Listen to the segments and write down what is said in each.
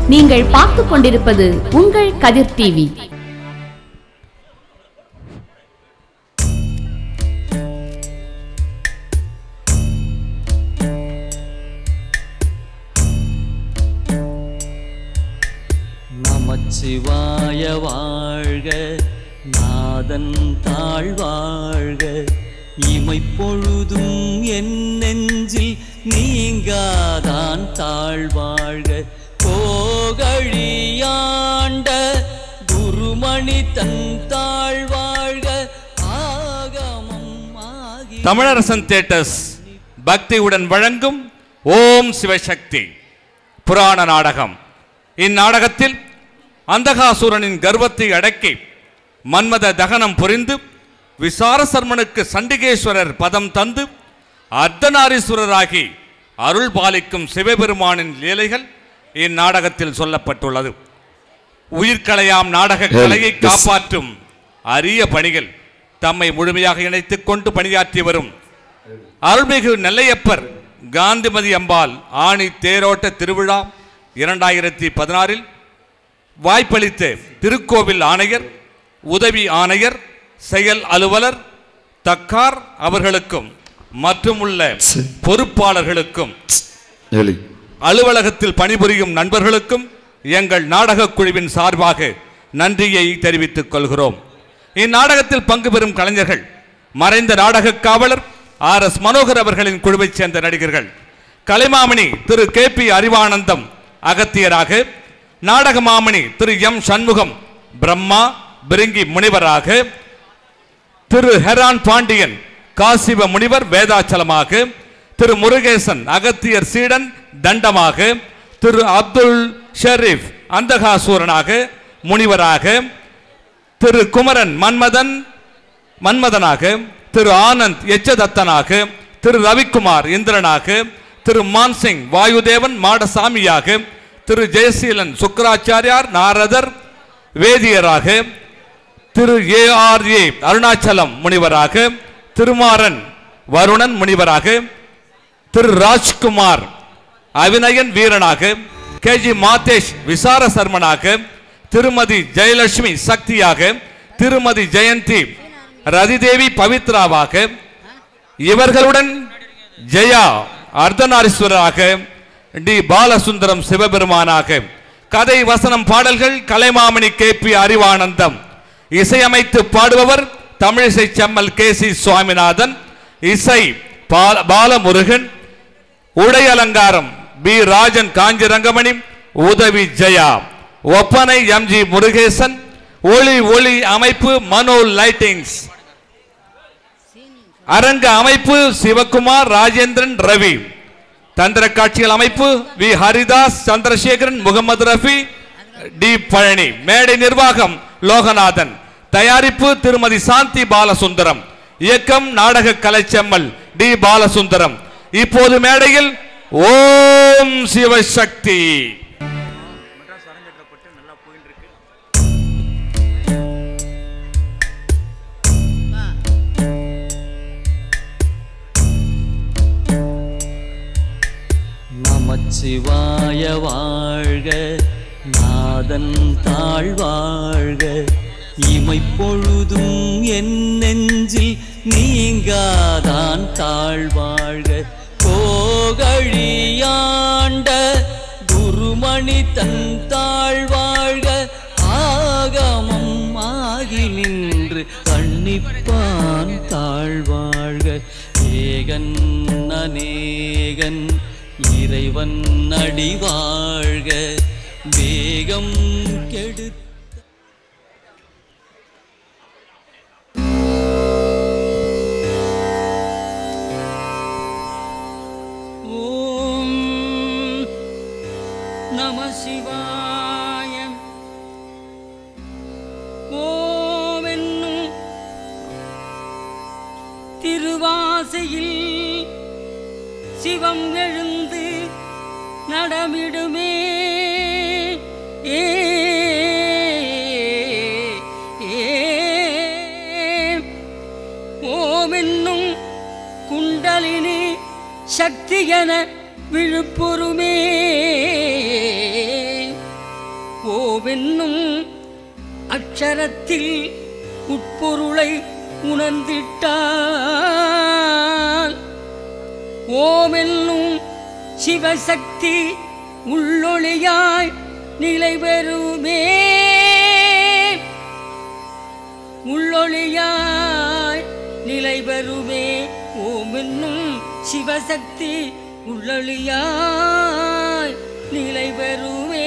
நீங்கள் பார்த்துக் கொண்டிருப்பது உங்கள் கதிர் டிவி நமச்சிவாய வாழ்க நாதன் தாழ்வாழ்க இமைப்பொழுதும் என் நெஞ்சில் நீங்காதான் தாழ்வாழ்க கோகழியாண்ட குருமணி தன் தாழ்வாழ்க ஆகமம் ஆகி தமிழரசன் தேட்டர்ஸ் பக்தியுடன் வழங்கும் ஓம் சிவசக்தி புராண நாடகம் இந்நாடகத்தில் அந்தகாசுரனின் கர்வத்தை அடக்கி மன்மத தகனம் புரிந்து விசாரசர்மனுக்கு சண்டிகேஸ்வரர் பதம் தந்து அர்த்தநாரீஸ்வரராகி அருள் பாலிக்கும் சிவபெருமானின் லீலைகள் இந்நாடகத்தில் சொல்லப்பட்டுள்ளது உயிர்கலையாம் நாடக கலையை காப்பாற்றும் அரிய பணிகள் தம்மை முழுமையாக இணைத்துக் கொண்டு பணியாற்றி வரும் அருள்மிகு நெல்லையப்பர் காந்திமதி அம்பாள் ஆணி தேரோட்ட திருவிழா இரண்டாயிரத்தி பதினாறில் வாய்ப்பளித்த திருக்கோவில் ஆணையர் உதவி ஆணையர் செயல் அலுவலர் தக்கார் அவர்களுக்கும் மற்றும் உள்ள பொறுப்பாளர்களுக்கும் எலி அலுவலகத்தில் பணிபுரியும் நண்பர்களுக்கும் எங்கள் நாடகக் குழுவின் சார்பாக நன்றியை தெரிவித்துக் கொள்கிறோம் இந்நாடகத்தில் பங்கு பெறும் கலைஞர்கள் மறைந்த நாடகக் காவலர் ஆர் எஸ் மனோகர் அவர்களின் குழுவைச் சேர்ந்த நடிகர்கள் கலைமாமணி திரு கே பி அறிவானந்தம் அகத்தியராக நாடக மாமணி திரு எம் சண்முகம் பிரம்மா பிரிங்கி முனிவராக திரு ஹெரான் பாண்டியன் காசிவ முனிவர் வேதாச்சலமாக திரு முருகேசன் அகத்தியர் சீடன் தண்டமாக திரு அப்துல் ஷெரீப் அந்தகாசூரனாக முனிவராக திரு குமரன் மன்மதன் மன்மதனாக திரு ஆனந்த் எச்சதத்தனாக திரு ரவிக்குமார் இந்திரனாக திரு மான்சிங் வாயுதேவன் மாடசாமியாக திரு ஜெயசீலன் சுக்கராச்சாரியார் நாரதர் வேதியராக Thiru A R A Arunachalam முனிவராக திருமாறன் வருணன் முனிவராக திரு ராஜ்குமார் அவிநயன் வீரனாக கேஜி மாதேஷ் விசார சர்மனாக திருமதி ஜெயலட்சுமி சக்தியாக திருமதி ஜெயந்தி ரதிதேவி பவித்ராவாக இவர்களுடன் ஜெயா அர்த்தநாரீஸ்வரராக டி பாலசுந்தரம் சிவபெருமானாக கதை வசனம் பாடல்கள் கலைமாமணி கே பி அறிவானந்தம் இசையமைத்து பாடுபவர் தமிழிசை செம்மல் கே சி சுவாமிநாதன் இசை பால- பாலமுருகன் உடை அலங்காரம் பி ராஜன் காஞ்சிரங்கமணி உதவி ஜெயா ஒப்பனை எம் ஜி முருகேசன் ஒளி ஒளி அமைப்பு மனோ லைட்டிங்ஸ் அரங்க அமைப்பு சிவகுமார் ராஜேந்திரன் ரவி தந்திர காட்சிகள் அமைப்பு வி ஹரிதாஸ் சந்திரசேகரன் முகமது ரஃபி டி பழனி மேடை நிர்வாகம் லோகநாதன் தயாரிப்பு திருமதி சாந்தி பாலசுந்தரம் இயக்கம் நாடக கலைச்செம்மல் டி பாலசுந்தரம் இப்போது மேடையில் ஓம் சிவசக்தி நமச்சிவாய வாழ்க நாதன் தாழ்வாழ்க இமைப்பொழுதும் என் நெஞ்சில் நீங்காதான் தாழ்வாழ்க கோகழியாண்ட குருமணி தன் தாழ்வாழ்க ஆகமம் ஆகி நின்று கண்ணிப்பான் தாழ்வாழ்க ஏகன் அநேகன் இறைவன் அடி வாழ்க வேகம் கெடுத்த ஓம் நம சிவாய ஓம் என்னும் திருவாசையில் சிவம் எழுந்து நடமிடுமே ஏ ஏ ஓமென்னும் குண்டலினி சக்தி என விழுப்புறுமே ஓவென்னும் அக்ஷரத்தில் உட்பொருளை உணர்ந்திட்டால் ஓமென்னும் சிவசக்தி உள்ளொளியாய் நிலை பெறுமே உள்ளொளியாய் நிலை பெறுமே ஓமென்னும் சிவசக்தி உள்ளொளியாய் நிலை பெறுமே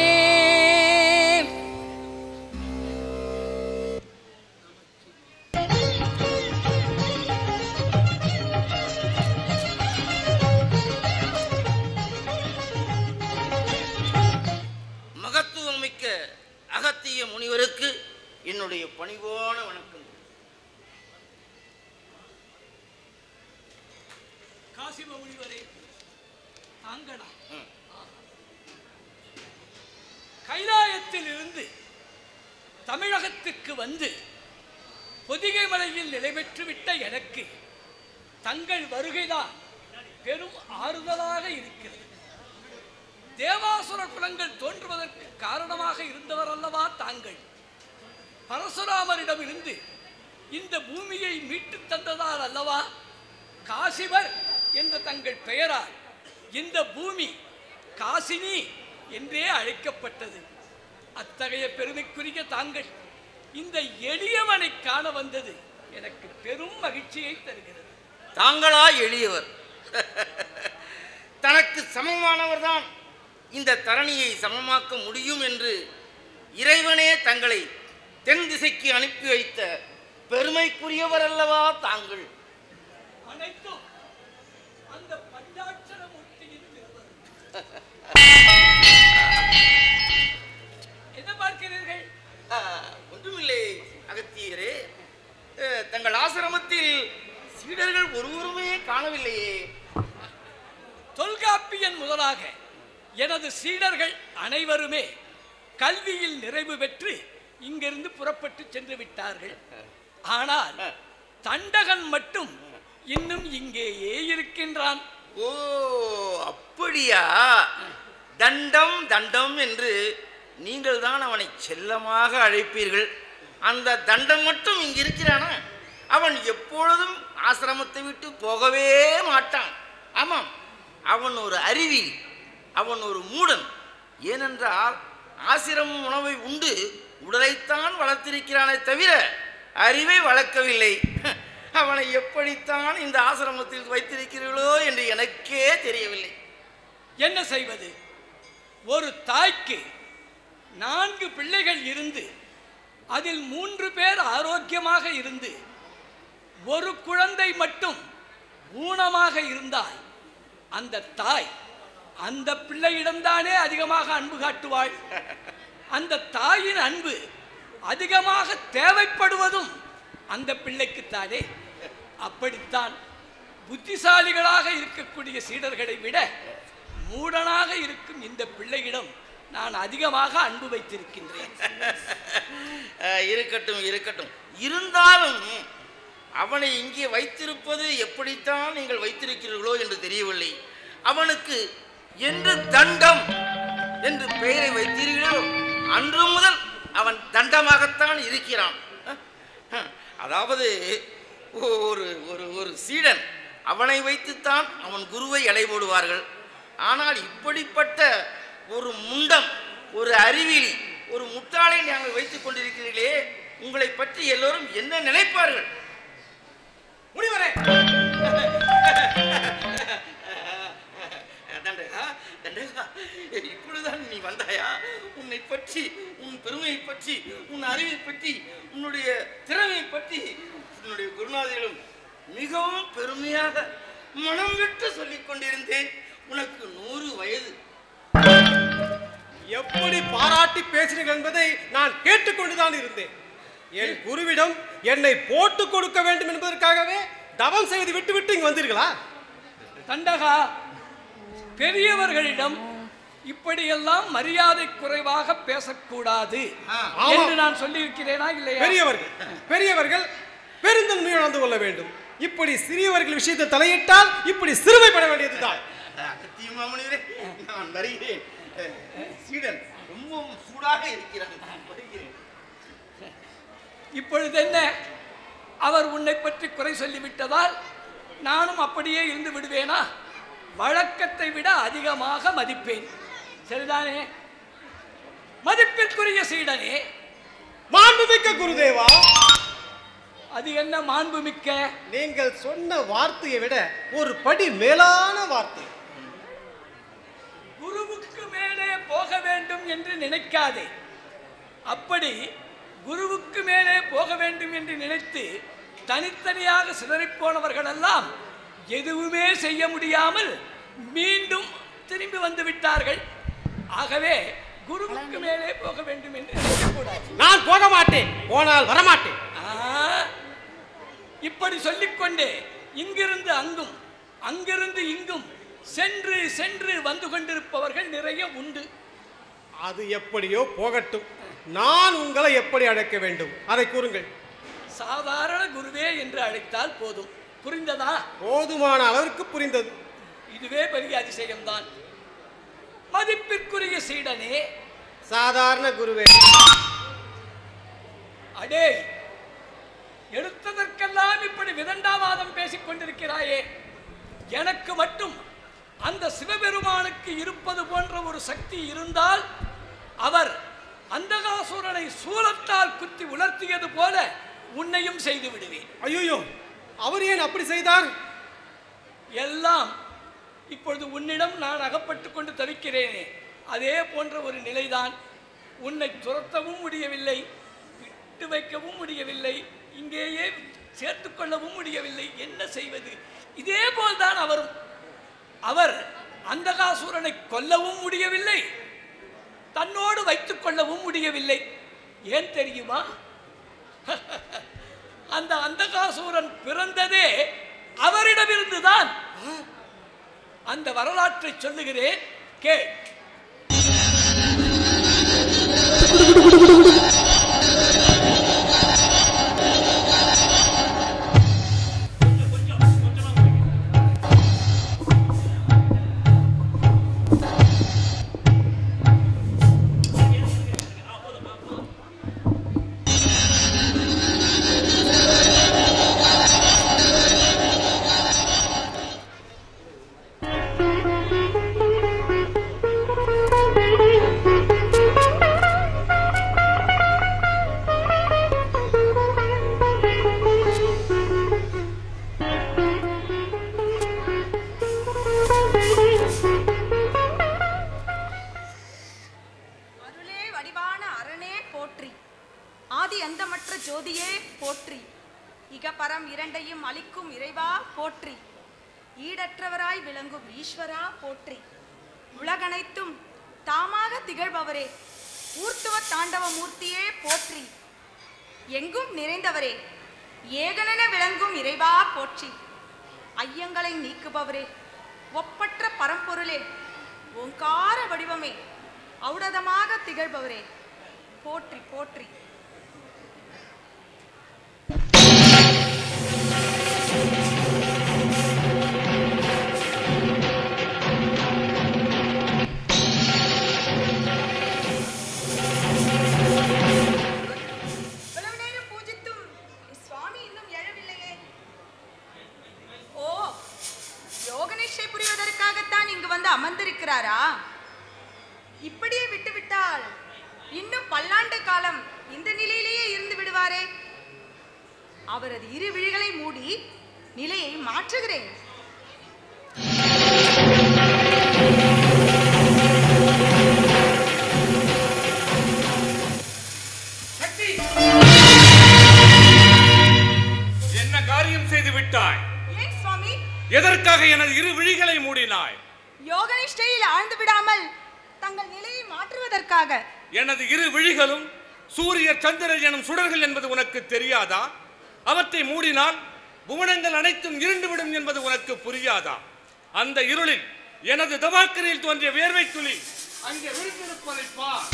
மகத்துவமிக்க அகத்திய முனிவருக்கு என்னுடைய பணிவான வணக்கம் காசிம முனிவரே தாங்கடா ம். கைலாயத்தில் இருந்து தமிழகத்துக்கு வந்து பொதிகை மலையில் நிலை பெற்றுவிட்ட எனக்கு தங்கள் வருகைதான் பெரும் ஆறுதலாக இருக்கிறது தேவாசுர குலங்கள் தோன்றுவதற்கு காரணமாக இருந்தவர் அல்லவா தாங்கள் பரசுராமரிடம் இருந்து இந்த பூமியை மீட்டு தந்ததால் அல்லவா காசிவர் என்ற தங்கள் பெயரால் இந்த பூமி காசினி என்றே அழைக்கப்பட்டது அத்தகைய பெருமைக்குரிய தாங்கள் இந்த எளியவனை காண வந்தது எனக்கு பெரும் மகிழ்ச்சியை தருகிறது தாங்களா எளியவர் தனக்கு சமமானவர்தான் இந்த தரணியை சமமாக்க முடியும் என்று இறைவனே தங்களை தென் திசைக்கு அனுப்பி வைத்த பெருமைக்குரியவர் அல்லவா தாங்கள் அனைத்தும் அந்த பஞ்சாட்சர மூர்த்தியின் திருவருள். என்ன பார்க்கிறீர்கள் ஆ, ஒன்றுமில்லை அகத்தியரே அ, தங்கள் ஆசிரமத்தில் சீடர்கள் ஒருவருமே காணவில்லையே தொல்காப்பியன் முதலாக எனது சீடர்கள் அனைவருமே கல்வியில் நிறைவு பெற்று இங்கிருந்து புறப்பட்டு சென்று விட்டார்கள் ஆனால் தண்டகன் மட்டும் இன்னும் இங்கேயே இருக்கின்றான் ஓ அப்படியா தண்டம் தண்டம் என்று நீங்கள் தான் அவனை செல்லமாக அழைப்பீர்கள் அந்த தண்டம் மட்டும் இங்கு இருக்கிறானா அவன் எப்பொழுதும் ஆசிரமத்தை விட்டு போகவே மாட்டான் ஆமாம் அவன் ஒரு அருவி அவன் ஒரு மூடன் ஏனென்றால் ஆசிரம உணவை உண்டு உடலைத்தான் வளர்த்திருக்கிறானே தவிர அறிவை வளர்க்கவில்லை அவனை எப்படித்தான் இந்த ஆசிரமத்தில் வைத்திருக்கிறீர்களோ என்று எனக்கே தெரியவில்லை என்ன செய்வது ஒரு தாய்க்கு நான்கு பிள்ளைகள் இருந்து அதில் மூன்று பேர் ஆரோக்கியமாக இருந்து ஒரு குழந்தை மட்டும் ஊனமாக இருந்தால் அந்த தாய் அந்த பிள்ளையிடம்தானே அதிகமாக அன்பு காட்டுவாள் அந்த தாயின் அன்பு அதிகமாக தேவைப்படுவதும் அந்த பிள்ளைக்குத்தானே அப்படித்தான் புத்திசாலிகளாக இருக்கக்கூடிய சீடர்களை விட மூடனாக இருக்கும் இந்த பிள்ளையிடம் நான் அதிகமாக அன்பு வைத்திருக்கின்றேன் அஹ், இருக்கட்டும் இருக்கட்டும் இருந்தாலும் அவனை இங்கே வைத்திருப்பது எப்படித்தான் நீங்கள் வைத்திருக்கிறீர்களோ என்று தெரியவில்லை அவனுக்கு என்று தண்டம் என்று பெயரை வைத்தீர்களோ அன்று முதல் அவன் தண்டமாகத்தான் இருக்கிறான் அஹ், அஹ், அதாவது ஒரு ஒரு ஒரு சீடன் அவனை வைத்துத்தான் அவன் குருவை எடை போடுவார்கள் ஆனால் இப்படிப்பட்ட ஒரு முண்டம் ஒரு அறிவிலி ஒரு முட்டாளை நாங்கள் வைத்துக் கொண்டிருக்கிறீர்களே உங்களை பற்றி எல்லோரும் என்ன நினைப்பார்கள் முனிவரே தண்டகா தண்டகா இப்பொழுதுதான் நீ வந்தாயா உன்னை பற்றி உன் பெருமையை பற்றி உன் அறிவை பற்றி உன்னுடைய திறமையை பற்றி உன்னுடைய குருநாதர்களும் மிகவும் பெருமையாக மனம் விட்டு சொல்லிக் கொண்டிருந்தேன் உனக்கு நூறு வயது எப்படி பாராட்டி பேசினீர்கள் என்பதை நான் கேட்டுக்கொண்டுதான் இருந்தேன் என் குருவிடம் என்னை போட்டு கொடுக்க வேண்டும் என்பதற்காகவே தவம் செய்து விட்டு விட்டு இங்கு வந்தீர்களா தண்டகா பெரியவர்களிடம் இப்படியெல்லாம் மரியாதை குறைவாக பேசக்கூடாது ஆமா. என்று நான் சொல்லியிருக்கிறேனா இல்லையா பெரியவர்கள் பெரியவர்கள் பெருந்தன்மையோடு நடந்து கொள்ள வேண்டும் இப்படி சிறியவர்கள் விஷயத்தை தலையிட்டால் இப்படி சிறுமைப்பட வேண்டியதுதான் அகத்தியமா முனிவரே நான் வருகிறேன் அஹ், சீடன் ரொம்ப சூடாக இருக்கிறான் வருகிறேன் இப்பொழுது என்ன அவர் உன்னை பற்றி குறை சொல்லிவிட்டதால் நானும் அப்படியே இருந்து விடுவேனா வழக்கத்தை விட அதிகமாக மதிப்பேன் சரிதானே மதிப்பிற்குரிய சீடனே மாண்புமிக்க குருதேவா அது என்ன மாண்புமிக்க நீங்கள் சொன்ன வார்த்தையை விட ஒரு படி மேலான வார்த்தை குருவுக்கு மேலே போக வேண்டும் என்று நினைக்காதே அப்படி குருவுக்கு மேலே போக வேண்டும் என்று நினைத்து தனித்தனியாக சிதறிப் போனவர்களெல்லாம் எதுவுமே செய்ய முடியாமல் மீண்டும் திரும்பி வந்து விட்டார்கள் ஆகவே குருவுக்கு மேலே போக வேண்டும் என்று நினைக்கக்கூடாது நான் போக மாட்டேன் போனால் வரமாட்டேன் ஆ, இப்படி சொல்லிக்கொண்டே இங்கிருந்து அங்கும் அங்கிருந்து இங்கும் சென்று சென்று வந்து கொண்டிருப்பவர்கள் நிறைய உண்டு அது எப்படியோ போகட்டும் நான் உங்களை எப்படி அழைக்க வேண்டும் அதை கூறுங்கள் சாதாரண குருவே என்று அழைத்தால் போதும் புரிந்ததா போதுமான அளவிற்கு புரிந்தது இதுவே பெரிய அதிசயம்தான் மதிப்பிற்குரிய சீடனே சாதாரண குருவே அடே எடுத்ததற்கெல்லாம் இப்படி விதண்டாவாதம் பேசிக் கொண்டிருக்கிறாயே எனக்கு மட்டும் அந்த சிவபெருமானுக்கு இருப்பது போன்ற ஒரு சக்தி இருந்தால் அவர் அந்தகாசுரனை சூலத்தால் குத்தி உலர்த்தியது போல உன்னையும் செய்து விடுவேன் ஐயோ அவர் ஏன் அப்படி செய்தார் எல்லாம் இப்பொழுது உன்னிடம் நான் அகப்பட்டு கொண்டு தவிக்கிறேனே அதே போன்ற ஒரு நிலைதான் உன்னை துரத்தவும் முடியவில்லை விட்டு வைக்கவும் முடியவில்லை இங்கேயே சேர்த்து கொள்ளவும் முடியவில்லை என்ன செய்வது இதே போல்தான் அவரும் அவர் அந்தகாசூரனை கொல்லவும் முடியவில்லை தன்னோடு வைத்துக் கொள்ளவும் முடியவில்லை ஏன் தெரியுமா அந்த அந்தகாசூரன் பிறந்ததே அவரிடமிருந்துதான் அந்த வரலாற்றை சொல்லுகிறேன் கேள் அருளே வடிவான அரணே போற்றி ஆதி அந்தமற்ற ஜோதியே போற்றி இகபரம் இரண்டையும் அளிக்கும் இறைவா போற்றி ஈடற்றவராய் விளங்கும் ஈஸ்வரா போற்றி உலகனைத்தும் தாமாக திகழ்பவரே ஊர்த்துவ தாண்டவ மூர்த்தியே போற்றி எங்கும் நிறைந்தவரே ஏகனென விளங்கும் இறைவா போற்றி ஐயங்களை நீக்குபவரே ஒப்பற்ற பரம்பொருளே ஓங்கார வடிவமே ஔடதமாக திகழ்பவரே போற்றி போற்றி இவ்வளவு நேரம் பூஜித்தும் சுவாமி இன்னும் எழவில்லையே ஓ யோகனிஷ்டை புரிவதற்காகத்தான் இங்கு வந்து அமர்ந்திருக்கிறாரா இப்படியே விட்டுவிட்டால் இன்னும் பல்லாண்டு காலம் இந்த நிலையிலேயே இருந்து விடுவாரே அவரது இரு விழிகளை மூடி நிலையை மாற்றுகிறேன் என்ன காரியம் செய்து விட்டாய் ஏன் சுவாமி எதற்காக எனது இரு விழிகளை மூடினாய் யோகனிஷ்டையில் ஆழ்ந்து விடாமல் தங்கள் நிலையை மாற்றுவதற்காக எனது இரு விழிகளும் சூரிய சந்திரன் எனும் சுடர்கள் என்பது உனக்கு தெரியாதா அவற்றை மூடினால் புவனங்கள் அனைத்தும் இருண்டுவிடும் என்பது உனக்கு புரியாதா அந்த இருளில் எனது தவாக்கரையில் தோன்றிய வேர்வை துளி அங்கே விழுந்திருப்பதை பார்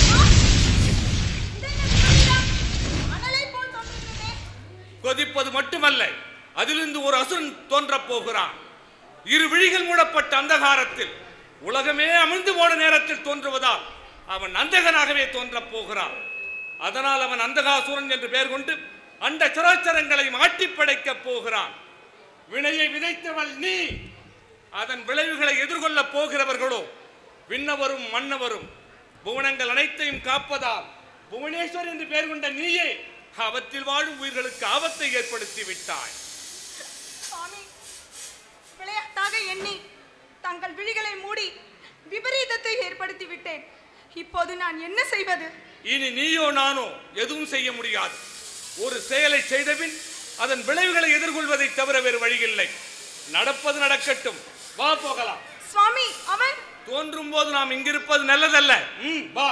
இதென்ன விபரீதம்? அனலை போல் தோன்றுகிறதே. கொதிப்பது மட்டுமல்ல அதிலிருந்து ஒரு அசுரன் தோன்றப் போகிறான் இரு விழிகள் மூடப்பட்ட அந்தகாரத்தில் உலகமே அமிழ்ந்து போன நேரத்தில் தோன்றுவதால் அவன் அந்தகனாகவே தோன்றப் போகிறான் அதனால் அவன் அந்தகாசுரன் என்று பெயர் கொண்டு அந்த சராச்சரங்களை மாட்டி படைக்கப் போகிறான் வினையை விதைத்தவள் நீ அதன் விளைவுகளை எதிர்கொள்ளப் போகிறவர்களோ விண்ணவரும் மன்னவரும் புவனங்கள் அனைத்தையும் காப்பதால் புவனேஸ்வர் என்று பெயர் கொண்ட நீயே அவற்றில் வாழும் உயிர்களுக்கு ஆபத்தை ஏற்படுத்தி விட்டாய் சுவாமி விளையாட்டாக எண்ணி தங்கள் விழிகளை மூடி விபரீதத்தை ஏற்படுத்தி விட்டேன் இப்போது நான் என்ன செய்வது இனி நீயோ நானோ எதுவும் செய்ய முடியாது ஒரு செயலை செய்தபின் அதன் விளைவுகளை எதிர்கொள்வதை தவிர வேறு வழியில்லை நடப்பது நடக்கட்டும் வா போகலாம் சுவாமி அவன் தோன்றும் போது நாம் இங்கிருப்பது நல்லதல்ல ம், வா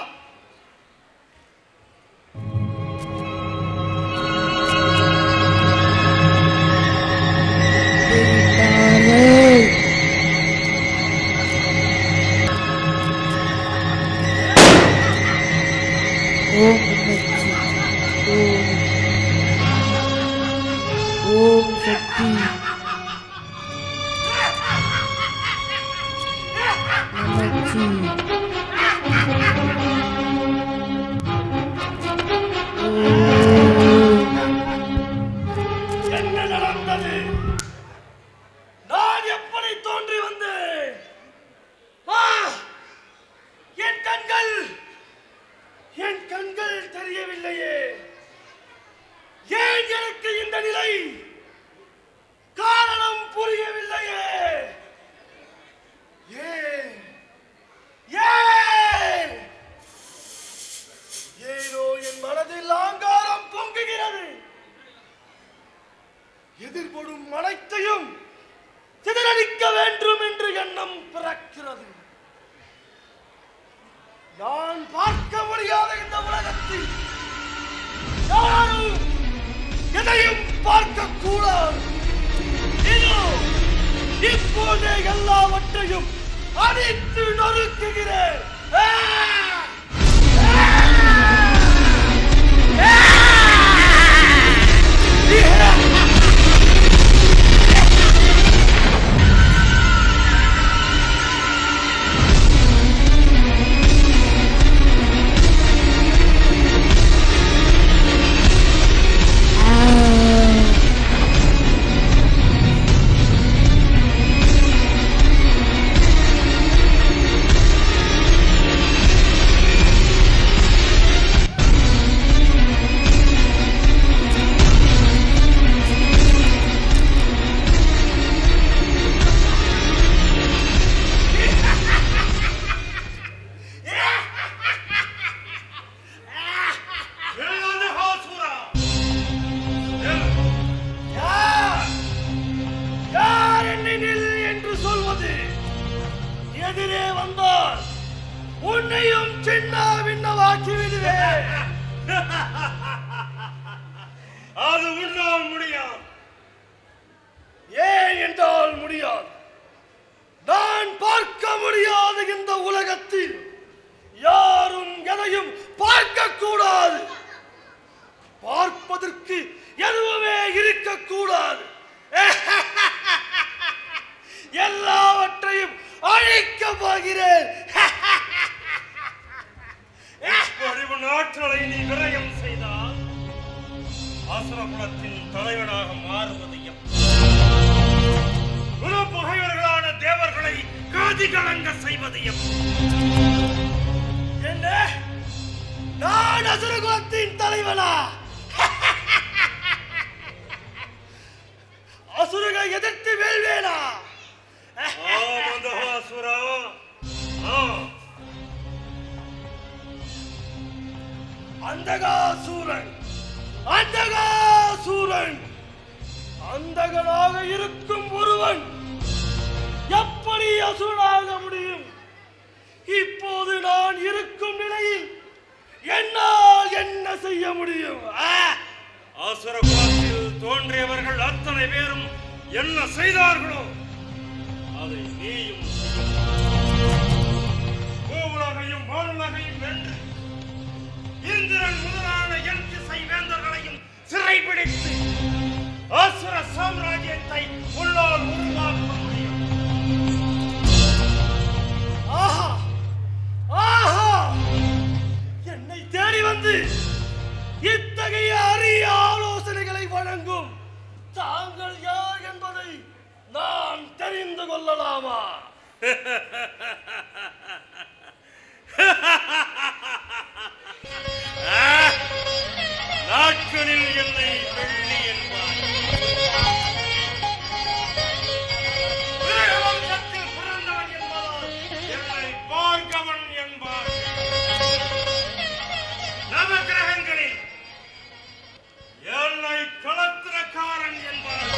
ஓம் நமச்சி ஓம் ஓம் சக்தி நமச்சி ஓம் என்ன நடந்தது நான் எப்படி தோன்றி வந்தேன் ஆ! என் கண்கள் என் கண்கள் தெரியவில்லையே ஏன் எனக்கு இந்த நிலை காரணம் புரியவில்லையே ஏன் ஏன் ஏனோ என் மனதில் ஆங்காரம் பொங்குகிறது எதிர்படும் அனைத்தையும் சிதறடிக்க வேண்டும் என்று எண்ணம் பிறக்கிறது நான் பார்க்க முடியாத இந்த உலகத்தில் யாரும் எதையும் பார்க்க கூடாது இதோ இப்போதே எல்லாவற்றையும் அடித்து நொறுக்குகிறேன் ஆ! யார் யார் என்னை நில் என்று சொல்வது எதிரே வந்தால் உன்னையும் சின்ன பின்னவாக்கி விடுவேன் அது உன்னால் முடியாது ஏன் என்றால் முடியாது நான் பார்க்க முடியாத இந்த உலகத்தில் யாரும் எதையும் பார்க்க கூடாது பார்ப்பதற்கு எதுவுமே இருக்கக்கூடாது எல்லாவற்றையும் அழிக்க போகிறேன் அறிவு ஆற்றலை நீ விரயம் செய்தால் அசுரகுலத்தின் தலைவனாக மாறுவது குல பகைவர்களான தேவர்களை காதி கலங்க செய்வது என்ன நான் அசுரகுலத்தின் தலைவனா அசுரனை எதிர்த்து வெல்வேனா ஆமந்தகாசுரா ஆ அந்தகாசூரன் அந்தகாசூரன் அந்தகனாக இருக்கும் ஒருவன் எப்படி அசுரனாக முடியும் இப்போது நான் இருக்கும் நிலையில் என்னால் என்ன செய்ய முடியும் ஆ! அசுர குலத்தில் தோன்றியவர்கள் அத்தனை பேரும் என்ன செய்தார்களோ அதை நீயும் பூவுலகையும் வானுலகையும் வென்று இந்திரன் முதலான என் திசை வேந்தர்களையும் சிறைபிடித்து அசுர சாம்ராஜ்யத்தை உன்னால் உருவாக்க முடியும் ஆஹா ஆஹா கொள்ளலாமா நாட்களில் என்னை வெள்ளி என்பார் விரகவம்சத்தில் பிறந்தவன் என்பதால் என்னை பார்க்கவன் என்பார் நவகிரகங்களில் என்னை களத்திரக்காரன் என்பார்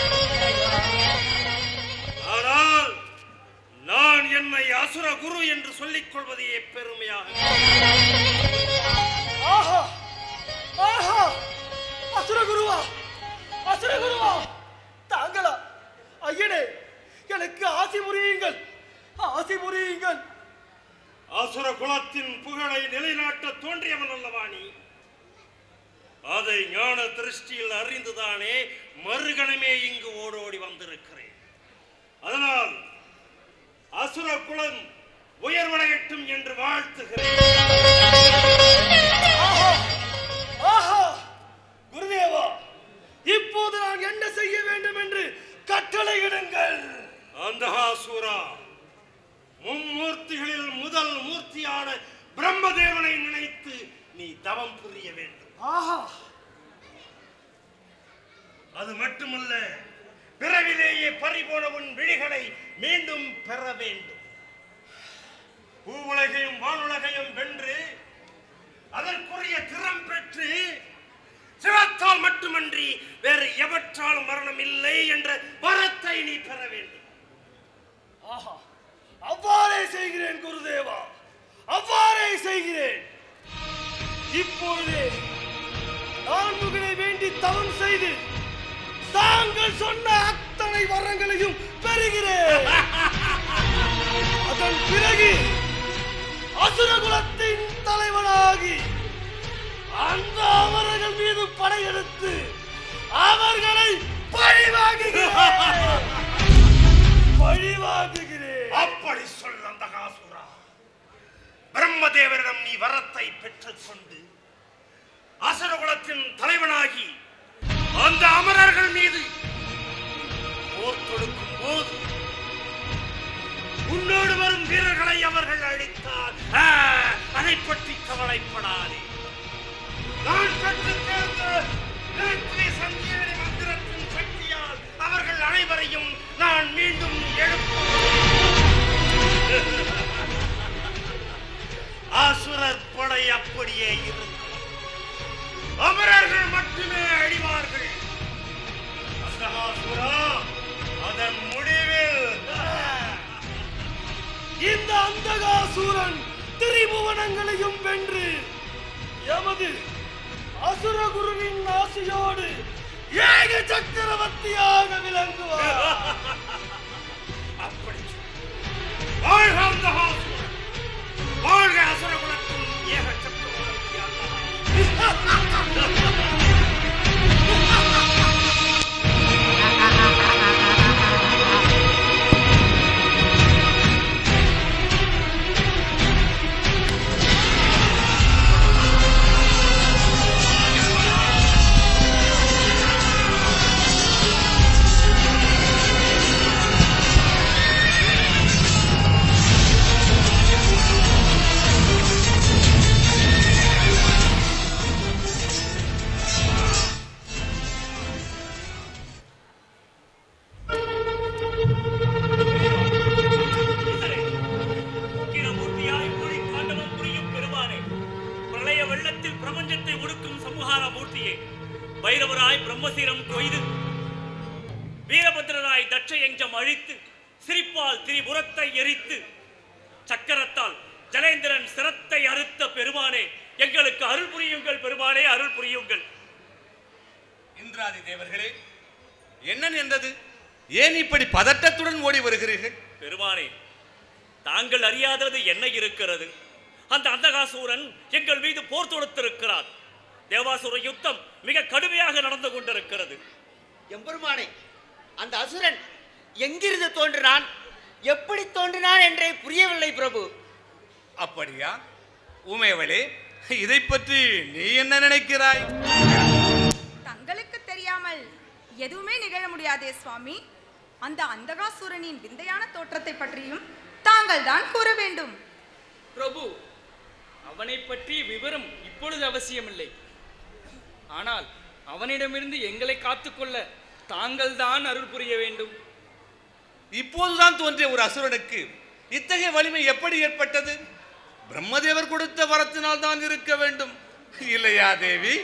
ஆனால் நான் என்னை அசுர குரு என்று சொல்லிக் கொள்வதையே பெருமையாக ஆஹா ஆஹா அசுரகுருவா அசுரகுருவா தாங்களா ஐயனே எனக்கு ஆசி புரியுங்கள் ஆசி புரியுங்கள் அசுர குலத்தின் புகழை நிலைநாட்ட தோன்றியவன் அல்லவா நீ அதை ஞான திருஷ்டியில் அறிந்துதானே மறுகணமே இங்கு ஓடோடி வந்திருக்கிறேன் அதனால் அசுர குலம் உயர்வடையட்டும் என்று வாழ்த்துகிறேன் ஆஹா ஆஹா குருதேவா இப்போது நான் என்ன செய்ய வேண்டும் என்று கட்டளையிடுங்கள் அந்தகாசூரா மும்மூர்த்திகளில் முதல் மூர்த்தியான பிரம்மதேவனை நினைத்து நீ தவம் புரிய வேண்டும் ஆஹா அது மட்டுமல்ல பிறவிலேயே பறிபோன உன் விழிகளை மீண்டும் பெற வேண்டும் பூவுலகையும் வானுலகையும் வென்று அதற்குரிய திறம் பெற்று சிவத்தால் மட்டுமன்றி வேறு எவற்றாலும் மரணம் இல்லை என்ற வரத்தை நீ பெற வேண்டும் ஆஹா அவ்வாறே செய்கிறேன் குருதேவா அவ்வாறே செய்கிறேன் இப்பொழுதே நான் முகனை வேண்டி தவம் செய்து தாங்கள் சொன்ன அத்தனை வரங்களையும் பெறுகிறேன் அதன் பிறகு அசுரகுலத்தின் தலைவனாகி அந்த அவர்கள் மீது படையெடுத்து அவர்களை பழிவாங்குகிறேன் பழிவாங்குகிறேன் அப்படி சொல் அந்தகாசுரா பிரம்மதேவரிடம் நீ வரத்தை பெற்றுக்கொண்டு அசுரகுலத்தின் தலைவனாகி அந்த அமரர்கள் மீது போர் தொடுக்கும் போது உன்னோடு வரும் வீரர்களை அவர்கள் அழித்தால் ஆ, அதை பற்றி கவலைப்படாதே நான் கற்றுத் தேர்ந்த காயத்ரி சஞ்சீவனி மந்திரத்தின் சக்தியால் அவர்கள் அனைவரையும் நான் மீண்டும் எழுப்புவேன் அசுரர் படை அப்படியே இருக்கும் அமரர்கள் மட்டுமே அழிவார்கள் அசகாசுரா அதன் முடிவில் இந்த அந்தகாசூரன் திரிபுவனங்களையும் வென்று எமது அசுரகுருவின் ஆசையோடு ஏக சக்கரவர்த்தியாக விளங்குவார் அப்படி சொல். வாழ்க அந்தகாசுரன் வாழ்க அசுரகுலத்தின் ஏக சக்கரவர்த்தி மூர்த்தியாய் மூடி தாண்டவம் புரியும் பெருமானே பிரளய வெள்ளத்தில் பிரபஞ்சத்தை ஒடுக்கும் சம்ஹார மூர்த்தியே பைரவராய் பிரம்மசீரம் கொய்து வீரபத்ரராய் தட்சயஞ்சம் அழித்து சிரிப்பால் திரிபுரத்தை எரித்து சக்கரத்தால் ஜலேந்திரன் சிரத்தை அறுத்த பெருமானே எங்களுக்கு அருள் புரியுங்கள் பெருமானே அருள் புரியுங்கள் இந்திராதி தேவர்களே என்ன நேர்ந்தது ஏன் இப்படி பதட்டத்துடன் ஓடி வருகிறீர்கள் பெருமானே தாங்கள் அறியாதது என்ன இருக்கிறது அந்த அந்தகாசூரன் எங்கள் மீது போர் தொடுத்திருக்கிறார் தேவாசுர யுத்தம் மிக கடுமையாக நடந்து கொண்டிருக்கிறது எம்பெருமானே அந்த அசுரன் எங்கிருந்து தோன்றினான் எப்படி தோன்றினான் என்றே புரியவில்லை பிரபு அப்படியா உமையவளே இதை பற்றி நீ என்ன நினைக்கிறாய் தங்களுக்கு தெரியாமல் எதுவுமே நிகழ முடியாதே சுவாமி அந்த அந்தகாசூரனின் விந்தையான தோற்றத்தை பற்றியும் தாங்கள் தான் கூற வேண்டும் பிரபு அவனை பற்றி விவரம் இப்பொழுது அவசியமில்லை ஆனால் அவனிடமிருந்து எங்களை காத்துக்கொள்ள தாங்கள் தான் அருள் புரிய வேண்டும் இப்போதுதான் தோன்றிய ஒரு அசுரனுக்கு இத்தகைய வலிமை எப்படி ஏற்பட்டது பிரம்மதேவர் கொடுத்த வரத்தினால் தான் இருக்க வேண்டும் இல்லையா தேவி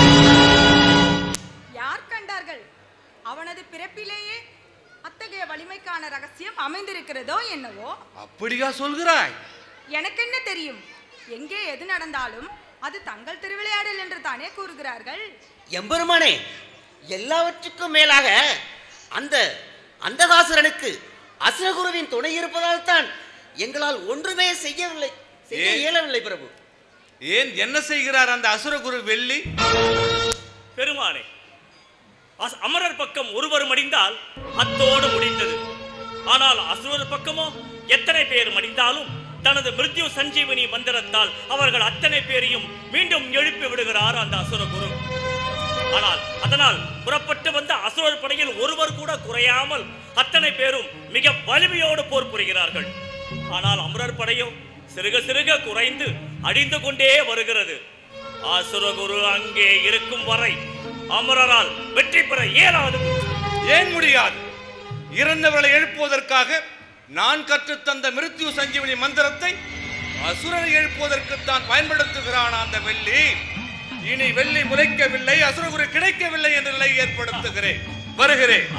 யார் கண்டார்கள் அவனது பிறப்பிலேயே அத்தகைய வலிமைக்கான ரகசியம் அமைந்திருக்கிறதோ என்னவோ அப்படியா சொல்கிறாய் எனக்கென்ன தெரியும் எங்கே எது நடந்தாலும் அது தங்கள் திருவிளையாடல் என்று தானே கூறுகிறார்கள் எம்பெருமானே எல்லாவற்றுக்கும் மேலாக அந்த அந்தகாசுரனுக்கு அசுரகுருவின் துணை இருப்பதால் தான் எங்களால் ஒன்றுமே செய்யவில்லை செய்ய ஏன்? இயலவில்லை பிரபு ஏன் என்ன செய்கிறார் அந்த அசுரகுரு வெள்ளி பெருமானே அஸ்- அமரர் பக்கம் ஒருவர் மடிந்தால் அத்தோடு முடிந்தது ஆனால் அசுரர் பக்கமோ எத்தனை பேர் மடிந்தாலும் தனது மிருத்யு சஞ்சீவனி மந்திரத்தால் அவர்கள் அத்தனை பேரையும் மீண்டும் எழுப்பி விடுகிறார் அந்த அசுர குரு ஆனால் அதனால் புறப்பட்டு வந்த அசுரர் படையில் ஒருவர் கூட குறையாமல் அத்தனை பேரும் மிக வலிமையோடு போர் புரிகிறார்கள் ஆனால் அமரர் படையோ சிறுக சிறுக குறைந்து அடிந்து கொண்டே வருகிறது அசுரகுரு அங்கே இருக்கும் வரை அமரரால் வெற்றி பெற இயலாது ஏன் முடியாது இறந்தவர்களை எழுப்புவதற்காக நான் கற்றுத்தந்த மிருத்யு சஞ்சீவனி மந்திரத்தை அசுரனை எழுப்புவதற்குத்தான் பயன்படுத்துகிறான் அந்த வெள்ளி இனி வெள்ளி முளைக்கவில்லை அசுரகுரு கிடைக்கவில்லை என்ற நிலை ஏற்படுத்துகிறேன் வருகிறேன்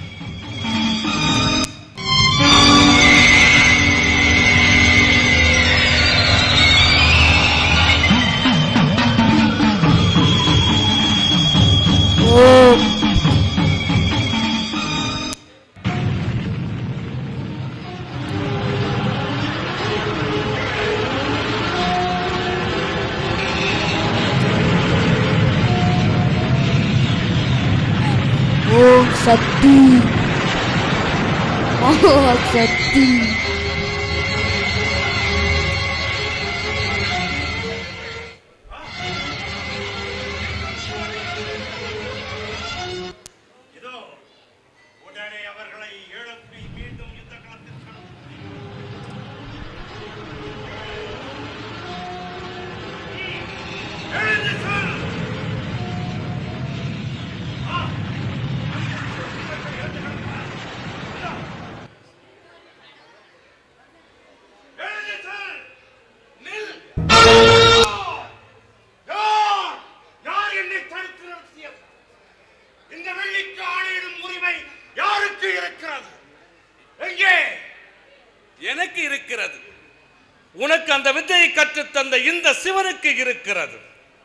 ஓம் ஓம் சக்தி மகா சக்தி இதோ உடனே அவர்களை எழுப்பி மீண்டும் யுத்த களத்திற்கு அனுப்புகிறேன். எழுந்து சொல். ஆ. எழுந்து சொல். நில். யார்? யார் என்னை தடுத்து நிறுத்தியது இந்த வெள்ளிக்கு ஆணையிடும் உரிமை யாருக்கு இருக்கிறது எங்கே எனக்கு இருக்கிறது உனக்கு அந்த வித்தையை கற்றுத்தந்த இந்த சிவனுக்கு இருக்கிறது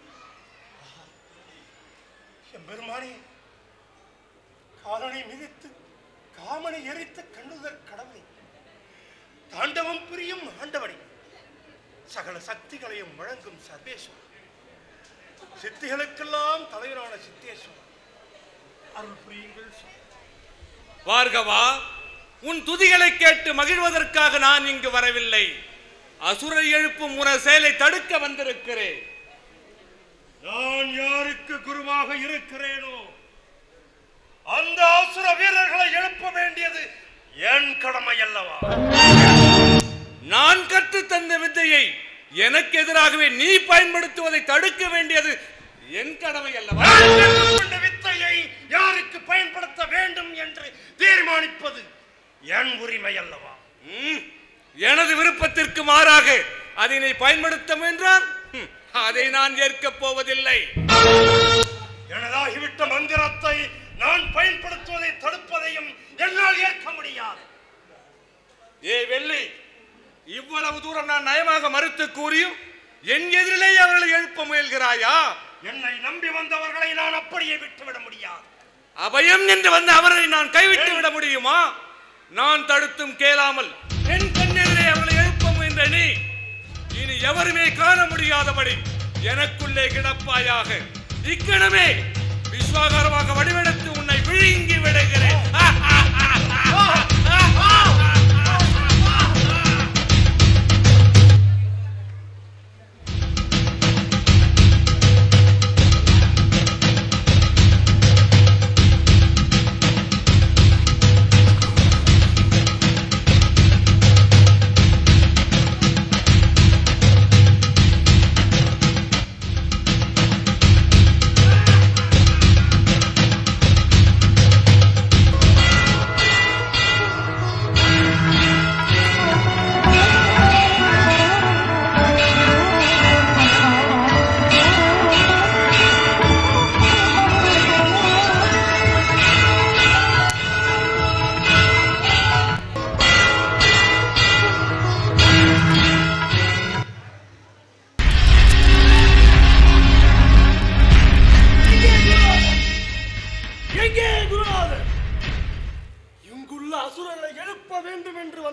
எம்பெருமானே காலனை மிதித்து காமனை எரித்து கண்ணுதற் கடவுளை தாண்டவம் புரியும் ஆண்டவனை சகல சக்திகளையும் வழங்கும் சர்வேஸ்வரன் சித்திகளுக்கெல்லாம் தலைவரான சித்தேஸ்வரன் அருள் புரியுங்கள் சுவாமி. பார்கவா உன் துதிகளை கேட்டு மகிழ்வதற்காக நான் இங்கு வரவில்லை அசுரை எழுப்பும் உன செயலை தடுக்க வந்திருக்கிறேன் நான் யாருக்கு குருவாக இருக்கிறேனோ அந்த அசுர வீரர்களை எழுப்ப வேண்டியது என் கடமை அல்லவா நான் கற்று தந்த வித்தையை எனக்கு எதிராகவே நீ பயன்படுத்துவதை தடுக்க வேண்டியது என் கடமை அல்லவா நான் கற்றுக்கொண்ட வித்தையை யாருக்கு பயன்படுத்த வேண்டும் என்று தீர்மானிப்பது என் உரிமை அல்லவா ம், எனது விருப்பத்திற்கு மாறாக அதை நீ பயன்படுத்த முயன்றால் ம், அதை நான் ஏற்கப் போவதில்லை எனதாகிவிட்ட மந்திரத்தை நான் பயன்படுத்துவதை தடுப்பதையும் என்னால் ஏற்க முடியாது ஏ வெள்ளி இவ்வளவு தூரம் நான் நயமாக மறுத்து கூறியும் என் எதிரிலே அவர்களை எழுப்ப முயல்கிறாயா என்னை நம்பி வந்தவர்களை நான் அப்படியே விட்டுவிட முடியாது அபயம் என்று வந்த அவரை நான் கைவிட்டு விட முடியுமா நான் தடுத்தும் கேளாமல் என் கண்ணெதிரே அவர்களை எழுப்ப முயன்ற நீ இனி எவருமே காண முடியாதபடி எனக்குள்ளே கிடப்பாயாக இக்கணமே விஸ்வாகாரமாக வடிவெடுத்து உன்னை விழுங்கி விடுகிறேன்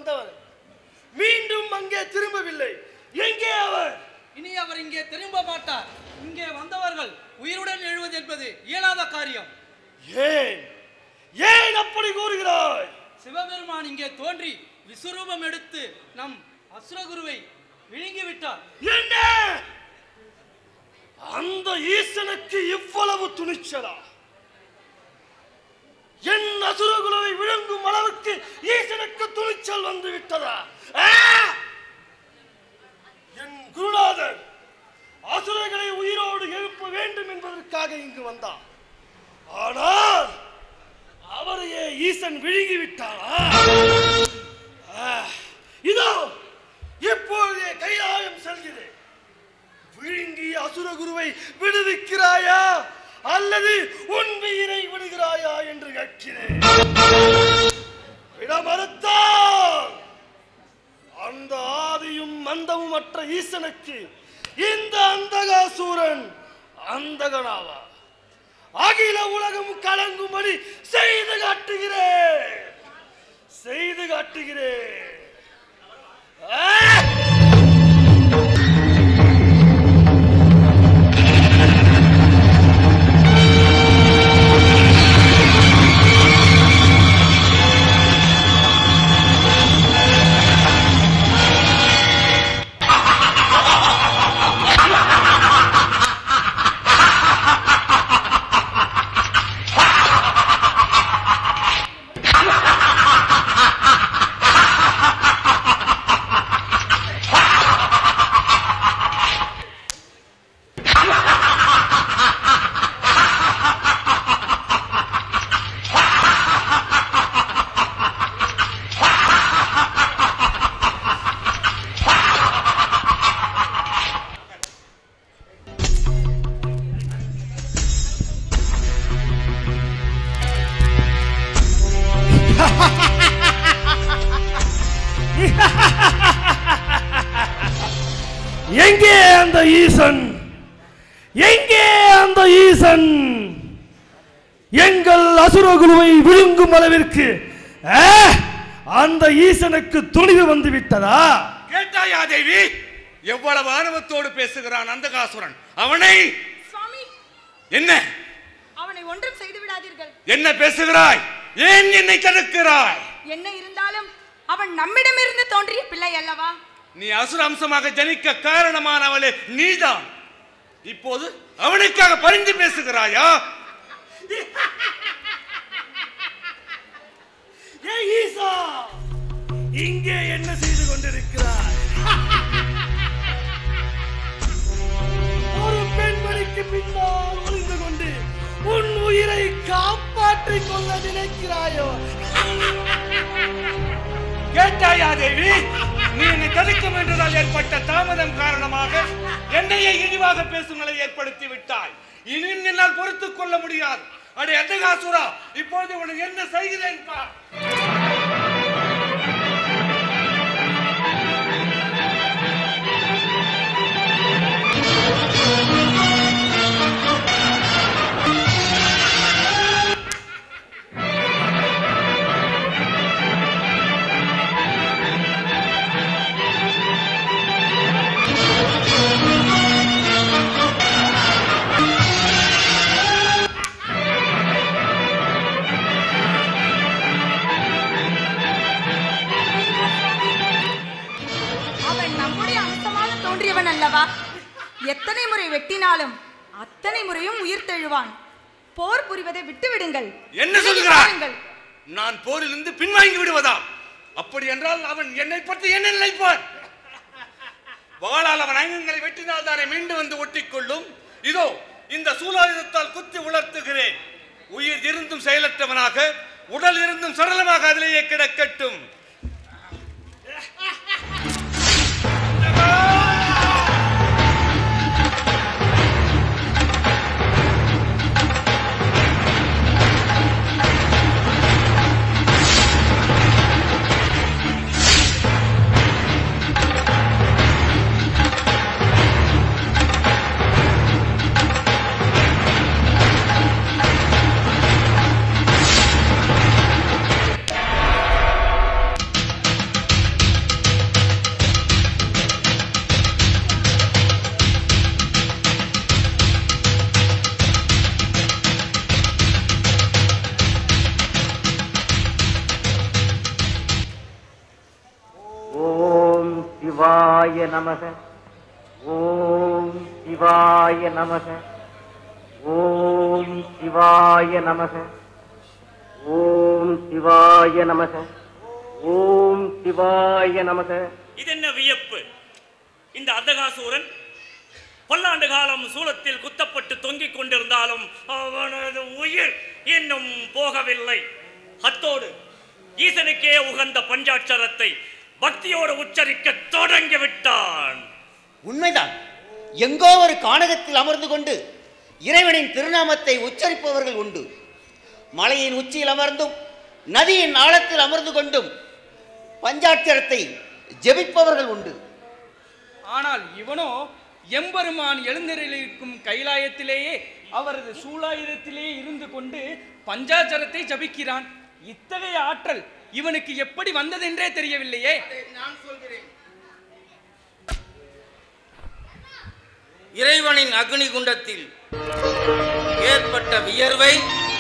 வந்தவர் மீண்டும் அங்கே திரும்பவில்லை எங்கே அவர் இனி அவர் இங்கே திரும்ப மாட்டார் இங்கே வந்தவர்கள் உயிருடன் எழுவது என்பது இயலாத காரியம் ஏன் ஏன் அப்படி கூறுகிறாய் சிவபெருமான் இங்கே தோன்றி விஸ்வரூபம் எடுத்து நம் அசுரகுருவை விழுங்கி விட்டார் என்ன அந்த ஈசனுக்கு இவ்வளவு துணிச்சலா என் அசுரகுலவை விழுங்கும் அளவுக்கு ஈசனுக்கு துணிச்சல் வந்து விட்டதா ஆ! என் குருநாதன் அசுரர்களை உயிரோடு எழுப்ப வேண்டும் என்பதற்காக இங்கு வந்தார் ஆனால் அவரையே ஈசன் விழுங்கி விட்டாரா ஆ! இதோ இப்பொழுதே கைலாயம் செல்கிறேன் விழுங்கிய அசுரகுருவை விடுவிக்கிறாயா அல்லது உன் உயிரை விடுகிறாயா என்று கேட்கிறேன் விட மறுத்தால் அந்த ஆதியும் மந்தமுமற்ற ஈசனுக்கு இந்த அந்தகாசூரன் அந்தகனாவா அகில உலகம் கலங்கும்படி செய்து காட்டுகிறேன் செய்து காட்டுகிறேன் ஆ! எங்கே அந்த ஈசன் எங்கே அந்த ஈசன் எங்கள் அசுரகுருவை விழுங்கும் அளவிற்கு ஆ, அந்த ஈசனுக்கு துணிவு வந்து விட்டதா கேட்டாயா தேவி எவ்வளவு ஆணவத்தோடு பேசுகிறான் அந்தகாசுரன் அவனை சுவாமி என்ன அவனை ஒன்றும் செய்து விடாதீர்கள் என்ன பேசுகிறாய் ஏன் என்னை தடுக்கிறாய் என்ன இருந்தாலும் அவன் நம்மிடமிருந்து தோன்றிய பிள்ளை அல்லவா நீ அசுர அம்சமாக ஜனிக்க காரணமானவளே நீதான் இப்போது அவனுக்காக பரிந்து பேசுகிறாயா ஏ ஈசா இங்கே என்ன செய்து கொண்டிருக்கிறார் ஒரு பெண்மணிக்கு பின்னால் ஒளிந்து கொண்டு உன் உயிரை காப்பாற்றிக் கொள்ள நினைக்கிறாயோ கேட்டாயா தேவி நீ என்னை தடுக்க வேண்டதால் ஏற்பட்ட தாமதம் காரணமாக என்னையே இழிவாக பேசும் நிலை ஏற்படுத்தி விட்டாய் இனி என்னால் பொறுத்துக் கொள்ள முடியாது அடே அந்தகாசுரா இப்பொழுது உனக்கு என்ன செய்கிறேன் பார் அவன் நம்முடைய அம்சமாக தோன்றியவன் அல்லவா எத்தனை முறை வெட்டினாலும் அத்தனை முறையும் உயிர் தெழுவான் போர் புரிவதை விட்டு விடுங்கள் என்ன விலகி சொல்கிறாய் வாருங்கள். நான் போரிலிருந்து பின்வாங்கி விடுவதா அப்படி என்றால் அவன் என்னை பற்றி என்ன நினைப்பான் வாளால் அவன் அங்கங்களை வெட்டினால் தானே மீண்டும் வந்து ஒட்டிக்கொள்ளும் இதோ இந்த சூலாயுதத்தால் குத்தி உலர்த்துகிறேன் உயிர் இருந்தும் செயலற்றவனாக உடல் இருந்தும் சரளமாக அதிலேயே கிடக்கட்டும் ஓம் சிவாய நமக ஓம் சிவாய நமக ஓம் சிவாய நமக ஓம் சிவாய நமக ஓம் சிவாய நமக இது என்ன வியப்பு இந்த அந்தகாசூரன் பல்லாண்டு காலம் சூலத்தில் குத்தப்பட்டு தொங்கிக் கொண்டிருந்தாலும் அவனது உயிர் இன்னும் போகவில்லை அத்தோடு ஈசனுக்கே உகந்த பஞ்சாட்சரத்தை பக்தியோடு உச்சரிக்க தொடங்கி விட்டான் உண்மைதான் எங்கோ ஒரு கானகத்தில் அமர்ந்து கொண்டு இறைவனின் திருநாமத்தை உச்சரிப்பவர்கள் உண்டு மலையின் உச்சியில் அமர்ந்தும் நதியின் ஆழத்தில் அமர்ந்து கொண்டும் பஞ்சாட்சரத்தை ஜெபிப்பவர்கள் உண்டு ஆனால் இவனோ எம்பெருமான் எழுந்தருளிருக்கும் கைலாயத்திலேயே அவரது சூலாயுதத்திலே இருந்து கொண்டு பஞ்சாச்சரத்தை ஜபிக்கிறான் இத்தகைய ஆற்றல் இவனுக்கு எப்படி வந்ததென்றே தெரியவில்லையே நான் சொல்கிறேன் இறைவனின் அக்னி குண்டத்தில் ஏற்பட்ட வியர்வை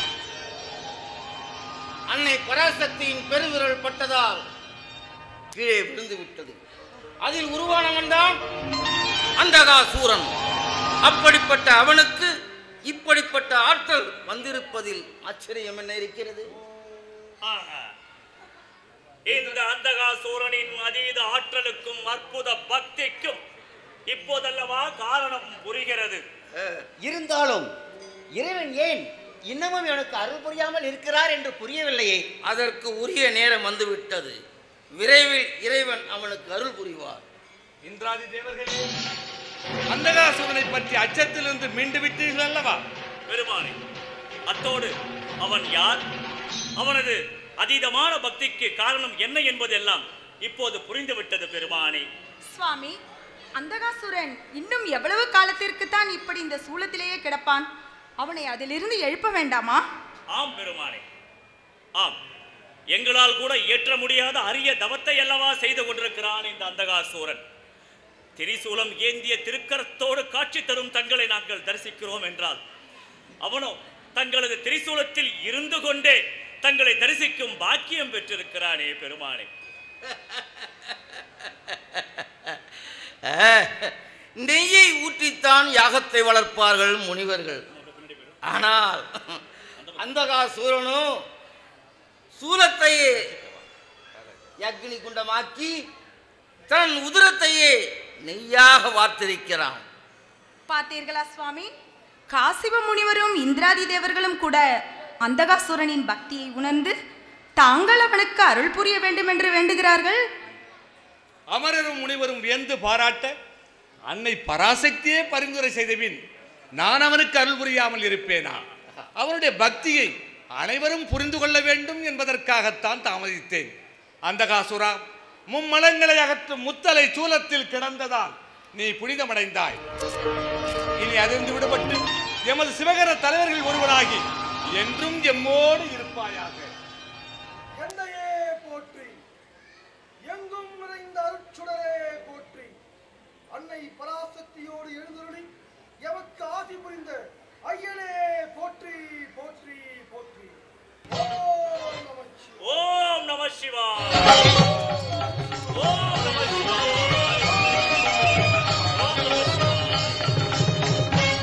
அன்னை பராசக்தியின் பெருவிரல் பட்டதால் கீழே விழுந்து விட்டது அதில் உருவானவன் தான் அந்தகாசூரன் அப்படிப்பட்ட அவனுக்கு இப்படிப்பட்ட ஆற்றல் வந்திருப்பதில் ஆச்சரியம் என்ன இருக்கிறது ஆஹா. இந்த அந்தகாசூரனின் அதீத ஆற்றலுக்கும் அற்புத பக்திக்கும் இப்போதல்லவா காரணம் புரிகிறது இருந்தாலும் இறைவன் ஏன் இன்னமும் எனக்கு அருள் புரியாமல் இருக்கிறார் என்று புரியவில்லையே அதற்கு உரிய நேரம் வந்துவிட்டது விரைவில் இறைவன் அவனுக்கு அருள் புரிவார் இந்திராதி தேவர்களே அந்தகாசுரனை பற்றி அச்சத்திலிருந்து மீண்டு விட்டீர்கள் அல்லவா பெருமானே அத்தோடு அவன் யார் அவனது அதீதமான பக்திக்கு காரணம் என்ன என்பதெல்லாம் இப்போது புரிந்துவிட்டது பெருமானே சுவாமி அந்தகாசுரன் இன்னும் எவ்வளவு காலத்திற்கு தான் இப்படி இந்த சூலத்திலேயே கிடப்பான் அவனை அதிலிருந்து எழுப்ப வேண்டாமா ஆம் பெருமானே ஆம் எங்களால் கூட இயற்ற முடியாத அரிய தவத்தை அல்லவா செய்து கொண்டிருக்கிறான் இந்த அந்தகாசூரன் திரிசூலம் ஏந்திய திருக்கரத்தோடு காட்சி தரும் தங்களை நாங்கள் தரிசிக்கிறோம் என்றால் அவனோ தங்களது திரிசூலத்தில் இருந்து கொண்டே தங்களை தரிசிக்கும் பாக்கியம் பெற்றிருக்கிறானே பெருமானே அஹ், நெய்யை ஊற்றித்தான் யாகத்தை வளர்ப்பார்கள் முனிவர்கள் ஆனால் அந்தகாசூரனோ சூலத்தையே அக்னி குண்டமாக்கி தன் உதிரத்தையே நெய்யாக வார்த்திருக்கிறான் பார்த்தீர்களா சுவாமி காசிவ முனிவரும் இந்திராதி தேவர்களும் கூட அந்தகாசுரனின் பக்தியை உணர்ந்து தாங்கள் அவனுக்கு அருள் புரிய வேண்டும் என்று வேண்டுகிறார்கள் அமரரும் முனிவரும் வியந்து பாராட்ட அன்னை பராசக்தியே பரிந்துரை செய்தபின் நான் அவனுக்கு அருள் புரியாமல் இருப்பேனா அவனுடைய பக்தியை அனைவரும் புரிந்து கொள்ள வேண்டும் என்பதற்காகத்தான் தாமதித்தேன் அந்தகாசுரா மும்மலங்களை அகற்றும் முத்தலை சூலத்தில் கிடந்ததால் நீ புனிதமடைந்தாய் இனி அதிர்ந்து விடுபட்டு எமது சிவகர தலைவர்கள் ஒருவனாகி என்றும் எம்மோடு இருப்பாயாக என்னையே போற்றி எங்கும் நிறைந்த அருட்சுடரே போற்றி அன்னை பராசக்தியோடு எழுந்தருளி எமக்கு ஆசி புரிந்த ஐயனே போற்றி போற்றி போற்றி ஓம் நமச்சிவாய. ஓம் நம சிவாய ஓம் நம சிவாய ஓம் நம சிவாய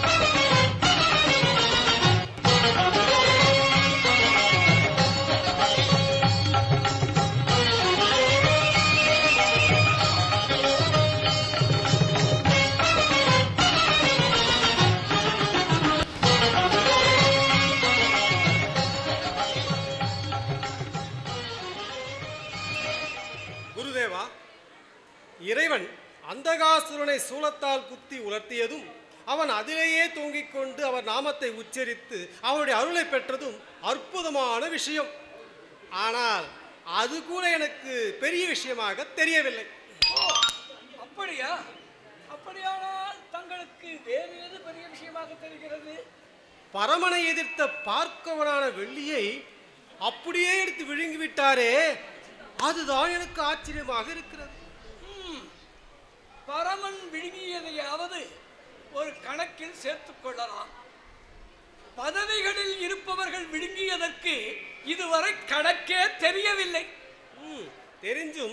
குருதேவா இறைவன் அந்தகாசுரனை சூலத்தால் குத்தி உலர்த்தியதும் அவன் அதிலேயே தூங்கிக் கொண்டு அவர் நாமத்தை உச்சரித்து அவனுடைய அருளை பெற்றதும் அற்புதமான விஷயம் ஆனால் அது கூட எனக்கு பெரிய விஷயமாக தெரியவில்லை ஓ அப்படியா அப்படியானால் தங்களுக்கு வேறு எது பெரிய விஷயமாக தெரிகிறது பரமனை எதிர்த்த பார்க்கவனான வெள்ளியை அப்படியே எடுத்து விழுங்கி விட்டாரே அதுதான் எனக்கு ஆச்சரியமாக இருக்கிறது ம், பரமன் விழுங்கியதையாவது ஒரு கணக்கில் சேர்த்துக் கொள்ளலாம் பதவிகளில் இருப்பவர்கள் விழுங்கியதற்கு இதுவரை கணக்கே தெரியவில்லை ம், தெரிஞ்சும்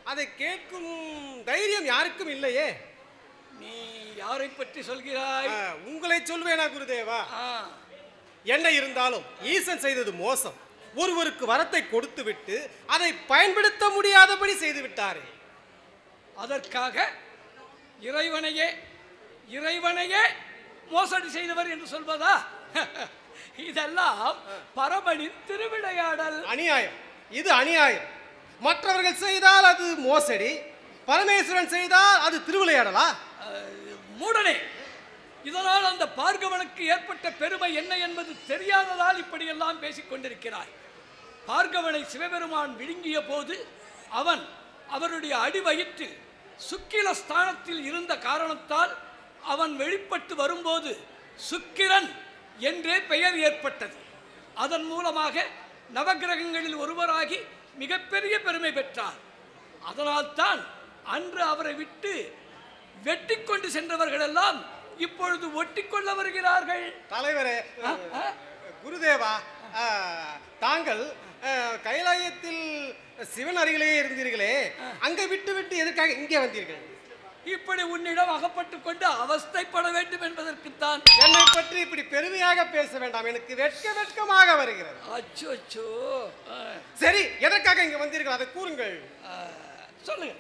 அதை கேட்கும் தைரியம் யாருக்கும் இல்லையே நீ யாரை பற்றி சொல்கிறாய் ஆ, உங்களை சொல்வேனா குருதேவா ஆ, என்ன இருந்தாலும் ஈசன் செய்தது மோசம் ஒருவருக்கு வரத்தை கொடுத்து விட்டு அதை பயன்படுத்த முடியாதபடி செய்து விட்டாரே அதற்காக இறைவனையே இறைவனையே மோசடி செய்தவர் என்று சொல்வதா இதெல்லாம் பரமனின் திருவிளையாடல் அநியாயம் இது அநியாயம் மற்றவர்கள் செய்தால் அது மோசடி பரமேஸ்வரன் செய்தால் அது திருவிளையாடலா மூடனே இதனால் அந்த பார்கவனுக்கு ஏற்பட்ட பெருமை என்ன என்பது தெரியாததால் இப்படியெல்லாம் பேசிக் கொண்டிருக்கிறாய் பார்கவனை சிவபெருமான் விழுங்கிய போது அவன் அவருடைய அடிவயிற்றில் சுக்கில ஸ்தானத்தில் இருந்த காரணத்தால் அவன் வெளிப்பட்டு வரும்போது சுக்கிரன் என்றே பெயர் ஏற்பட்டது அதன் மூலமாக நவக்கிரகங்களில் ஒருவராகி மிகப்பெரிய பெருமை பெற்றார் அதனால்தான் அன்று அவரை விட்டு வெட்டி கொண்டு சென்றவர்கள் எல்லாம் இப்பொழுது ஒட்டிக்கொள்ள வருகிறார்கள் தலைவரே குருதேவா ஆ, தாங்கள் ஆ, கைலாயத்தில் சிவன் அருகிலேயே இருந்தீர்களே அங்க விட்டு விட்டு எதற்காக இங்கே வந்தீர்கள் இப்படி உன்னிடம் அகப்பட்டு கொண்டு அவஸ்தைப்பட வேண்டும் என்பதற்குத்தான் என்னை பற்றி இப்படி பெருமையாக பேச வேண்டாம் எனக்கு வெட்க வெட்கமாக வருகிறது அச்சோ அச்சோ ஆ, சரி எதற்காக இங்க வந்தீர்கள் அதை கூறுங்கள் ஆ, சொல்லுங்க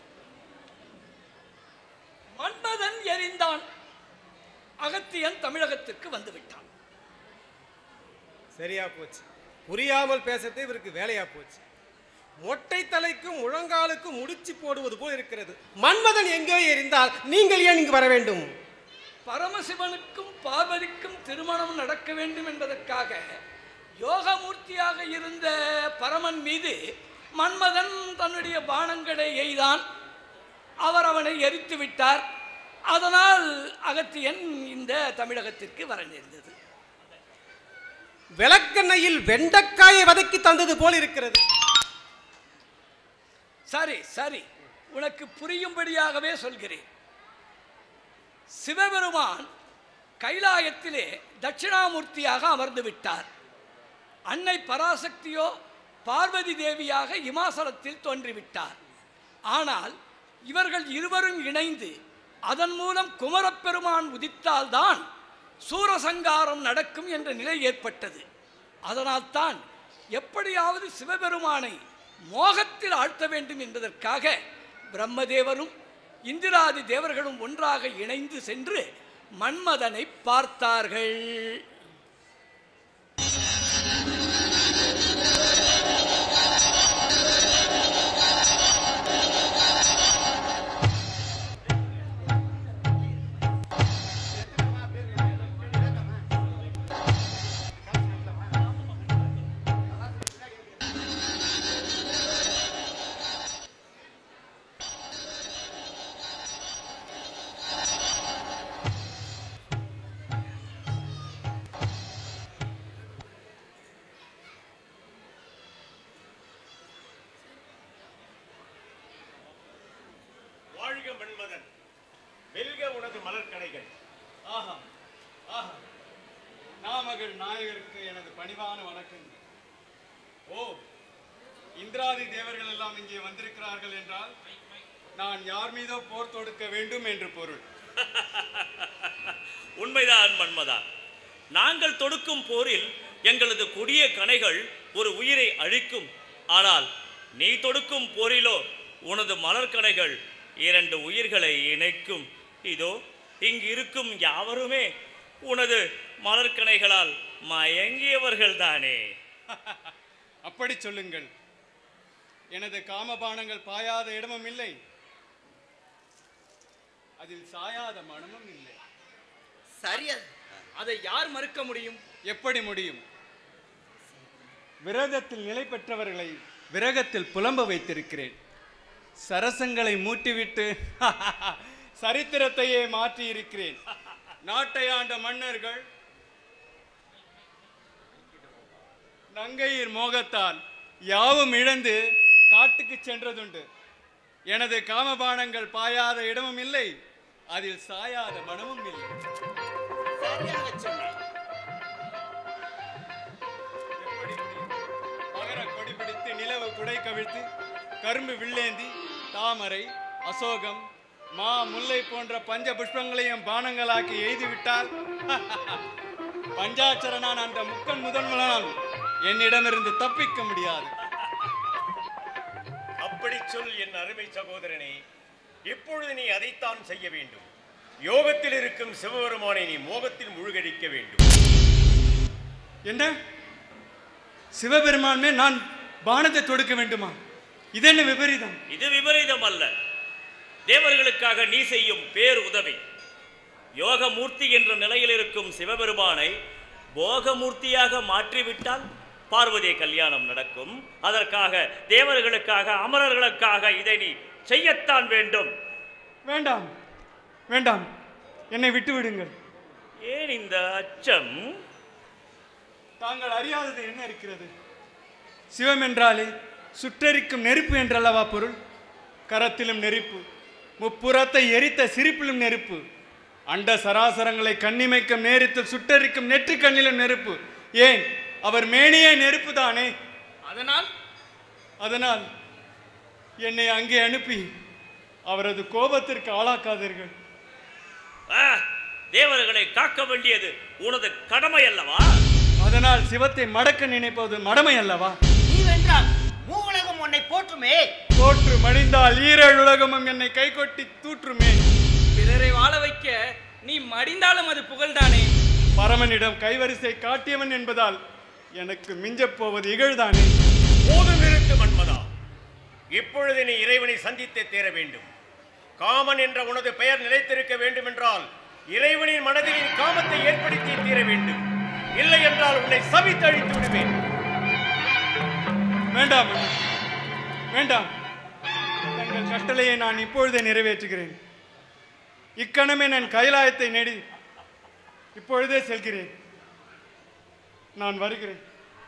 மன்மதன் எரிந்தான் அகத்தியன் தமிழகத்திற்கு வந்து விட்டான் சரியா போச்சு புரியாமல் பேசத்தே இவருக்கு வேலையா போச்சு மொட்டை தலைக்கும் முழங்காலுக்கும் முடிச்சு போடுவது போல் இருக்கிறது மன்மதன் எங்கே எரிந்தால் நீங்கள் ஏன் இங்கு வர வேண்டும் பரமசிவனுக்கும் பார்வதிக்கும் திருமணம் நடக்க வேண்டும் என்பதற்காக யோகமூர்த்தியாக இருந்த பரமன் மீது மன்மதன் தன்னுடைய பானங்களை எய்தான் அவர் அவனை எரித்து விட்டார் அதனால் அகத்தியன் இந்த தமிழகத்திற்கு வர நேர்ந்தது விளக்கெண்ணெயில் வெண்டைக்காயை வதக்கி தந்தது போல் இருக்கிறது சரி சரி உனக்கு புரியும்படியாகவே சொல்கிறேன் சிவபெருமான் கைலாயத்திலே தட்சிணாமூர்த்தியாக அமர்ந்து விட்டார் அன்னை பராசக்தியோ பார்வதி தேவியாக இமாசலத்தில் தோன்றிவிட்டார் ஆனால் இவர்கள் இருவரும் இணைந்து அதன் மூலம் குமரப்பெருமான் உதித்தால்தான் சூரசங்காரம் நடக்கும் என்ற நிலை ஏற்பட்டது அதனால்தான் எப்படியாவது சிவபெருமானை மோகத்தில் ஆழ்த்த வேண்டும் என்பதற்காக பிரம்மதேவரும் இந்திராதி தேவர்களும் ஒன்றாக இணைந்து சென்று மன்மதனை பார்த்தார்கள் வாழ்க மன்மதன் வெல்க உனது மலர்கடைகள் ஆஹா ஆஹா நாமகள் நாயகருக்கு எனது பணிவான வணக்கங்கள் ஓ இந்திராதி தேவர்கள் எல்லாம் இங்கே வந்திருக்கிறார்கள் என்றால் நான் யார் மீதோ போர் தொடுக்க வேண்டும் என்று பொருள் உண்மைதான் மன்மதா நாங்கள் தொடுக்கும் போரில் எங்களது கொடிய கணைகள் ஒரு உயிரை அழிக்கும் ஆனால் நீ தொடுக்கும் போரிலோ உனது மலர்கணைகள் இரண்டு உயிர்களை இணைக்கும் இதோ இங்கு இருக்கும் யாவருமே உனது மலர்கணைகளால் மயங்கியவர்கள் தானே அப்படி சொல்லுங்கள் எனது காமபானங்கள் பாயாத இடமும் இல்லை அதில் சாயாத மனமும் இல்லை சரியா அதை யார் மறுக்க முடியும் எப்படி முடியும் விரதத்தில் நிலை பெற்றவர்களை விரகத்தில் புலம்ப வைத்திருக்கிறேன் சரசங்களை மூட்டிவிட்டு சரித்திரத்தையே மாற்றி இருக்கிறேன் நாட்டை ஆண்ட மன்னர்கள் நங்கையர் மோகத்தால் யாவும் இழந்து காட்டுக்கு சென்றதுண்டு எனது காமபானங்கள் பாயாத இடமும் இல்லை அதில் சாயாத மனமும் இல்லை சரியாக சொன்னாய் மகர கொடி பிடித்து நிலவு குடை கவிழ்த்து கரும்பு வில்லேந்தி தாமரை அசோகம் மா முல்லை போன்ற பஞ்ச புஷ்பங்களையும் பானங்களாக்கி எய்துவிட்டால் பஞ்சாட்சரனான் அந்த முக்கன் முதன்மலான் என்னிடமிருந்து தப்பிக்க முடியாது அப்படி சொல் என் அருமை சகோதரனே இப்பொழுது நீ அதைத்தான் செய்ய வேண்டும் யோகத்தில் இருக்கும் சிவபெருமானை நீ மோகத்தில் முழுகடிக்க வேண்டும் என்ன சிவபெருமான் மேல் நான் பானத்தை தொடுக்க வேண்டுமா இது என்ன விபரீதம் இது விபரீதம் அல்ல தேவர்களுக்காக நீ செய்யும் பேர் உதவி யோகமூர்த்தி என்ற நிலையில் இருக்கும் சிவபெருமானை போகமூர்த்தியாக மாற்றிவிட்டால் பார்வதி கல்யாணம் நடக்கும் அதற்காக தேவர்களுக்காக அமரர்களுக்காக இதை நீ செய்யத்தான் வேண்டும் வேண்டாம் வேண்டாம் என்னை விட்டு விடுங்கள் ஏன் இந்த அச்சம் தாங்கள் அறியாதது என்ன இருக்கிறது சிவம் என்றாலே சுட்டெரிக்கும் நெருப்பு என்றல்லவா பொருள் கரத்திலும் நெருப்பு முப்புறத்தை எரித்த சிரிப்பிலும் நெருப்பு அண்ட சராசரங்களை கண்ணிமைக்கும் நேரித்து சுட்டெரிக்கும் நெற்றி கண்ணிலும் நெருப்பு ஏன் அவர் மேனியே நெருப்பு தானே அதனால் அதனால் என்னை அங்கே அனுப்பி அவரது கோபத்திற்கு ஆளாக்காதீர்கள் ஆ, தேவர்களை காக்க வேண்டியது உனது கடமை அல்லவா அதனால் சிவத்தை மடக்க நினைப்பது மடமை அல்லவா நீ வென்றால் மூவுலகம் உன்னை போற்றுமே தோற்று மடிந்தால் ஈரேழு உலகமும் என்னை கைகொட்டி தூற்றுமே பிறரை வாழ வைக்க நீ மடிந்தாலும் அது புகழ்தானே பரமனிடம் கைவரிசை காட்டியவன் என்பதால் எனக்கு மிஞ்சப் போவது இகழ்தானே போதும் நிறுத்து மன்மதா இப்பொழுது நீ இறைவனை சந்தித்தே தீர வேண்டும் காமன் என்ற உனது பெயர் நிலைத்திருக்க வேண்டும் என்றால் இறைவனின் மனதில் நீ காமத்தை ஏற்படுத்தி தீர வேண்டும் இல்லை என்றால் உன்னை சவித்தழித்து விடுவேன் வேண்டாம் அண்ணா. வேண்டாம் தங்கள் கட்டளையை நான் இப்பொழுதே நிறைவேற்றுகிறேன் இக்கணமே நான் கைலாயத்தை நெடி இப்பொழுதே செல்கிறேன் நான் வருகிறேன்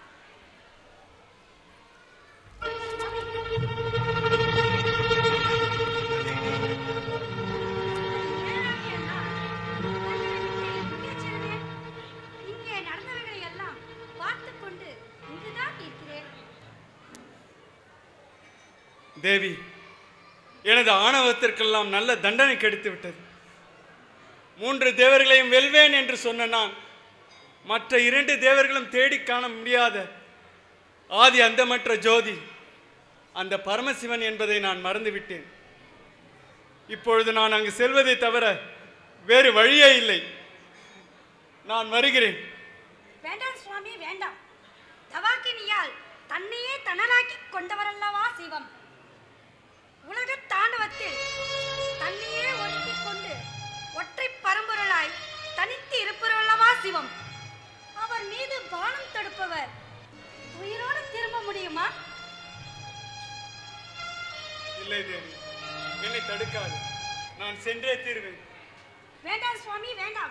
இங்கே நடந்தவைகளை எல்லாம் பார்த்துக் கொண்டு இங்குதான் இருக்கிறேன் தேவி எனது ஆணவத்திற்கெல்லாம் நல்ல தண்டனை கிடைத்து விட்டது மூன்று தேவர்களையும் வெல்வேன் என்று சொன்ன நான் மற்ற இரண்டு தேவர்களும் தேடி காண முடியாத ஆதி அந்தமற்ற ஜோதி அந்த பரமசிவன் என்பதை நான் மறந்துவிட்டேன் இப்பொழுது நான் அங்கு செல்வதை தவிர வேறு வழியே இல்லை நான் வருகிறேன் வேண்டாம் சுவாமி வேண்டாம் தவாக்கினியால் தன்னையே தனலாக்கி கொண்டவரல்லவா சிவம் உலக தாண்டவத்தில் தன்னையே ஒதுக்கிக் கொண்டு ஒற்றை பரம்பொருளாய் தனித்து இருப்பவரல்லவா சிவம் அவர் மீது பானம் தொடுப்பவர் உயிரோடு திரும்ப முடியுமா இல்லை தேவி என்னை தடுக்காது நான் சென்றே தீர்வேன் வேண்டாம் சுவாமி வேண்டாம்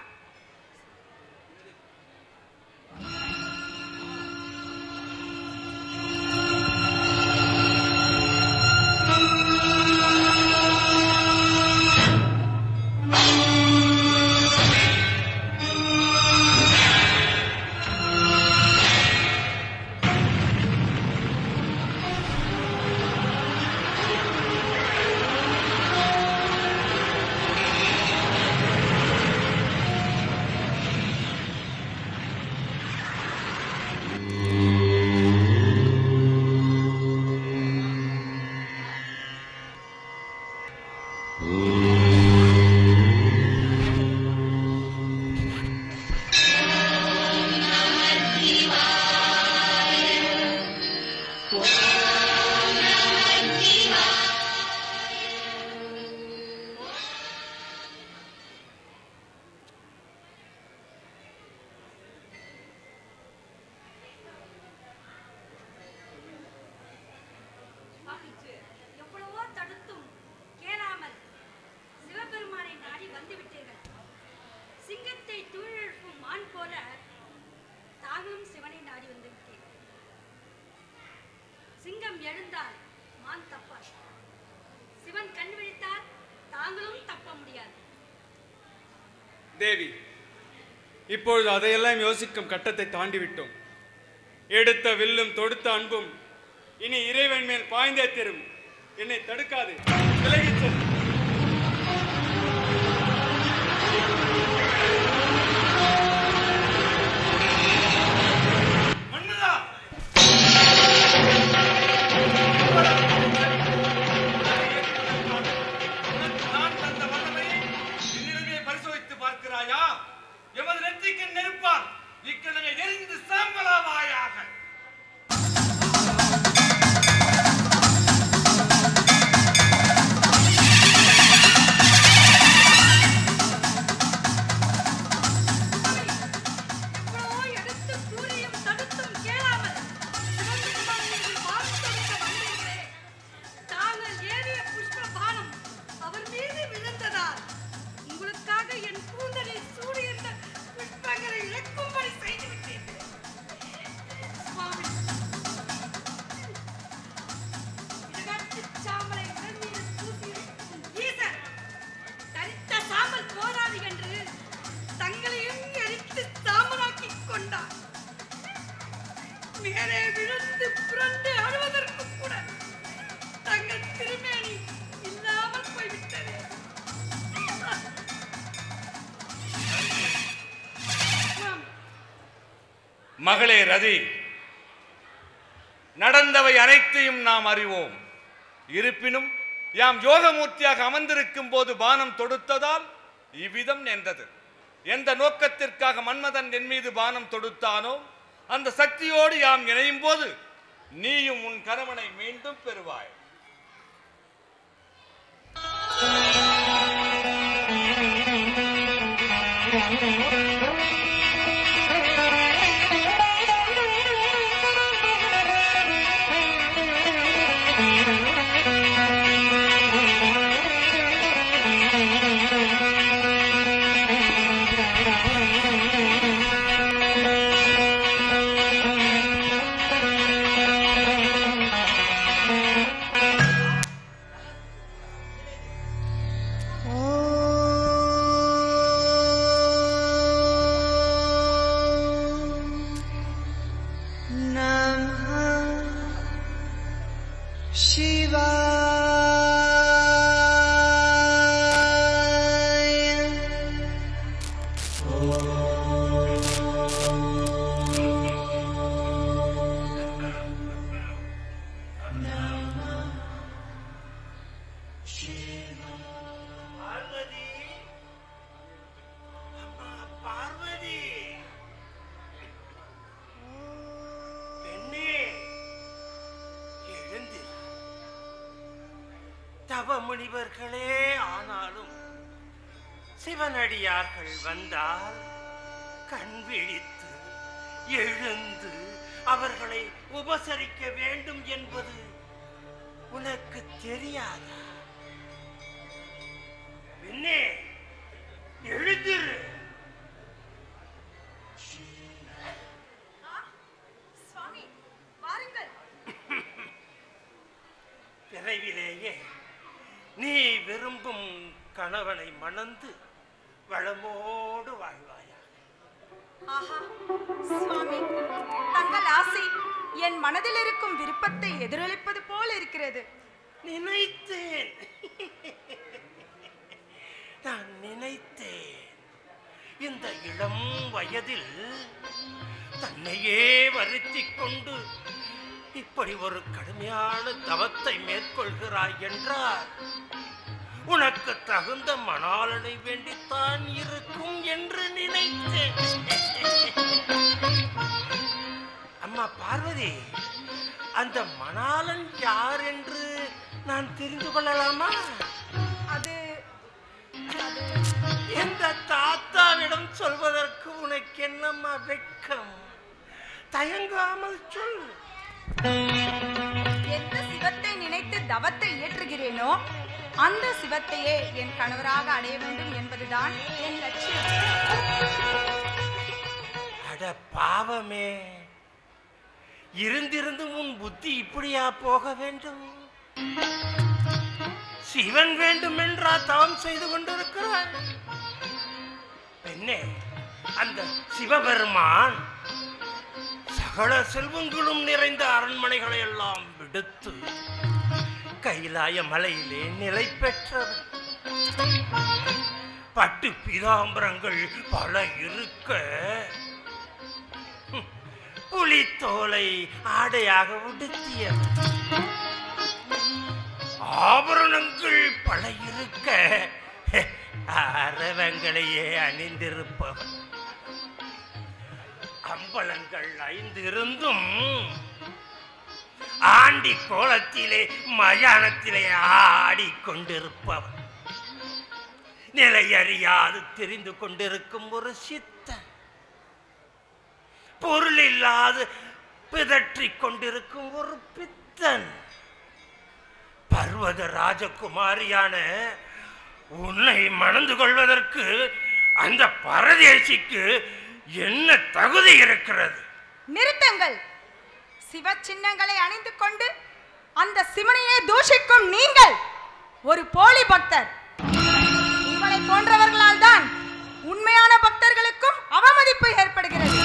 எவ்வளவோ தடுத்தும் கேளாமல் சிவபெருமானை நாடி வந்துவிட்டீர்கள் சிங்கத்தை தூழெழுப்பும் மான் போல தாங்களும் சிவனை நாடி வந்துவிட்டீர்கள் சிங்கம் எழுந்தால் மான் தப்பார் சிவன் கண் விழித்தால் தாங்களும் தப்ப முடியாது தேவி இப்பொழுது அதையெல்லாம் யோசிக்கும் கட்டத்தை தாண்டி விட்டோம் எடுத்த வில்லும் தொடுத்த அன்பும் இனி இறைவன் மேல் பாய்ந்தே தரும் என்னை தடுக்காது விலகிச் செல் மன்மதா உனக்கு நான் தந்த வல்லமையை என்னிடமே பரிசோதித்து பார்க்கிறாயா எமது நெற்றிக்கு நெருப்பால் இக்கிழமை எரிந்து சாம்பலாவாயாக எவ்வளவோ எடுத்து கூறியும் தடுத்தும் கேளாமல் சிவபெருமானின் வாரம் தொடுக்க வந்தீர்களே. தாங்கள் ஏறிய புஷ்ப பானம் அவர் மீது விழுந்ததால் உங்களுக்காக என் கூந்தலில் சூடியிருந்த புஷ்பங்களை இழக்கும்படி செய்துவிட்டீர்கள் சுவாமி இளகாட்டுச் சாம்பலை உடல் மீது பூசியிருக்கும் ஈசன் தரித்த சாம்பல் போராது என்று தங்களையும் எரித்து சாம்பலாக்கிக் கொண்டார் மேலே விழுந்து புரண்டு அழுவதற்கு கூட தங்கள் திருமேனி இல்லாமல் போய்விட்டது மகளே ரதி நடந்தவை அனைத்தையும் நாம் அறிவோம் இருப்பினும் யாம் யோகமூர்த்தியாக அமர்ந்திருக்கும் போது பானம் தொடுத்ததால் இவ்விதம் நேர்ந்தது எந்த நோக்கத்திற்காக மன்மதன் என் மீது பானம் தொடுத்தானோ அந்த சக்தியோடு யாம் இணையும் போது நீயும் உன் கணவனை மீண்டும் பெறுவாய் பார்வதி அம்மா பார்வதி பெண்ணே எழுந்திரு தவ முனிவர்களே ஆனாலும் சிவனடியார்கள் வந்தால் கண் விழித்து எழுந்து அவர்களை உபசரிக்க வேண்டும் என்பது உனக்கு தெரியாதா பெண்ணே எழுந்திரு சுவாமி வாருங்கள் விரைவிலேயே நீ விரும்பும் கணவனை மணந்து வளமோடு வாழ்வாயா ஆஹா சுவாமி தங்கள் ஆசை என் மனதில் இருக்கும் விருப்பத்தை எதிரொலிப்பது போல் இருக்கிறது நினைத்தேன் நான் நினைத்தேன் இந்த இளம் வயதில் தன்னையே வருத்திக் கொண்டு இப்படி ஒரு கடுமையான தவத்தை மேற்கொள்கிறாய் என்றால் உனக்கு தகுந்த மணாளனை வேண்டித்தான் இருக்கும் என்று நினைத்தேன் அம்மா பார்வதி அந்த மணாளன் யார் என்று நான் தெரிந்து கொள்ளலாமா அது எந்த தாத்தாவிடம் சொல்வதற்கு உனக்கு என்னம்மா வெட்கம் தயங்காமல் சொல் எந்த சிவத்தை நினைத்து தவத்தை இயற்றுகிறேனோ அந்த சிவத்தையே என் கணவராக அடைய வேண்டும் என்பதுதான் என் லட்சியம் அட பாவமே இருந்திருந்தும் உன் புத்தி இப்படியா போக வேண்டும் சிவன் வேண்டும் என்றா தவம் செய்து கொண்டிருக்கிறாய் பெண்ணே அந்த சிவபெருமான் சகல செல்வங்களும் நிறைந்த அரண்மனைகளை எல்லாம் விடுத்து கைலாய மலையிலே நிலை பெற்றவன் பட்டு பீதாம்பரங்கள் பல இருக்க ஹம், புலித்தோலை ஆடையாக உடுத்தியவன் ஆபரணங்கள் பல இருக்க அரவங்களையே அணிந்திருப்பவன் அம்பலங்கள் ஐந்து இருந்தும் ஆண்டி கோலத்திலே மயானத்திலே ஆடிக்கொண்டிருப்பவன் நிலையறியாது தெரிந்து கொண்டிருக்கும் ஒரு சித்தன் பொருள் இல்லாது பிதற்றிக் கொண்டிருக்கும் ஒரு பித்தன் பர்வத ராஜகுமாரியான உன்னை மணந்து கொள்வதற்கு அந்த பரதேசிக்கு என்ன தகுதி இருக்கிறது நிறுத்துங்கள் சிவ சின்னங்களை அணிந்து கொண்டு அந்த சிவனையே தூஷிக்கும் நீங்கள் ஒரு போலி பக்தர் உங்களை போன்றவர்களால் தான் உண்மையான பக்தர்களுக்கும் அவமதிப்பு ஏற்படுகிறது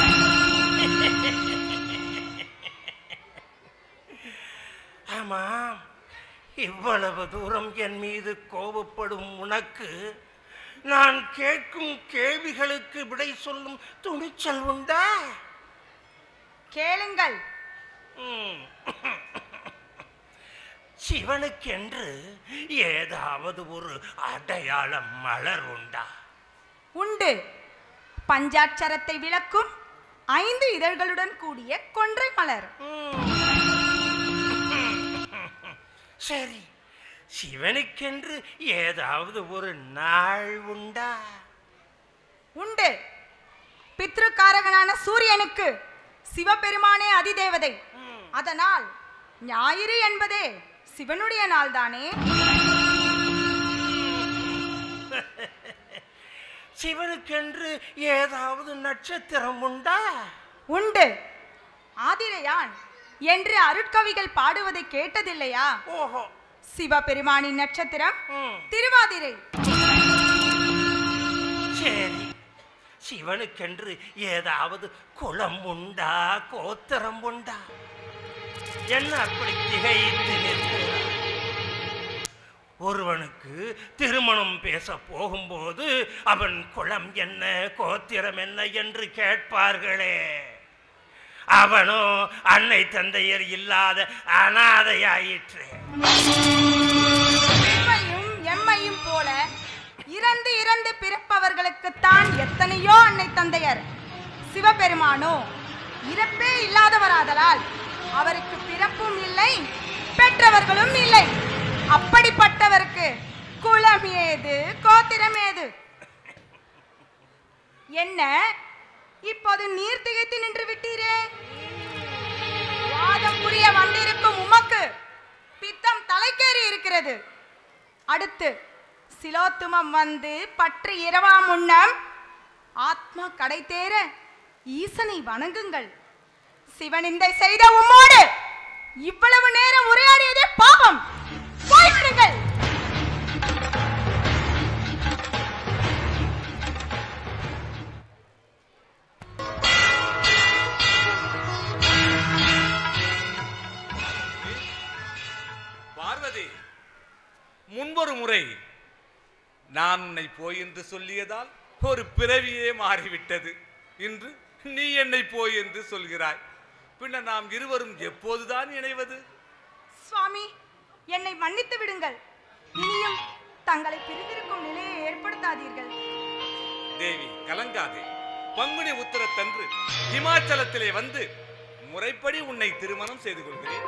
ஆமாம் இவ்வளவு தூரம் என் மீது கோபப்படும் உனக்கு நான் கேட்கும் கேள்விகளுக்கு விடை சொல்லும் துணிச்சல் உண்டா கேளுங்கள் ம். சிவனுக்கென்று ஏதாவது ஒரு அடையாள மலர் உண்டா உண்டு பஞ்சாட்சரத்தை விளக்கும் ஐந்து இதழ்களுடன் கூடிய கொன்றை மலர் சரி சிவனுக்கென்று ஏதாவது ஒரு நாள் உண்டா உண்டு பித்ருக்காரகனான சூரியனுக்கு சிவபெருமானே அதிதேவதை அதனால் ஞாயிறு என்பதே சிவனுடைய நாள்தானே சிவனுக்கென்று ஏதாவது நட்சத்திரம் உண்டா உண்டு ஆதிரையான் என்று அருட்கவிகள் பாடுவதை கேட்டதில்லையா ஓஹோ சிவபெருமானின் நட்சத்திரம் திருவாதிரை சரி சிவனுக்கென்று ஏதாவது குலம் உண்டா கோத்திரம் உண்டா என்ன அப்படி திகைத்து நிற்கிறார் ஒருவனுக்கு திருமணம் பேச போகும்போது அவன் குலம் என்ன கோத்திரம் என்ன என்று கேட்பார்களே அவனோ அன்னை தந்தையர் இல்லாத அனாதையாயிற்று எம்மையும் எம்மையும் போல இறந்து இறந்து பிறப்பவர்களுக்குத்தான் எத்தனையோ அன்னை தந்தையர் சிவபெருமானோ இறப்பே இல்லாதவராதலால் அவருக்கு பிறப்பும் இல்லை பெற்றவர்களும் இல்லை அப்படிப்பட்டவருக்கு குலம் ஏது கோத்திரம் ஏது என்ன இப்போது நீர் திகைத்து நின்று விட்டீரே வாதம் புரிய வந்திருக்கும் உமக்கு பித்தம் தலைக்கேறி இருக்கிறது அடுத்து சிலோத்துமம் வந்து பற்றி இரவா முன்னம் ஆத்மா கடை தேர ஈசனை வணங்குங்கள் சிவனிந்தை செய்த உம்மோடு இவ்வளவு நேரம் உரையாடியதே பாவம் போய்விடுங்கள் பார்வதி முன்பொரு முறை நான் உன்னை போய் என்று சொல்லியதால் ஒரு பிறவியே மாறிவிட்டது இன்று நீ என்னை போய் என்று சொல்கிறாய் பின்னர் நாம் இருவரும் எப்போதுதான் இணைவது சுவாமி என்னை மன்னித்து விடுங்கள் இனியும் தங்களை பிரிந்திருக்கும் நிலையை ஏற்படுத்தாதீர்கள் தேவி கலங்காதே பங்குனி உத்தரத்தன்று இமாச்சலத்திலே வந்து முறைப்படி உன்னை திருமணம் செய்து கொள்கிறேன்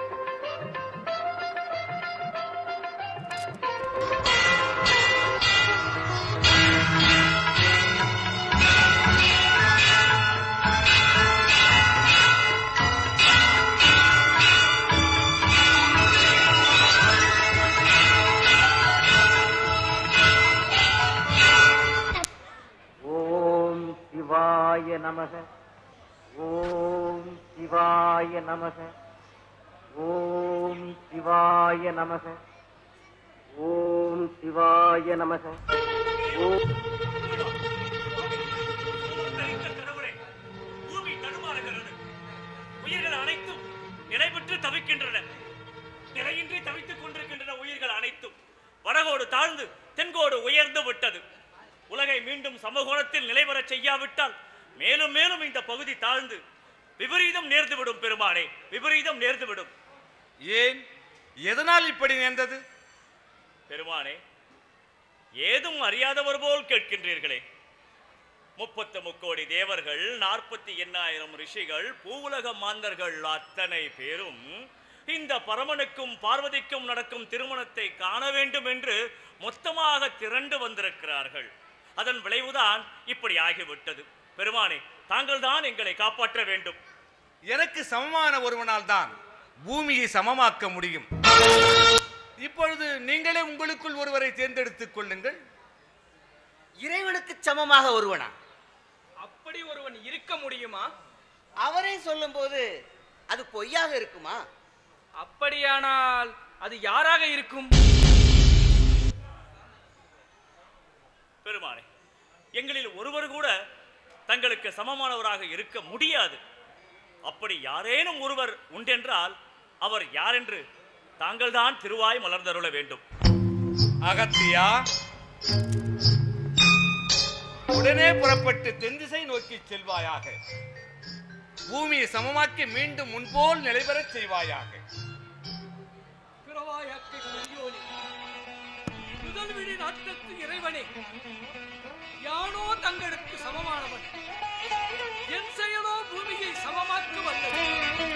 ஓம் சிவாய நமக ஓம் சிவாய நமக ஓம் சிவாய நமக ஓம் சிவாய நமக ஓம் பூமி தடுமாறுகிறது உயிர்கள் அனைத்தும் நிலைபெற்று தவிக்கின்றன நிலையின்றி தவித்துக் கொண்டிருக்கின்றன உயிர்கள் வடகோடு தாழ்ந்து தென்கோடு உயர்ந்து விட்டது உலகை மீண்டும் சமகோணத்தில் நிலைபெறச் செய்யாவிட்டால் மேலும் மேலும் இந்த பகுதி தாழ்ந்து விபரீதம் நேர்ந்துவிடும் பெருமானே விபரீதம் நேர்ந்துவிடும் ஏன் எதனால் இப்படி நேர்ந்தது பெருமானே ஏதும் அறியாதவர் போல் கேட்கின்றீர்களே முப்பத்து முக்கோடி தேவர்கள் நாற்பத்தி எண்ணாயிரம் ரிஷிகள் பூவுலக மாந்தர்கள் அத்தனை பேரும் இந்த பரமனுக்கும் பார்வதிக்கும் நடக்கும் திருமணத்தை காண வேண்டும் என்று மொத்தமாக திரண்டு வந்திருக்கிறார்கள் அதன் விளைவுதான் இப்படி ஆகிவிட்டது பெருமானே தாங்கள் தான் எங்களை காப்பாற்ற வேண்டும் எனக்கு சமமான ஒருவனால் தான் பூமியை சமமாக்க முடியும் இப்பொழுது நீங்களே உங்களுக்குள் ஒருவரை தேர்ந்தெடுத்துக் கொள்ளுங்கள் இறைவனுக்கு சமமாக ஒருவனா அப்படி ஒருவன் இருக்க முடியுமா அவரே சொல்லும்போது அது பொய்யாக இருக்குமா அப்படியானால் அது யாராக இருக்கும் பெருமானே எங்களில் ஒருவர் கூட தங்களுக்கு சமமானவராக இருக்க முடியாது அப்படி யாரேனும் ஒருவர் உண்டென்றால் அவர் யாரென்று தாங்கள்தான் திருவாய் மலர்ந்தருள வேண்டும் அகத்தியா உடனே புறப்பட்டு தென்திசை நோக்கி செல்வாயாக பூமியை சமமாக்கி மீண்டும் முன்போல் நிலைபெறச் செய்வாயாக பிறவாயாக்கை பெரியோனே முதல் விழி நாட்டத்து இறைவனே யானோ தங்களுக்கு சமமானவன் என் செயலோ பூமியை சமமாக்க வல்லது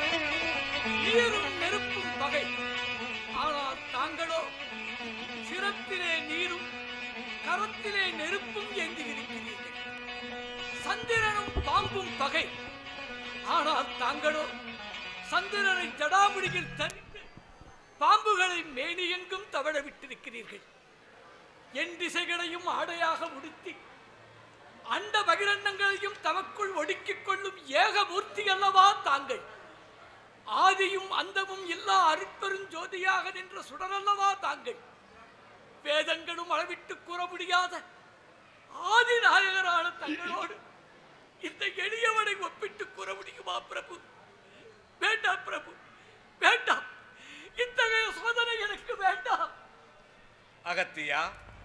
நீரும் நெருப்பும் பகை ஆனால் தாங்களோ சிரத்திலே நீரும் கரத்திலே நெருப்பும் ஏந்தி இருக்கிறீர்கள் சந்திரனும் பாம்பும் பகை ஆனால் தாங்களோ சந்திரனை ஜடாமுடியில் தரித்து பாம்புகளை மேனியெங்கும் தவழ விட்டிருக்கிறீர்கள் என் திசைகளையும் ஆடையாக உடுத்தி அண்ட பகிரண்டங்களையும் தமக்குள் ஒடுக்கிக் கொள்ளும் ஏகமூர்த்தி அல்லவா தாங்கள் ஆதியும் அந்தமும் எல்லா அருட்பெருஞ்சோதியாக நின்ற சுடரல்லவா தாங்கள் வேதங்களும் அளவிட்டு கூற முடியாத ஆதி நாயகரான தங்களோடு இந்த எளியவனை ஒப்பிட்டு கூற முடியுமா பிரபு வேண்டாம் பிரபு வேண்டாம் இத்தகைய சோதனை எனக்கு வேண்டாம் அகத்தியா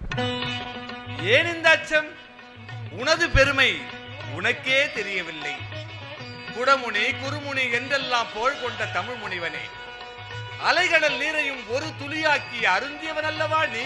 ஏன் இந்த அச்சம் உனது பெருமை உனக்கே தெரியவில்லை குடமுனி குருமுனி என்றெல்லாம் புகழ் கொண்ட தமிழ் முனிவனே அலைகடல் நீரையும் ஒரு துளியாக்கி அருந்தியவன் அல்லவா நீ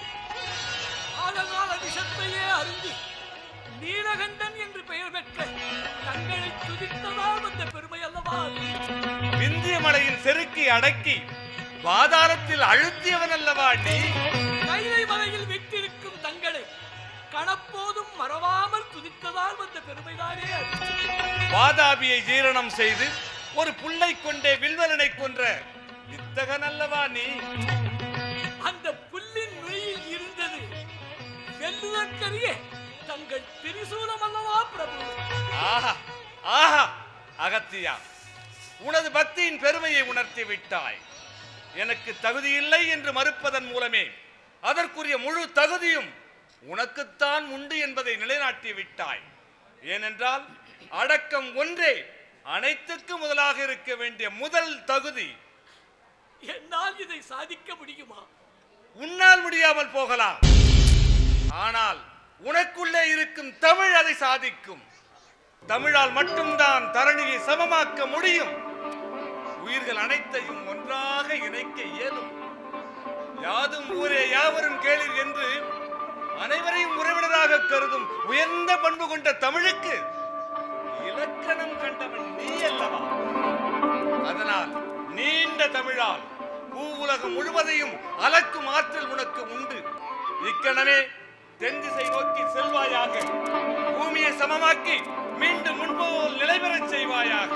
காலகால விஷத்தையே அருந்தி நீலகண்டன் என்று பெயர் பெற்ற தங்களை துதித்ததால் வந்த பெருமை அல்லவா அது? விந்திய மலையின் செருக்கி அடக்கி பாதாளத்தில் அழுத்தியவன் அல்லவா நீ கைலை மலையில் விட்டிருக்கும் தங்களை கணப்போதும் மறவாமல் துதித்ததால் வந்த பெருமைதானே அது வாதாபியை ஜீரணம் செய்து ஒரு புல்லை கொண்டே வில்வலனை கொன்ற வித்தகன் அல்லவா நீ அந்த புல்லின் நுனியில் இருந்தது வெல்லுதற்கரிய தங்கள் திரிசூலம் அல்லவா பிரபு ஆஹா ஆஹா அகத்தியா உனது பக்தியின் பெருமையை உணர்த்தி விட்டாய் எனக்கு தகுதி இல்லை என்று மறுப்பதன் மூலமே அதற்குரிய முழு தகுதியும் உனக்குத்தான் உண்டு என்பதை நிலைநாட்டி விட்டாய் ஏனென்றால் அடக்கம் ஒன்றே அனைத்துக்கும் முதலாக இருக்க வேண்டிய முதல் தகுதி என்னால் இதை சாதிக்க முடியுமா உன்னால் முடியாமல் போகலாம் ஆனால் உனக்குள்ளே இருக்கும் தமிழ் அதை சாதிக்கும் தமிழால் மட்டும்தான் தரணியை சமமாக்க முடியும் உயிர்கள் அனைத்தையும் ஒன்றாக இணைக்க இயலும் யாதும் ஊரே யாவரும் கேளீர் என்று அனைவரையும் உறவினராக கருதும் உயர்ந்த பண்பு கொண்ட தமிழுக்கு இலக்கணம் கண்டவன் நீ அல்லவா அதனால் நீண்ட தமிழால் பூவுலகம் முழுவதையும் அலக்கும் ஆற்றல் உனக்கு உண்டு இக்கணமே தென் திசை நோக்கி செல்வாயாக பூமியை சமமாக்கி மீண்டும் முன்போல் நிலைபெறச் செய்வாயாக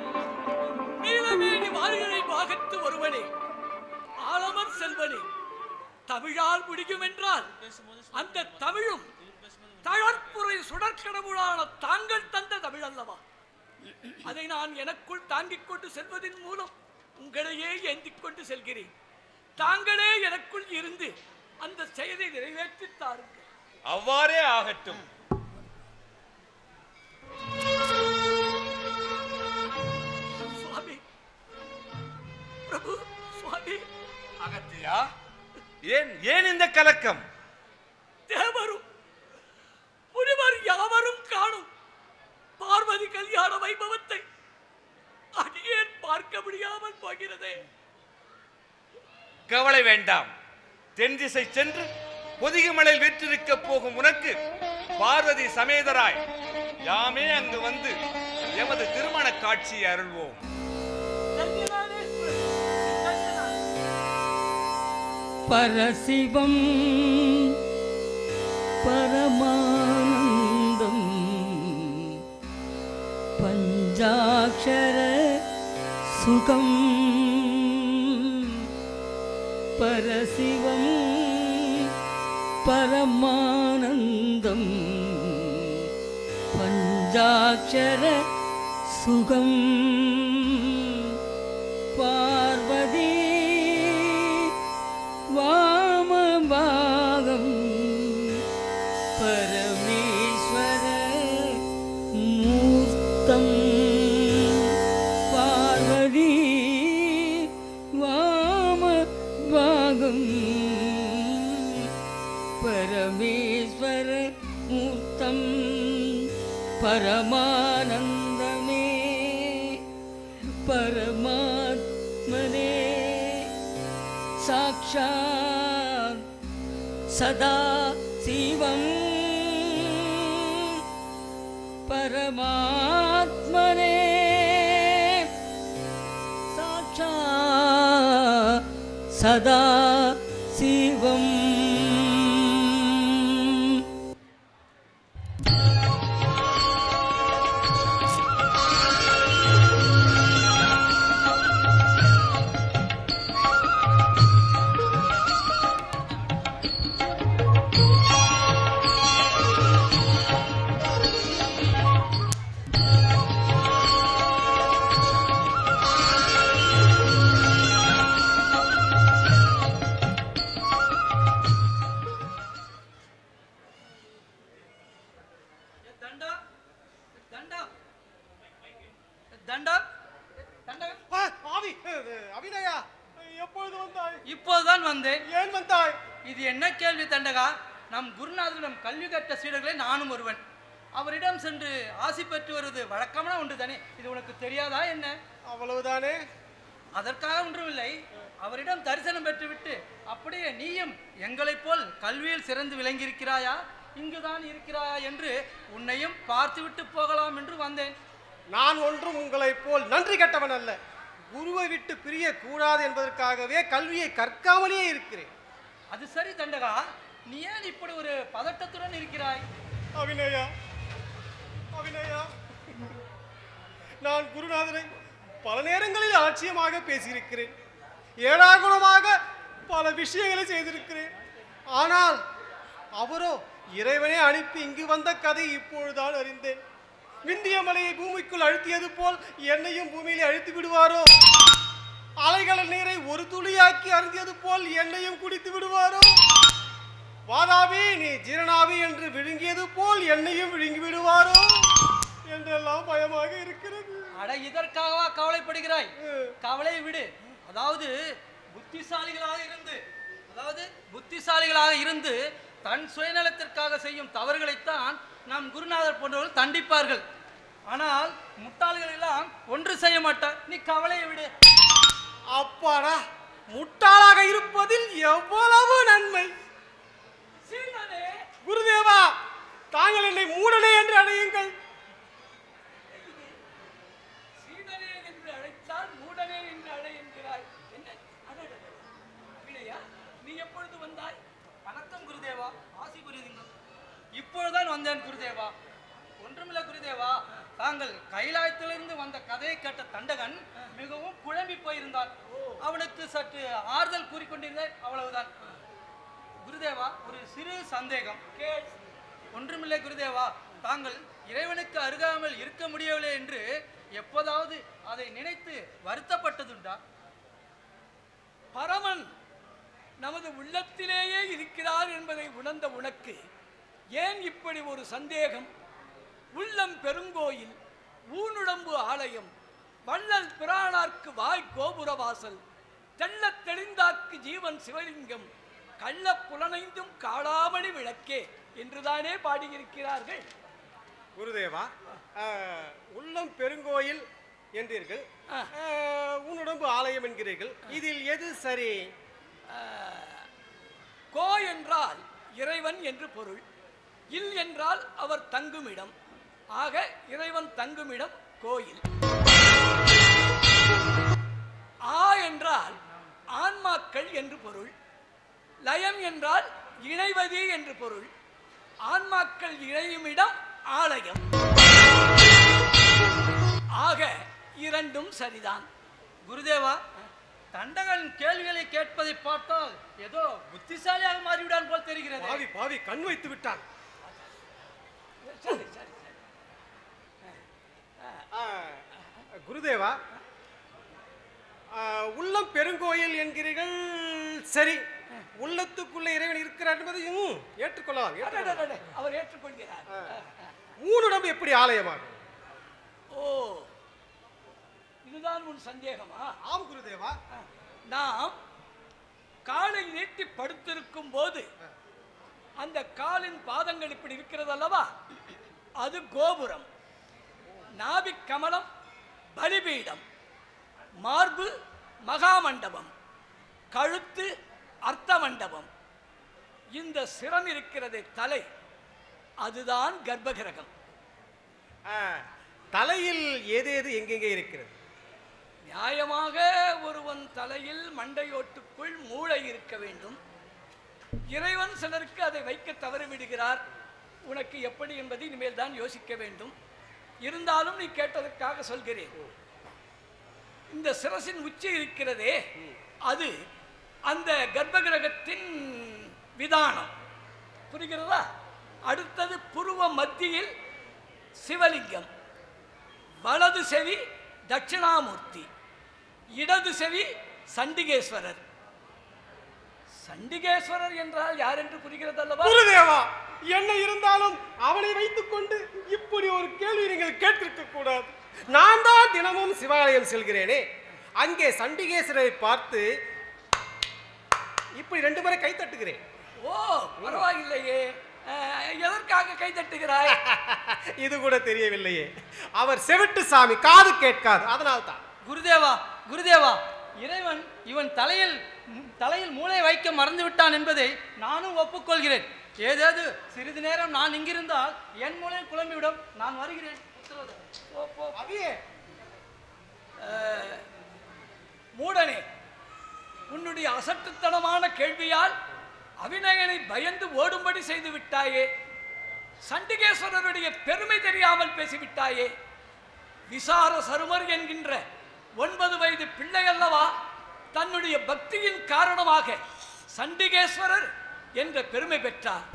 நீலமேனி மாறுகளை பாகத்து ஒருவனே ஆலமர் செல்வனே தமிழால் முடியும் என்றால் அந்த தமிழும் தழற்புரை சுடற்கடவுளான தாங்கள் தந்த தமிழ் அல்லவா அதை நான் எனக்குள் தாங்கிக் கொண்டு செல்வதன் மூலம் உங்களையே ஏந்திக் கொண்டு செல்கிறேன் தாங்களே எனக்குள் இருந்து அந்த செயலை நிறைவேற்றித் தாருங்கள் அவ்வாறே ஆகட்டும் சுவாமி பிரபு சுவாமி அகத்தியா ஏன் ஏன் இந்த கலக்கம் தேவரும் முனிவர் யாவரும் காணும் பார்வதி கல்யாண வைபவத்தை அடியேன் பார்க்க முடியாமல் போகிறதே கவலை வேண்டாம் தென் திசை சென்று பொதிகமலையில் வெற்றிருக்க போகும் உனக்கு பார்வதி சமேதராய் யாமே அங்கு வந்து எமது திருமண காட்சியை அருள்வோம் பரசிவம் பரமானந்தம் பஞ்சாட்சர சுகம் பரசிவம் பரமானந்தம் பஞ்சாட்சர சுகம் பார்வதி வாமபாகம் பரமேஸ்வர மூர்த்தம் பார்வதி வாமபாகம் பரமேஸ்வர மூர்த்தம் பரமானந்தமே பரமாத்மனே साक्षात् सदा शिवम् परमात्मने साक्षात् सदा शिवम् தண்டா தண்டா தண்டா தண்டா ஆவி அபிநயா எப்பொழுது வந்தாய் இப்போதுதான் வந்தேன் ஏன் வந்தாய் இது என்ன கேள்வி தண்டகா நம் குருநாதரிடம் கல்வி கற்ற சீடர்களே நானும் ஒருவன் அவரிடம் சென்று ஆசி பெற்று வருவது வழக்கமான ஒன்று தானே இது உனக்கு தெரியாதா என்ன அவ்வளவுதானே அதற்காக ஒன்றுமில்லை அவரிடம் தரிசனம் பெற்றுவிட்டு அப்படியே நீயும் எங்களைப் போல் கல்வியில் சிறந்து விளங்கியிருக்கிறாயா இங்குதான் இருக்கிறாயா என்று உன்னையும் பார்த்துவிட்டு போகலாம் என்று வந்தேன் நான் ஒன்றும் உங்களைப் போல் நன்றி கெட்டவன் அல்ல குருவை விட்டு பிரியக்கூடாது என்பதற்காகவே கல்வியை கற்காமலேயே இருக்கிறேன் அது சரி தண்டகா நீ ஏன் இப்படி ஒரு பதட்டத்துடன் இருக்கிறாய் அபிநயா அபிநயா நான் குருநாதரை பல நேரங்களில் அலட்சியமாக பேசியிருக்கிறேன் ஏடாகுணமாக பல விஷயங்களை செய்திருக்கிறேன் ஆனால் அவரோ இறைவனே அனுப்பி இங்கு வந்த கதை இப்பொழுதுதான் அறிந்தேன் விந்திய மலையை பூமிக்குள் அழுத்தியது போல் என்னையும் பூமியிலே அழுத்தி விடுவாரோ அலைகள நீரை ஒரு துளியாக்கி அருந்தியது போல் என்னையும் குடித்து விடுவாரோ வாதாபி நீ ஜீரணாவி என்று விழுங்கியது போல் என்னையும் விழுங்கி விடுவாரோ என்றெல்லாம் பயமாக இருக்கிறது அட இதற்காகவா கவலைப்படுகிறாய் கவலை விடு அதாவது புத்திசாலிகளாக இருந்து அதாவது புத்திசாலிகளாக இருந்து தன் சுயநலத்திற்காக செய்யும் தவறுகளைத்தான் நம் குருநாதர் போன்றவர்கள் தண்டிப்பார்கள் ஆனால் முட்டாள்கள் எல்லாம் ஒன்று செய்ய மாட்டார் நீ கவலையை விடு அப்பாடா முட்டாளாக இருப்பதில் எவ்வளவு நன்மை குருதேவா தாங்கள் என்னை மூடனே என்று அடையுங்கள் சீடனே என்று அழைத்தால் மூடனே என்று அழை என்கிறாய் என்ன அடடட. அபிநயா நீ எப்பொழுது வந்தாய் வணக்கம் குருதேவா ஆசி புரியுதுங்கள் இப்பொழுதுதான் வந்தேன் குருதேவா ஒன்றுமில்ல குருதேவா தாங்கள் கைலாயத்திலிருந்து வந்த கதையை கேட்ட தண்டகன் மிகவும் குழம்பி போயிருந்தான் அவனுக்கு சற்று ஆறுதல் கூறிக்கொண்டிருந்தேன் அவ்வளவுதான் குருதேவா ஒரு சிறு சந்தேகம் கேள் ஒன்றுமில்லை குருதேவா தாங்கள் இறைவனுக்கு அருகாமல் இருக்க முடியவில்லை என்று எப்போதாவது அதை நினைத்து வருத்தப்பட்டதுண்டா பரமன் நமது உள்ளத்திலேயே இருக்கிறார் என்பதை உணர்ந்த உனக்கு ஏன் இப்படி ஒரு சந்தேகம் உள்ளம் பெருங்கோயில் ஊனுடம்பு ஆலயம் வள்ளல் பிரானார்க்கு வாய் கோபுர வாசல் தெள்ளத் தெளிந்தாக்கு ஜீவன் சிவலிங்கம் கள்ள புலனைந்தும் காளாமணி விளக்கே என்றுதானே பாடியிருக்கிறார்கள் குருதேவா ஆஹ், உள்ளம் பெருங்கோயில் என்றீர்கள் ஆஹ், உன்னுடம்பு ஆலயம் என்கிறீர்கள் இதில் எது சரி கோ என்றால் இறைவன் என்று பொருள் இல் என்றால் அவர் தங்குமிடம் ஆக இறைவன் தங்குமிடம் கோயில் ஆ என்றால் ஆன்மாக்கள் என்று பொருள் லயம் என்றால் இணைவது என்று பொருள் ஆன்மாக்கள் இணையுமிடம் ஆலயம் ஆக இரண்டும் சரிதான் குருதேவா தண்டகன் கேள்விகளை கேட்பதை பார்த்தால் ஏதோ புத்திசாலியாக மாறிவிடான் போல் தெரிகிறது பாவி பாவி கண் வைத்து விட்டான் சரி சரி சரி ஆஹ், குருதேவா ஆஹ், உள்ளம் பெருங்கோயில் என்கிறீர்கள் சரி உள்ளத்துக்குள்ள இறைவன் இருக்கிறார் என்பதையும் ஏற்றுக்கொள்ளலாம் ஏற்றுக்கொள்ளலாம். அடடடடே, அவர் ஏற்றுக்கொள்கிறார் மூணுடம்பு எப்படி ஆலயமாகும் ஓ இதுதான் உன் சந்தேகமா ஆம் குருதேவா நாம் காலை நீட்டி படுத்திருக்கும் போது அந்த காலின் பாதங்கள் இப்படி இருக்கிறது அல்லவா அது கோபுரம் நாபிக் கமலம் பலிபீடம் மார்பு மகாமண்டபம் கழுத்து அர்த்த மண்டபம் இந்த சிரம் இருக்கிறதே தலை அதுதான் கர்ப்பகிரகம் ஆஹ், தலையில் ஏதேது எங்கெங்கே இருக்கிறது நியாயமாக ஒருவன் தலையில் மண்டையோட்டுக்குள் மூளை இருக்க வேண்டும் இறைவன் சிலருக்கு அதை வைக்க தவறிவிடுகிறார் உனக்கு எப்படி என்பது இனிமேல் தான் யோசிக்க வேண்டும் இருந்தாலும் நீ கேட்டதற்காக சொல்கிறேன் இந்த சிரசின் உச்சி இருக்கிறதே அது அந்த கர்ப்பகிரகத்தின் விதானம் புரிகிறதா அடுத்தது புருவ மத்தியில் சிவலிங்கம் வலது செவி தட்சிணாமூர்த்தி இடது செவி சண்டிகேஸ்வரர் சண்டிகேஸ்வரர் என்றால் யார் என்று புரிகிறது அல்லவா குருதேவா என்ன இருந்தாலும் அவனை வைத்துக்கொண்டு இப்படி ஒரு கேள்வி நீங்கள் கேட்டிருக்க கூடாது நான் தான் தினமும் சிவாலயம் செல்கிறேனே அங்கே சண்டிகேஸ்வரரை பார்த்து இப்படி ரெண்டு முறை கை தட்டுகிறேன் ஓ பரவாயில்லையே அஹ், எதற்காக கை தட்டுகிறாய் இது கூட தெரியவில்லையே அவர் செவிட்டு சாமி காது கேட்காது அதனால் தான் குருதேவா குருதேவா இறைவன் இவன் தலையில் தலையில் மூளை வைக்க மறந்து விட்டான் என்பதை நானும் ஒப்புக்கொள்கிறேன் ஏதேது சிறிது நேரம் நான் இங்கிருந்தால் என் மூளை குழம்பிவிடும் நான் வருகிறேன் போ, போ. அவியே அஹ், மூடனே உன்னுடைய அசட்டுத்தனமான கேள்வியால் அபிநயனை பயந்து ஓடும்படி செய்து விட்டாயே சண்டிகேஸ்வரருடைய பெருமை தெரியாமல் பேசிவிட்டாயே விசார சருமர் என்கின்ற ஒன்பது வயது பிள்ளை அல்லவா தன்னுடைய பக்தியின் காரணமாக சண்டிகேஸ்வரர் என்ற பெருமை பெற்றார்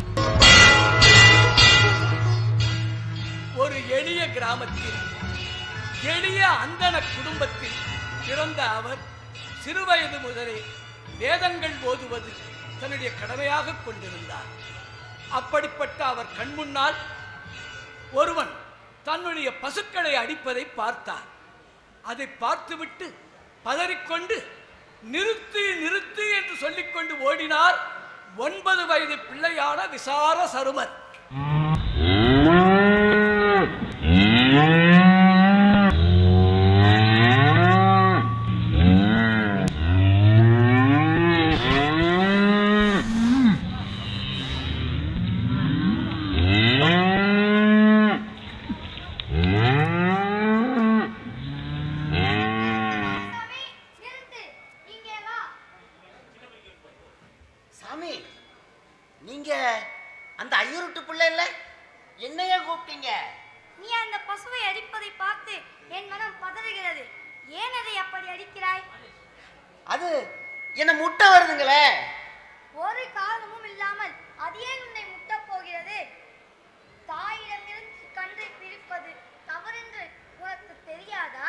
ஒரு எளிய கிராமத்தில் எளிய அந்தன குடும்பத்தில் பிறந்த அவர் சிறுவயது முதலே வேதங்கள் ஓதுவது தன்னுடைய கடமையாக கொண்டிருந்தார் அப்படிப்பட்ட அவர் கண்முன்னால் ஒருவன் தன்னுடைய பசுக்களை அடிப்பதை பார்த்தார் அதை பார்த்துவிட்டு பதறிக்கொண்டு நிறுத்து நிறுத்து என்று சொல்லிக்கொண்டு ஓடினார் ஒன்பது வயது பிள்ளையான விசார சருமர் நிறுத்து இங்கே வா சாமி நீங்க அந்த ஐயருட்டு பிள்ளை இல்ல என்னைய கூப்பிட்டீங்க நீ அந்த பசுவை அடிப்பதை பார்த்து என் மனம் பதறுகிறது ஏன் அதை அப்படி அடிக்கிறாய் அது என்ன முட்டை வருதுங்களே ஒரு காரணமும் இல்லாமல் அது ஏன் உன்னை முட்டப் போகிறது தாயிடமிருந்து கன்றை பிரிப்பது தவறென்று உனக்கு தெரியாதா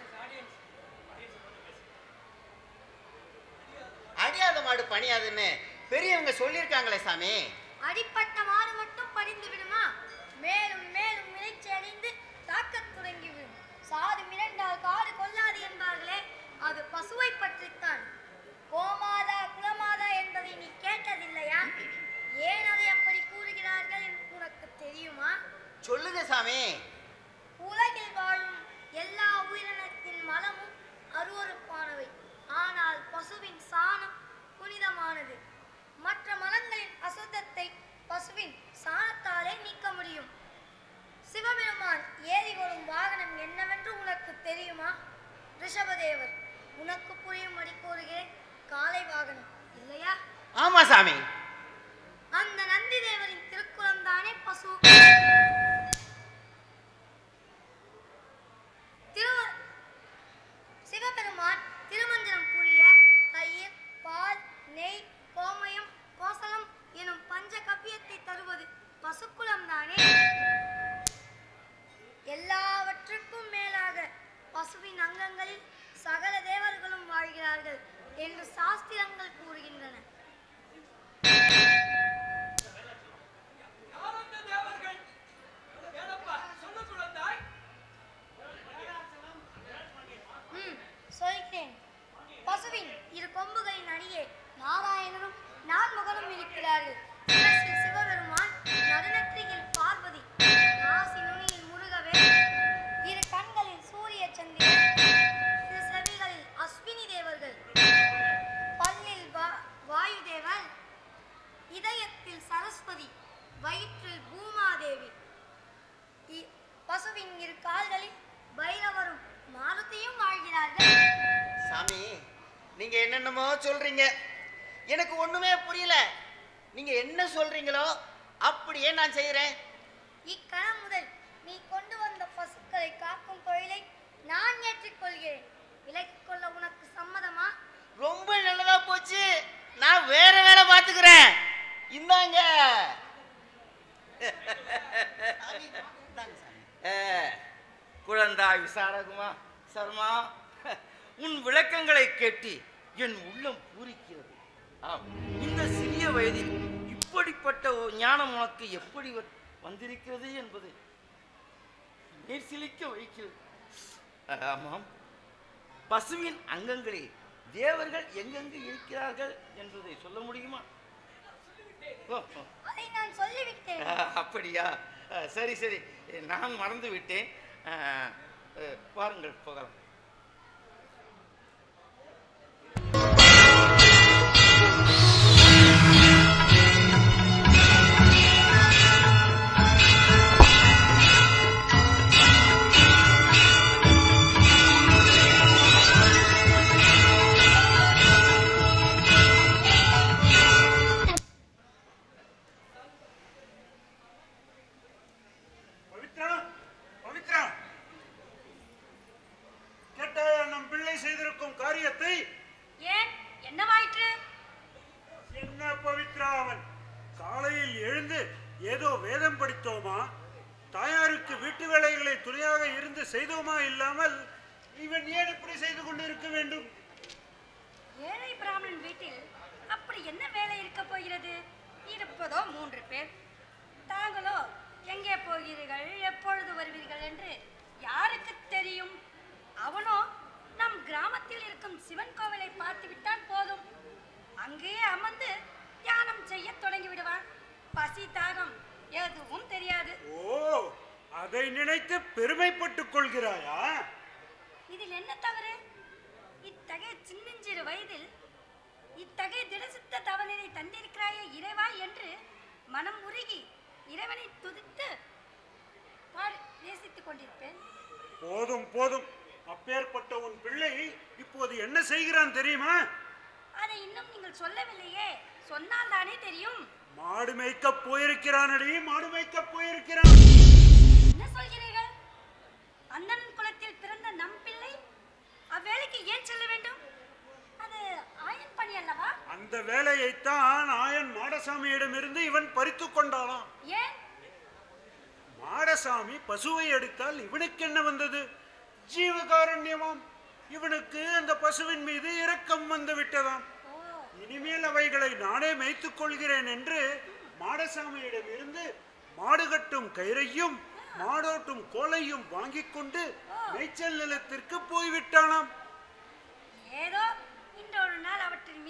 அடியாத மாடு பணியாதுன்னு பெரியவங்க சொல்லியிருக்காங்களே சாமி அடிப்பட்ட மாடு மட்டும் படிந்து விடுமா மேலும் மேலும் இறைச்சி அடைந்து தாக்கத் தொடங்கிவிடும் சாது மிரண்டால் காடு கொள்ளாது என்பார்களே அது பசுவை பற்றித்தான் கோமாதா குலமாதா என்பதை நீ கேட்டதில்லையா ஏன் அதை அப்படி கூறுகிறார்கள் என்று உனக்கு தெரியுமா சொல்லுங்க சாமி உலகில் வாழும் எல்லா உயிரினத்தின் மலமும் அருவருப்பானவை ஆனால் பசுவின் சாணம் புனிதமானது மற்ற மலங்களின் அசுத்தத்தை பசுவின் சாணத்தாலே நீக்க முடியும் சிவபெருமான் ஏறி வரும் வாகனம் என்னவென்று உனக்கு தெரியுமா ரிஷபதேவர் உனக்கு புரியும்படி கூறுகிறேன் காளை வாகனம் இல்லையா ஆமா சாமி அந்த நந்தி தேவரின் திருக்குளம் தானே பசு திரு சிவபெருமான் திருமந்திரம் புரிய தயிர் பால் நெய் கோமயம் கோசலம் எனும் பஞ்ச கவ்யத்தை தருவது பசுக்குளம் தானே எல்லாவற்றுக்கும் மேலாக பசுவின் அங்கங்களில் சகல தேவர்களும் வாழ்கிறார்கள் என்று சாஸ்திரங்கள் கூறுகின்றன யார் அந்த தேவர்கள் ஏனப்பா சொல்லு குழந்தாய் ம், சொல்கிறேன் பசுவின் இரு கொம்புகளின் அடியே நாராயணனும் நான்முகனும் இருக்கிறார்கள் சிரசில் சிவபெருமான் நடுநெற்றியில் பார்வதி நாசி நுனியில் முருகவே இரு கண்களில் சூரிய சந்திரன் இரு செவிகளில் அஸ்வினி தேவர்கள் பல்லில் வா- வாயு தேவன் இதயத்தில் சரஸ்வதி வயிற்றில் பூமாதேவி இ- பசுவின் இரு கால்களில் பைரவரும் மாருதியும் வாழ்கிறார்கள் சாமி நீங்க என்னென்னமோ சொல்றீங்க எனக்கு ஒண்ணுமே புரியல நீங்க என்ன சொல்றீங்களோ அப்படியே நான் செய்யறேன் இக்கணம் முதல் நீ கொண்டு வந்த பசுக்களை காக்கும் தொழிலை நான் ஏற்றுக்கொள்கிறேன் விலகிக் கொள்ள உனக்கு சம்மதமா ரொம்ப நல்லதா போச்சு நான் வேற வேலை பார்த்துக்கிறேன் இந்தாங்க அஹ், குழந்தாய் விசாரகுமா சர்மா உன் விளக்கங்களை கேட்டு என் உள்ளம் பூரிக்கிறது ஆம் இந்த சிறிய வயதில் இப்படிப்பட்ட ஒரு ஞானம் உனக்கு எப்படி வ- வந்திருக்கிறது என்பது நீர் சிலிக்க வைக்கிறது ஆமாம் பசுவின் அங்கங்களில் தேவர்கள் எங்கெங்கு இருக்கிறார்கள் என்பதை சொல்ல முடியுமா ஓ, ஓ. அதை நான் சொல்லிவிட்டேன் அஹ், அப்படியா அஹ், சரி சரி நான் மறந்து விட்டேன் அஹ், அஹ், வாருங்கள் போகலாம் பவித்ரா பவித்ரா கேட்டாயா நம் பிள்ளை செய்திருக்கும் காரியத்தை ஏன் என்னவாயிற்று என்ன பவித்ரா அவன் காலையில் எழுந்து ஏதோ வேதம் படித்தோமா தாயாருக்கு வீட்டு வேலைகளை துணையாக இருந்து செய்தோமா இல்லாமல் இவன் ஏன் இப்படி செய்து கொண்டு இருக்க வேண்டும் ஏழை பிராமணன் வீட்டில் அப்படி என்ன வேலை இருக்க போகிறது இருப்பதோ மூன்று பேர் தாங்களோ எங்கே போகிறீர்கள் எப்பொழுது வருவீர்கள் என்று யாருக்கு தெரியும் அவனோ நம் கிராமத்தில் இருக்கும் சிவன் கோவிலை பார்த்து விட்டால் போதும் அங்கேயே அமர்ந்து தியானம் செய்ய தொடங்கி விடுவான் பசி தாகம் எதுவும் தெரியாது ஓ அதை நினைத்து பெருமைப்பட்டுக் கொள்கிறாயா இதில் என்ன தவறு இத்தகைய சின்னஞ்சிறு வயதில் இத்தகைய திடசித்த தவநிலை தந்திருக்கிறாயே இறைவா என்று மனம் உருகி இறைவனை துதித்து பாடி நேசித்துக் கொண்டிருப்பேன் போதும் போதும் அப்பேற்பட்ட உன் பிள்ளை இப்போது என்ன செய்கிறான் தெரியுமா அதை இன்னும் நீங்கள் சொல்லவில்லையே சொன்னால் தானே தெரியும் மாடு மேய்க்க போயிருக்கிறானடி மாடு மேய்க்க போயிருக்கிறான் என்ன சொல்கிறீர்கள் அண்ணன் குலத்தில் பிறந்த நம் பிள்ளை அவ்வேளைக்கு ஏன் செல்ல வேண்டும் அது ஆயன் பணி அல்லவா அந்த வேலையைத்தான் ஆயன் மாடசாமியிடமிருந்து இவன் பறித்து கொண்டானாம் ஏன் மாடசாமி பசுவை எடுத்தால் இவனுக்கு என்ன வந்தது ஜீவகாருண்யமாம் இவனுக்கு அந்த பசுவின் மீது இரக்கம் வந்து விட்டதாம் இனிமேல் அவைகளை நானே மேய்த்துக் கொள்கிறேன் என்று மாடசாமியிடம் இருந்து மாடு கட்டும் கயிறையும் மாடோட்டும் கோலையும் வாங்கிக் கொண்டு மேய்ச்சல் நிலத்திற்கு போய்விட்டானாம் ஏதோ இன்று ஒரு நாள் அவற்றின் மீது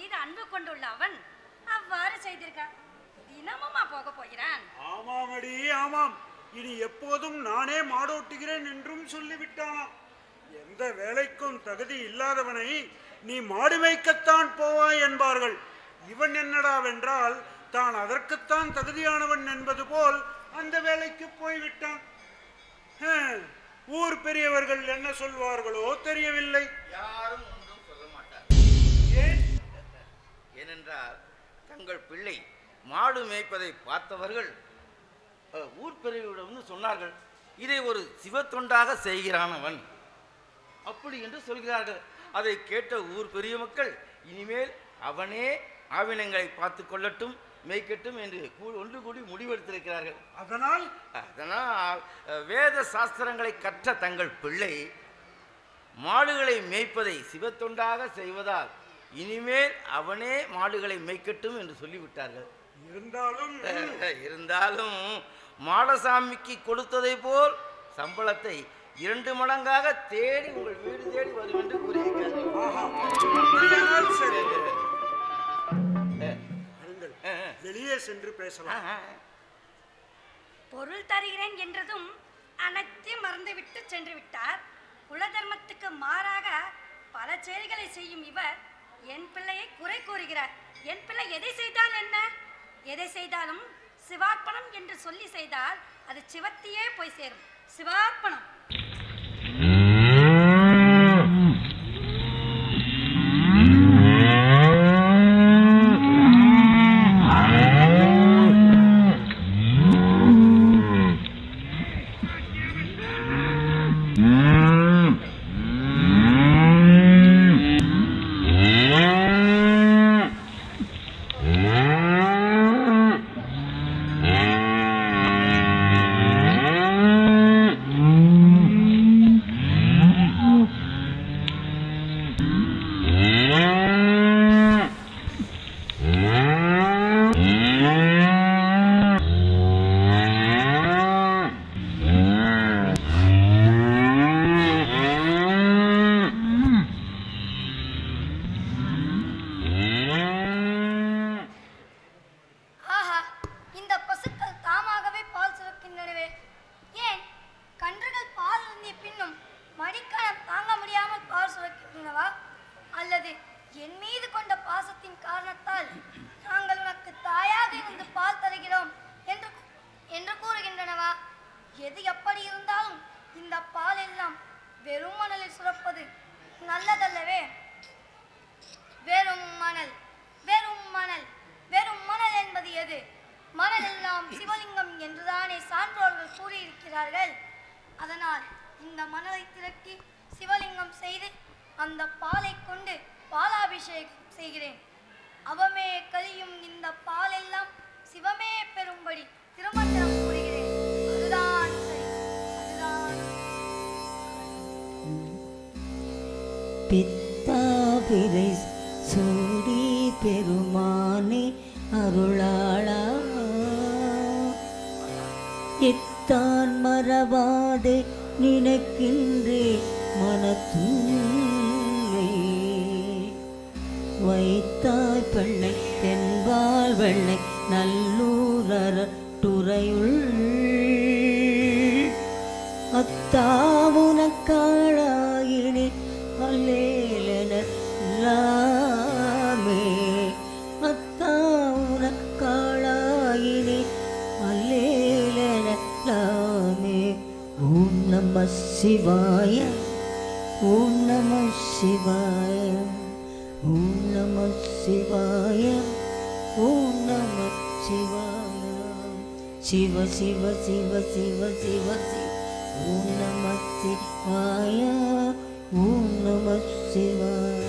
மீது அன்பு கொண்டுள்ள அவன் அவ்வாறு செய்திருக்கான் தினமுமா போக போகிறான் ஆமாமடி ஆமாம் இனி எப்போதும் நானே மாடோட்டுகிறேன் என்றும் சொல்லிவிட்டானாம் எந்த வேலைக்கும் தகுதி இல்லாதவனை நீ மாடு மேய்க்கத்தான் போவாய் என்பார்கள் இவன் என்னடாவென்றால் தான் அதற்குத்தான் தகுதியானவன் என்பது போல் அந்த வேலைக்கு போய்விட்டான் ஹம், ஊர் பெரியவர்கள் என்ன சொல்வார்களோ தெரியவில்லை யாரும் ஒன்றும் சொல்ல மாட்டார் ஏன் ஏனென்றால் தங்கள் பிள்ளை மாடு மேய்ப்பதை பார்த்தவர்கள் அஹ், ஊர் பெரியவரிடம் சொன்னார்கள் இதை ஒரு சிவத்தொண்டாக செய்கிறான் அவன் அப்படி என்று சொல்கிறார்கள் அதை கேட்ட ஊர் பெரிய மக்கள் இனிமேல் அவனே ஆவினங்களை பார்த்து கொள்ளட்டும் மேய்க்கட்டும் என்று கூ- ஒன்று கூடி முடிவெடுத்திருக்கிறார்கள் அதனால் அதனால் அஹ், வேத சாஸ்திரங்களை கற்ற தங்கள் பிள்ளை மாடுகளை மேய்ப்பதை சிவத்தொண்டாக செய்வதால் இனிமேல் அவனே மாடுகளை மேய்க்கட்டும் என்று சொல்லிவிட்டார்கள் இருந்தாலும் அஹ், இருந்தாலும் மாடசாமிக்கு கொடுத்ததை போல் சம்பளத்தை இரண்டு மடங்காக தேடி உங்கள் வீடு தேடி வரும் என்று கூறியிருக்கிறார்கள் அப்படியானால் சரி வாருங்கள். வெளியே சென்று பேசலாம் பொருள் தருகிறேன் என்றதும் அனைத்தையும் மறந்துவிட்டு சென்று விட்டார் குலதர்மத்துக்கு மாறாக பல செயல்களை செய்யும் இவர் என் பிள்ளையை குறை கூறுகிறார் என் பிள்ளை எதை செய்தால் என்ன எதை செய்தாலும் சிவார்ப்பணம் என்று சொல்லி செய்தால் அது சிவத்தையே போய் சேரும் சிவார்ப்பணம் ஆஹா இந்த பசுக்கள் தாமாகவே பால் சுரக்கின்றனவே ஏன் கன்றுகள் பால் இருந்திய பின்னும் மடிக்கணம் தாங்க முடியாமல் பால் சுரக்கின்றனவா அல்லது என் மீது கொண்ட பாசத்தின் காரணத்தால் நாங்கள் உனக்கு தாயாக இருந்து பால் தருகிறோம் என்று என்று கூறுகின்றனவா எது எப்படி இருந்தாலும் இந்த பால் எல்லாம் வெறும் மணலில் சுரப்பது நல்லதல்லவே வெறும் மணல் வெறும் மணல் வெறும் மணல் என்பது எது மணல் எல்லாம் சிவலிங்கம் என்றுதானே சான்றோர்கள் கூறியிருக்கிறார்கள் அதனால் இந்த மணலை திரட்டி சிவலிங்கம் செய்து அந்த பாலை கொண்டு பாலாபிஷேகம் செய்கிறேன் அவமே கலியும் இந்த பாலெல்லாம் சிவமே பெறும்படி திருமந்திரம் கூறுகிறேன் அதுதான் சரி அதுதான் பித்தாபிரை சூடி பெருமானே அருளாளா எத்தான் மறவாதே நினைக்கின்றே மனத்தூயை வைத்தாய் பெண்ணை தென்பால் வெள்ளை நல்லூரர துறையுள் அத்தாவுனக்காளாயினே அல்லேலன லாமே அத்தாவுனக்காளாயினே அல்லேலன லாமே ஓம் நம சிவாய ஓம் நம சிவாய ஓம் நம சிவாய ஓம் நம சிவாய சிவ சிவ சிவ சிவ சிவ சிவ ஓம் நம சிவாய ஓம் நம சிவாய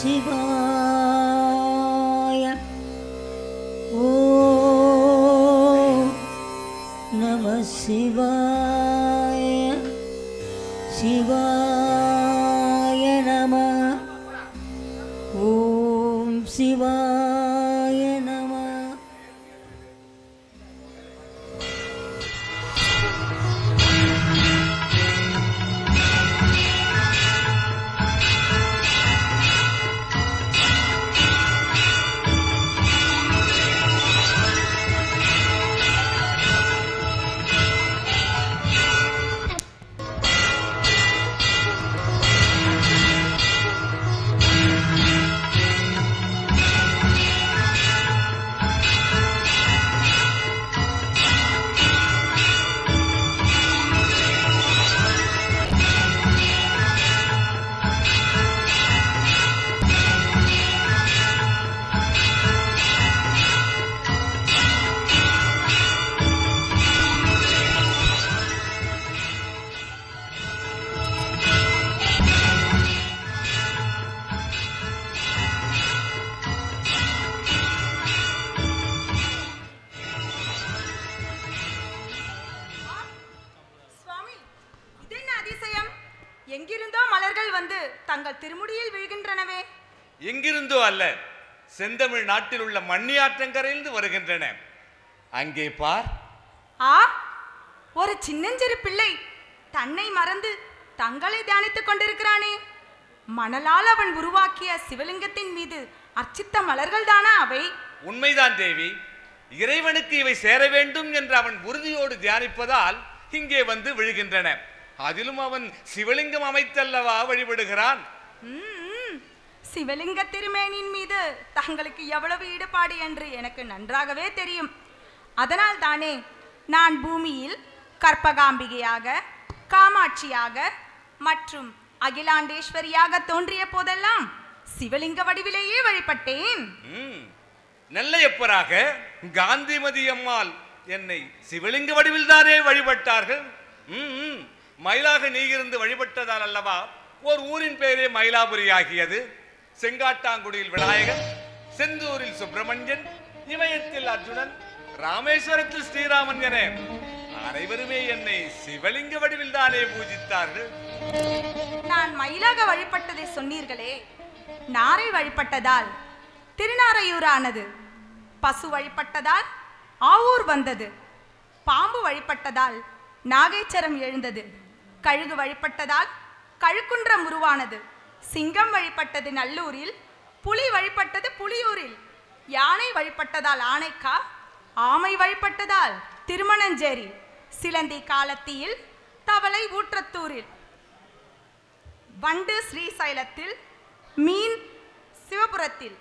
சிவாய ஓம் நம சிவாய சிவாய நம ஓம் சிவாய நம சுவாமி இது என்ன அதிசயம் எங்கிருந்தோ மலர்கள் வந்து தங்கள் திருமுடியில் விழுகின்றனவே எங்கிருந்தோ அல்ல செந்தமிழ் நாட்டில் உள்ள மண்ணியாற்றங்கரையிலிருந்து வருகின்றன அங்கே பார் ஆ ஒரு சின்னஞ்சிறு பிள்ளை தன்னை மறந்து தங்களை தியானித்துக் கொண்டிருக்கிறானே மணலால் அவன் உருவாக்கிய சிவலிங்கத்தின் மீது அர்ச்சித்த மலர்கள் தானா அவை உண்மைதான் தேவி இறைவனுக்கு இவை சேர வேண்டும் என்று அவன் உறுதியோடு தியானிப்பதால் இங்கே வந்து விழுகின்றன அதிலும் அவன் சிவலிங்கம் அமைத்தல்லவா வழிபடுகிறான் ம்ம். சிவலிங்க திருமேனியின் மீது தங்களுக்கு எவ்வளவு ஈடுபாடு என்று எனக்கு நன்றாகவே தெரியும் அதனால் தானே நான் பூமியில் கற்பகாம்பிகையாக காமாட்சியாக மற்றும் அகிலாண்டேஸ்வரியாக தோன்றிய போதெல்லாம் சிவலிங்க வடிவிலேயே வழிபட்டேன் ம். நெல்லையப்பராக காந்திமதி அம்மாள் என்னை சிவலிங்க வடிவில் தானே வழிபட்டார்கள் ம், ம். மயிலாக நீ இருந்து வழிபட்டதால் அல்லவா ஒரு ஊரின் பெயரே மயிலாபுரி ஆகியது செங்காட்டாங்குடியில் விநாயகர் செந்தூரில் சுப்பிரமணியன் இமயத்தில் அர்ஜுனன் ராமேஸ்வரத்தில் ஸ்ரீராமன் என அனைவருமே என்னை சிவலிங்க வடிவில் தானே பூஜித்தார்கள் நான் மயிலாக வழிபட்டதை சொன்னீர்களே நாரை வழிபட்டதால் திருநாரையூரானது பசு வழிபட்டதால் ஆவூர் வந்தது பாம்பு வழிபட்டதால் நாகேச்சரம் எழுந்தது கழுகு வழிபட்டதால் கழுக்குன்றம் உருவானது சிங்கம் வழிபட்டது நல்லூரில் புலி வழிபட்டது புலியூரில் யானை வழிபட்டதால் ஆனைக்கா ஆமை வழிபட்டதால் திருமணஞ்சேரி சிலந்தி காலத்தியில் தவளை ஊற்றத்தூரில் வண்டு ஸ்ரீசைலத்தில் மீன் சிவபுரத்தில்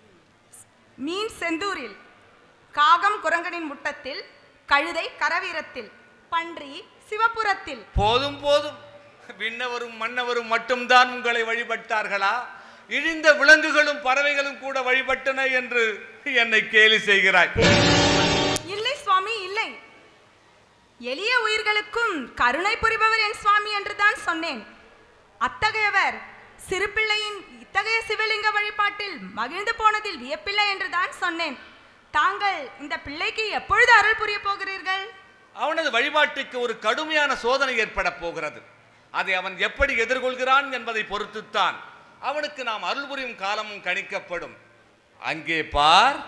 மீன் செந்தூரில் காகம் குரங்கனின் முட்டத்தில் கழுதை கரவீரத்தில் பன்றி சிவபுரத்தில் போதும் போதும் விண்ணவரும் மன்னவரும் மட்டும்தான் உங்களை வழிபட்டார்களா இழிந்த விலங்குகளும் பறவைகளும் கூட வழிபட்டன என்று என்னை கேலி செய்கிறாய் இல்லை சுவாமி இல்லை எளிய உயிர்களுக்கும் கருணை புரிபவர் என் சுவாமி என்றுதான் சொன்னேன் அத்தகையவர் சிறு பிள்ளையின் இத்தகைய சிவலிங்க வழிபாட்டில் மகிழ்ந்து போனதில் வியப்பில்லை என்றுதான் சொன்னேன் தாங்கள் இந்த பிள்ளைக்கு எப்பொழுது அருள் புரிய போகிறீர்கள் அவனது வழிபாட்டுக்கு ஒரு கடுமையான சோதனை ஏற்பட போகிறது அதை அவன் எப்படி எதிர்கொள்கிறான் என்பதை பொறுத்துத்தான் அவனுக்கு நாம் அருள் புரியும் காலமும் கணிக்கப்படும் அங்கே பார்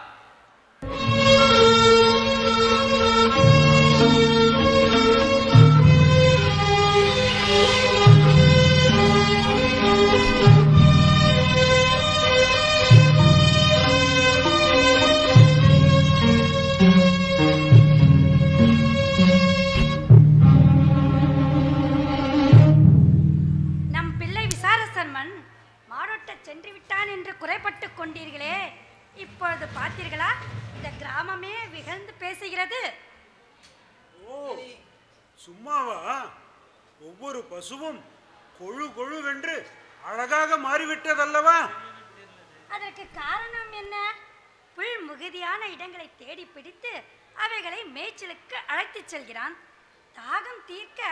நம் பிள்ளை விசாரசர்மன் மாடோட்டச் சென்று விட்டான் என்று குறைபட்டு கொண்டீர்களே இப்பொழுது பார்த்தீர்களா இந்த கிராமமே விகழ்ந்து பேசுகிறது ஓ சும்மாவா ஒவ்வொரு பசுவும் கொழு கொழுவென்று அழகாக மாறிவிட்டதல்லவா அதற்கு காரணம் என்ன புல் முகுதியான இடங்களை தேடி பிடித்து அவைகளை மேய்ச்சலுக்கு அழைத்துச் செல்கிறான் தாகம் தீர்க்க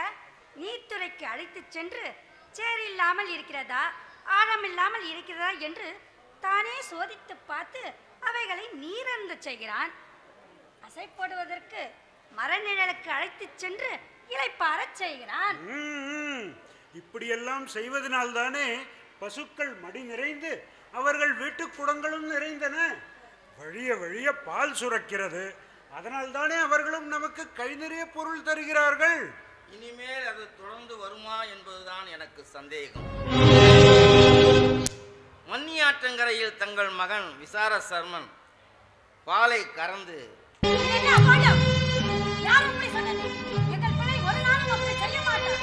நீர்த்துறைக்கு அழைத்துச் சென்று சேர் இல்லாமல் இருக்கிறதா ஆழம் இல்லாமல் இருக்கிறதா என்று தானே சோதித்து பார்த்து அவைகளை நீரந்த செய்கிறான் அசை போடுவதற்கு மரநிழலுக்கு அழைத்துச் சென்று இளைப்பாறச் செய்கிறான் ம், இப்படியெல்லாம் செய்வதனால்தானே பசுக்கள் மடி நிறைந்து அவர்கள் வீட்டுக் குடங்களும் நிறைந்தன வழிய வழிய பால் சுரக்கிறது அதனால்தானே அவர்களும் நமக்கு கை நிறைய பொருள் தருகிறார்கள் இனிமேல் அது தொடர்ந்து வருமா என்பதுதான் எனக்கு சந்தேகம் மன்னியாற்றங்கரையில் தங்கள் மகன் விசார சர்மன் பாலை கறந்து என்ன அபாண்டம்? யார் அப்படி சொன்னது? எங்கள் பிள்ளை ஒரு நாளும் அப்படி செய்ய மாட்டான்.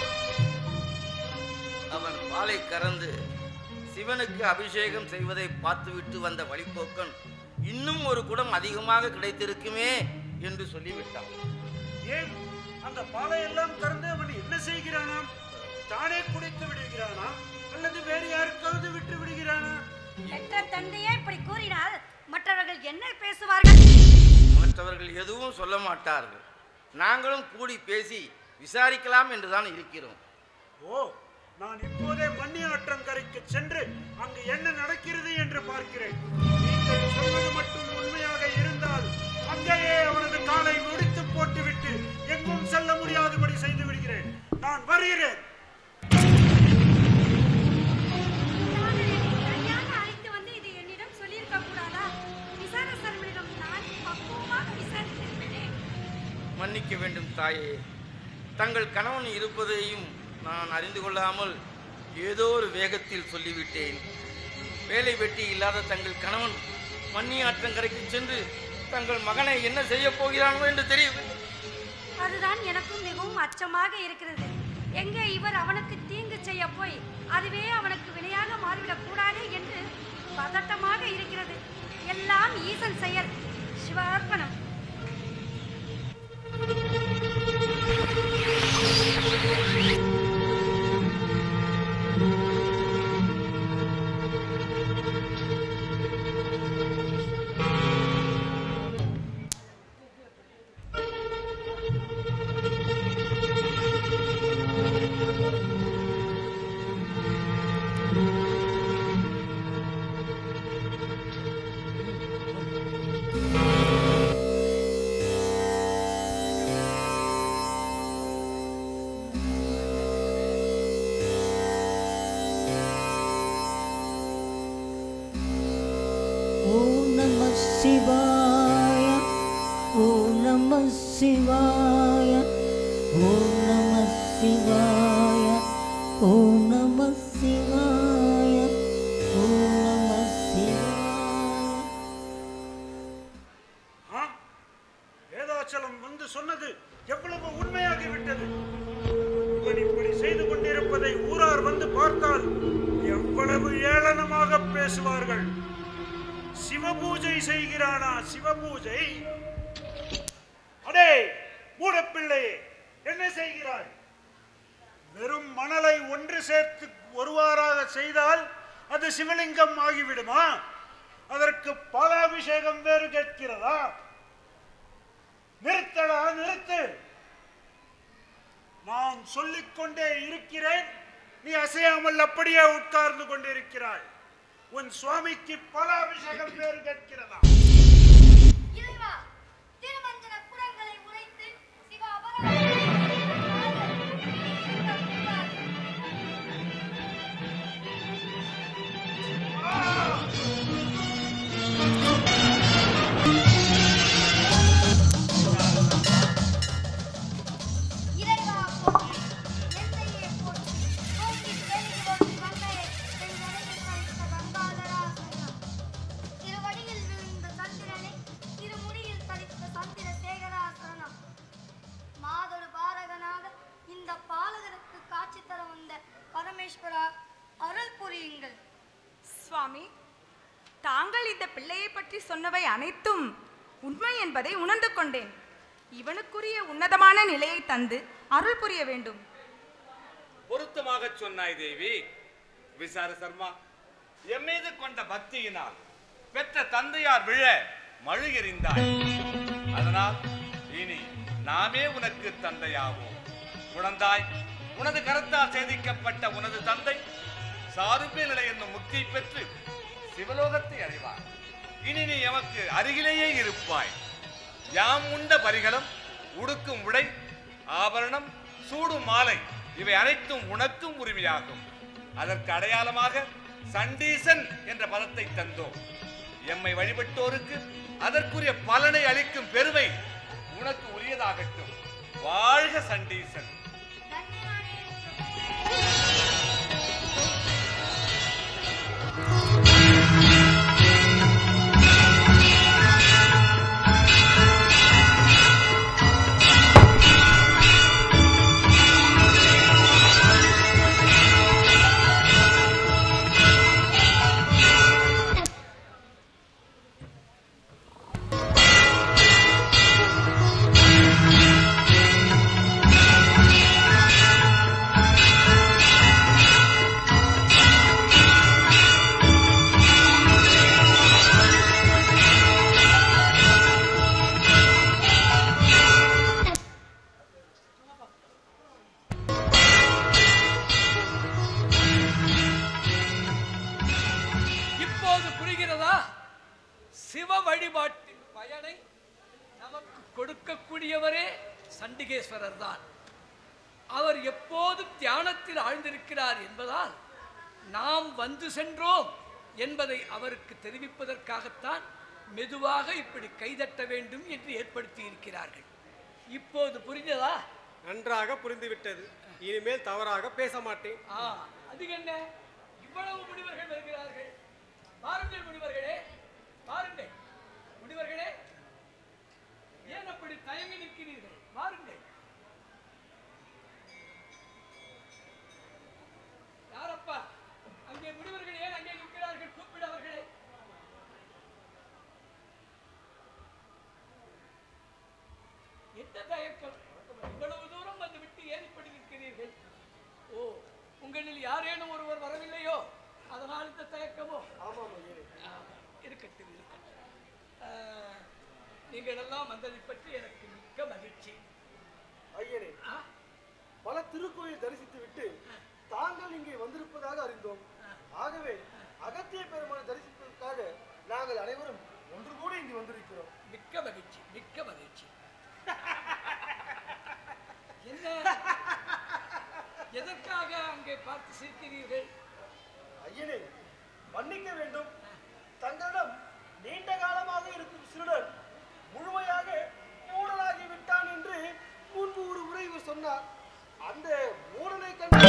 அவன் பாலை கறந்து சிவனுக்கு அபிஷேகம் செய்வதை பார்த்துவிட்டு வந்த வழிப்போக்கன் இன்னும் ஒரு குடம் அதிகமாக கிடைத்திருக்குமே என்று சொல்லிவிட்டான் ஏன் அந்த பாலை எல்லாம் கறந்து அவன் என்ன செய்கிறானாம் தானே குடித்து விடுகிறானா அல்லது வேறு யாருக்காவது விட்டு விடுகிறானா பெற்ற தந்தையே இப்படி கூறினால் மற்றவர்கள் என்ன பேசுவார்கள் மற்றவர்கள் எதுவும் சொல்ல மாட்டார்கள் நாங்களும் கூடி பேசி விசாரிக்கலாம் என்றுதான் இருக்கிறோம் ஓ நான் இப்போதே மண்ணி ஆற்றங்கரைக்கு சென்று அங்கு என்ன நடக்கிறது என்று பார்க்கிறேன் நீங்கள் சொல்வது மட்டும் உண்மையாக இருந்தால் அங்கேயே அவனது காலை முடித்து போட்டுவிட்டு எங்கும் செல்ல முடியாதபடி செய்து விடுகிறேன் நான் வருகிறேன் தனியாக அழைத்து வந்து இது என்னிடம் சொல்லியிருக்க கூடாதா விசார சர்மனிடம் நான் பக்குவமாக விசாரித்திருப்பேனே மன்னிக்க வேண்டும் தாயே தங்கள் கணவன் இருப்பதையும் நான் அறிந்து கொள்ளாமல் ஏதோ ஒரு வேகத்தில் சொல்லிவிட்டேன் வேலை வெட்டி இல்லாத தங்கள் கணவன் மன்னி ஆற்றங்கரைக்கு சென்று தங்கள் மகனை என்ன செய்ய போகிறானோ என்று தெரியவில்லை அதுதான் எனக்கும் மிகவும் அச்சமாக இருக்கிறது எங்கே இவர் அவனுக்கு தீங்கு செய்ய போய் அதுவே அவனுக்கு வினையாக மாறிவிடக் கூடாது என்று பதட்டமாக இருக்கிறது எல்லாம் ஈசன் செயல் சிவார்ப்பணம் ஓம் நம சிவாய ஓம் நம சிவாய ஓம் நம சிவாய ஓம் நம சிவாய ஓம் நம சிவாய ஆ? வேதாச்சலம் வந்து சொன்னது எவ்வளவு உண்மையாகிவிட்டது இவன் இப்படி செய்து கொண்டிருப்பதை ஊரார் வந்து பார்த்தால் எவ்வளவு ஏளனமாக பேசுவார்கள் சிவபூஜை செய்கிறானா சிவபூஜை அடே மூடப்பிள்ளையே என்ன செய்கிறாய் வெறும் மணலை ஒன்று சேர்த்து ஒருவாறாக செய்தால் அது சிவலிங்கம் ஆகிவிடுமா அதற்கு பாலாபிஷேகம் வேறு கேட்கிறதா நிறுத்தடா நிறுத்து நான் சொல்லிக் கொண்டே இருக்கிறேன் நீ அசையாமல் அப்படியே உட்கார்ந்து கொண்டிருக்கிறாய் உன் சுவாமிக்கு பாலாபிஷேகம் வேறு கேட்கிறதா இறைவா திருமஞ்சன குடங்களை உடைத்து சிவ இறைவா போற்றி எந்தையே போற்றி ஓங்கி பெருகி ஓடி கங்கையை செங்கரையில் கழித்த கங்காதரா சரணம் திருவடியில் விழுந்த சந்திரனை திருமுடியில் தரித்த சந்திர சேகரா சரணம் மாதொரு பாரகனாக இந்த பாலகருக்கு காட்சி தர வந்த பரமேஸ்வரா அருள் புரியுங்கள் சுவாமி தாங்கள் இந்த பிள்ளையை பற்றி சொன்னவை அனைத்தும் உண்மை என்பதை உணர்ந்து கொண்டேன் இவனுக்குரிய உன்னதமான நிலையை தந்து அருள் புரிய வேண்டும் பொருத்தமாக சொன்னாய் தேவி விசார சர்மா என் மீது கொண்ட பக்தியினால் பெற்ற தந்தையார் விழ மழு எறிந்தாய் அதனால் இனி நாமே உனக்கு தந்தையாவோம் குழந்தாய் உனது கரத்தால் சேதிக்கப்பட்ட உனது தந்தை சாருபே நிலை என்னும் முக்தி பெற்று சிவ சிவலோகத்தை அடைவார் இனி நீ எமக்கு அருகிலேயே இருப்பாய் யாம் உண்ட பரிகளும் உடுக்கும் உடை ஆபரணம் சூடும் மாலை இவை அனைத்தும் உனக்கும் உரிமையாகும் அதற்கு அடையாளமாக சண்டீசன் என்ற பதத்தை தந்தோம் எம்மை வழிபட்டோருக்கு அதற்குரிய பலனை அளிக்கும் பெருமை உனக்கு உரியதாகட்டும் வாழ்க சண்டீசன் இப்போது புரிகிறதா சிவ வழிபாட்டின் பயனை நமக்கு கொடுக்கக்கூடியவரே சண்டிகேஸ்வரர் தான் அவர் எப்போதும் தியானத்தில் ஆழ்ந்திருக்கிறார் என்பதால் நாம் வந்து சென்றோம் என்பதை அவருக்கு தெரிவிப்பதற்காகத்தான் மெதுவாக இப்படி கைதட்ட வேண்டும் என்று ஏற்படுத்தி இருக்கிறார்கள் இப்போது புரிஞ்சதா நன்றாக புரிந்துவிட்டது இனிமேல் தவறாக பேச மாட்டேன் ஆ அது என்ன இவ்வளவு முனிவர்கள் வருகிறார்கள் பாருங்கள் முனிவர்களே பாருங்கள் முனிவர்களே ஏன் அப்படி தயங்கி நிற்கிறீர்கள் பாருங்கள் யாரப்பா அங்கே முனிவர்கள் ஏன் அங்கே நிற்கிறார்கள் கூப்பிட அவர்களே என்ன தயக்கம் இவ்வளவு தூரம் வந்து விட்டு ஏன் இப்படி நிற்கிறீர்கள் ஓ உங்களில் யாரேனும் ஒருவர் வரவில்லையோ அதனால் இந்த தயக்கமோ ஆமாம் இருக்கட்டும் இருக்கட்டும் ஆ, நீங்கள் எல்லாம் வந்ததை பற்றி எனக்கு மிக்க மகிழ்ச்சி ஐயனே பல திருக்கோயில் தரிசித்து விட்டு தாங்கள் இங்கே வந்திருப்பதாக அறிந்தோம் ஆகவே அகத்திய பெருமானை தரிசிப்பதற்காக நாங்கள் அனைவரும் ஒன்று கூட இங்கு வந்திருக்கிறோம் மிக்க மகிழ்ச்சி மிக்க மகிழ்ச்சி என்ன எதற்காக அங்கே பார்த்து சிரிக்கிறீர்கள் ஐயனே மன்னிக்க வேண்டும் தங்களிடம் நீண்ட காலமாக இருக்கும் சிறுடன் முழுமையாக மூடனாகி விட்டான் என்று முன்பு ஒரு உரை இவர் சொன்னார் அந்த மூடனை கண்ட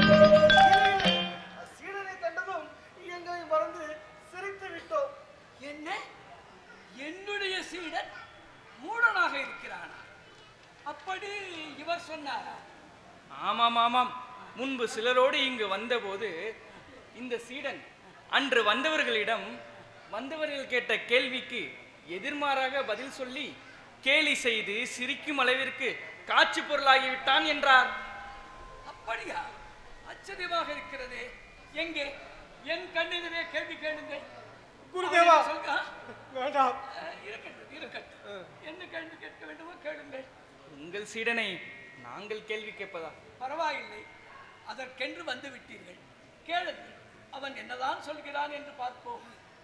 சீடனை கண்டதும் எங்களை மறந்து சிரித்து விட்டோம் என்ன என்னுடைய சீடன் மூடனாக இருக்கிறானா அப்படி இவர் சொன்னாரா ஆமாம் ஆமாம் முன்பு சிலரோடு இங்கு வந்தபோது இந்த சீடன் அன்று வந்தவர்களிடம் வந்தவர்கள் கேட்ட கேள்விக்கு எதிர்மாறாக பதில் சொல்லி கேலி செய்து சிரிக்கும் அளவிற்கு காட்சி பொருளாகிவிட்டான் என்றார் அப்படியா ஆச்சரியமாக இருக்கிறதே எங்கே என் கண்ணெதிரே கேள்வி கேளுங்கள் குருதேவா. அவனை சொல்க- ஆ? வேண்டாம் அஹ், இருக்கட்டும் இருக்கட்டும் என்ன கேள்வி கேட்க வேண்டுமோ கேளுங்கள் உங்கள் சீடனை நாங்கள் கேள்வி கேட்பதா பரவாயில்லை அதற்கென்று வந்து விட்டீர்கள் கேளுங்கள் அவன் என்னதான் சொல்கிறான் என்று பார்ப்போம்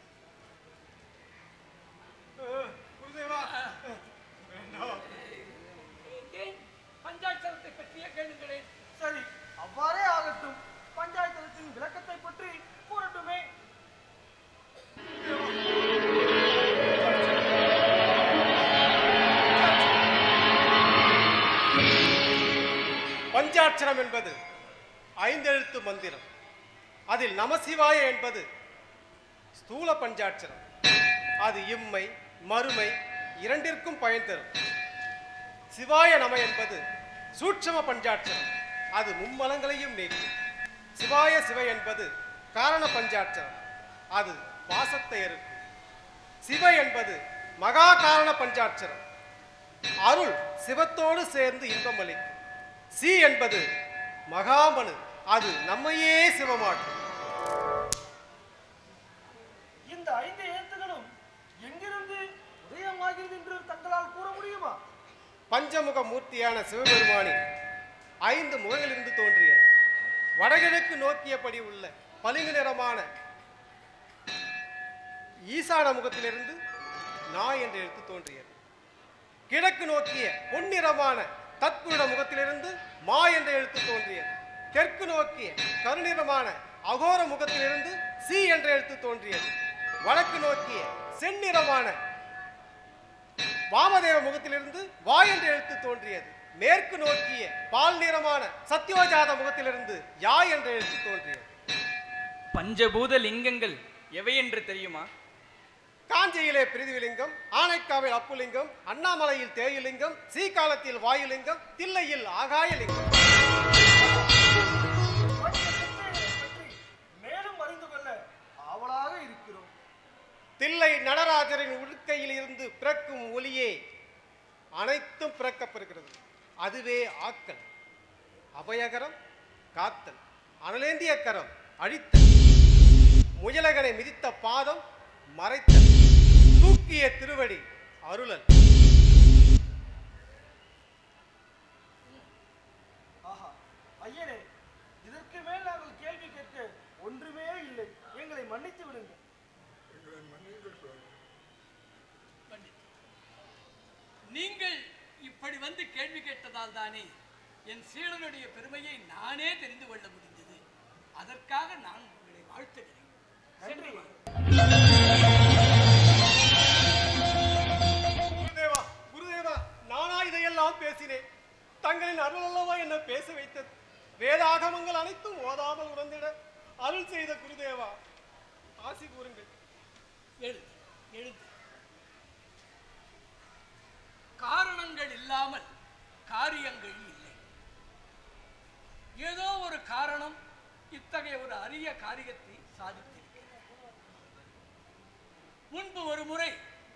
குருதேவா ஏன் பஞ்சாட்சரத்தை பற்றியே கேளுங்களேன் சரி அவ்வாறே ஆகட்டும் பஞ்சாயத்தனத்தின் விளக்கத்தை பற்றி கூறட்டுமே பஞ்சாட்சரம் என்பது ஐந்தெழுத்து மந்திரம் அதில் நமசிவாய என்பது ஸ்தூல பஞ்சாட்சரம் அது இம்மை மறுமை இரண்டிற்கும் பயன் தரும் சிவாய நம என்பது சூட்சம பஞ்சாட்சரம் அது மும்மலங்களையும் நீக்கும் சிவாய சிவ என்பது காரண பஞ்சாட்சரம் அது பாசத்தை அறுக்கும் சிவ என்பது மகா காரண பஞ்சாட்சரம் அருள் சிவத்தோடு சேர்ந்து இன்பம் அளிக்கும் சி என்பது மகாமனு அது நம்மையே சிவமாக்கும் இந்த ஐந்து எழுத்துகளும் எங்கிருந்து உதயமாகிறது என்று தங்களால் கூற முடியுமா பஞ்சமுக மூர்த்தியான சிவபெருமானி ஐந்து முகங்களிலிருந்து தோன்றியது வடகிழக்கு நோக்கியபடி உள்ள பளிங்கு நிறமான ஈசான முகத்திலிருந்து நாய் என்ற எழுத்து தோன்றியது கிழக்கு நோக்கிய பொன்னிறமான தத்புருட முகத்திலிருந்து மா என்ற எழுத்து தோன்றியது தெற்கு நோக்கிய கருநிறமான அகோர முகத்திலிருந்து சி என்ற எழுத்து தோன்றியது வடக்கு நோக்கிய செந்நிறமான வாமதேவ முகத்திலிருந்து வா என்ற எழுத்து தோன்றியது மேற்கு நோக்கிய பால் நிறமான சத்யோஜாத முகத்திலிருந்து யா என்ற எழுத்து தோன்றியது பஞ்சபூத லிங்கங்கள் எவை என்று தெரியுமா காஞ்சியிலே பிரிதிவிலிங்கம் ஆனைக்காவில் அப்புலிங்கம் அண்ணாமலையில் தேயுலிங்கம் சீகாலத்தில் வாயுலிங்கம் தில்லையில் ஆகாயலிங்கம் மேலும் அறிந்து கொள்ள ஆவலாக இருக்கிறோம் தில்லை நடராஜரின் உடுக்கையில் இருந்து பிறக்கும் ஒளியே அனைத்தும் பிறக்கப்பெறுகிறது அதுவே ஆக்கல் அபயகரம் காத்தல் அனலேந்திய கரம் அழித்தல் முயலகனை மிதித்த பாதம் மறைத்தல் தூக்கிய திருவடி அருளல் ஆஹா ஐயனே இதற்கு மேல் நாங்கள் கேள்வி கேட்க ஒன்றுமே இல்லை எங்களை மன்னித்து விடுங்கள் நீங்கள் இப்படி வந்து கேள்வி கேட்டதால் தானே என் சீடனுடைய பெருமையை நானே தெரிந்து கொள்ள முடிந்தது அதற்காக நான் உங்களை வாழ்த்துகிறேன் சென்று வாருங்கள். குருதேவா குருதேவா நானா இதையெல்லாம் பேசினேன் தங்களின் அருள் அல்லவா என்ன பேச வைத்தது வேதாகமங்கள் அனைத்தும் ஓதாமல் உணர்ந்திட அருள் செய்த குருதேவா ஆசி கூறுங்கள் எழுது எழுது காரணங்கள் இல்லாமல் காரியங்கள் இல்லை ஏதோ ஒரு காரணம் இத்தகைய ஒரு அரிய காரியத்தை சாதித்திருக்கிறது முன்பு ஒரு முறை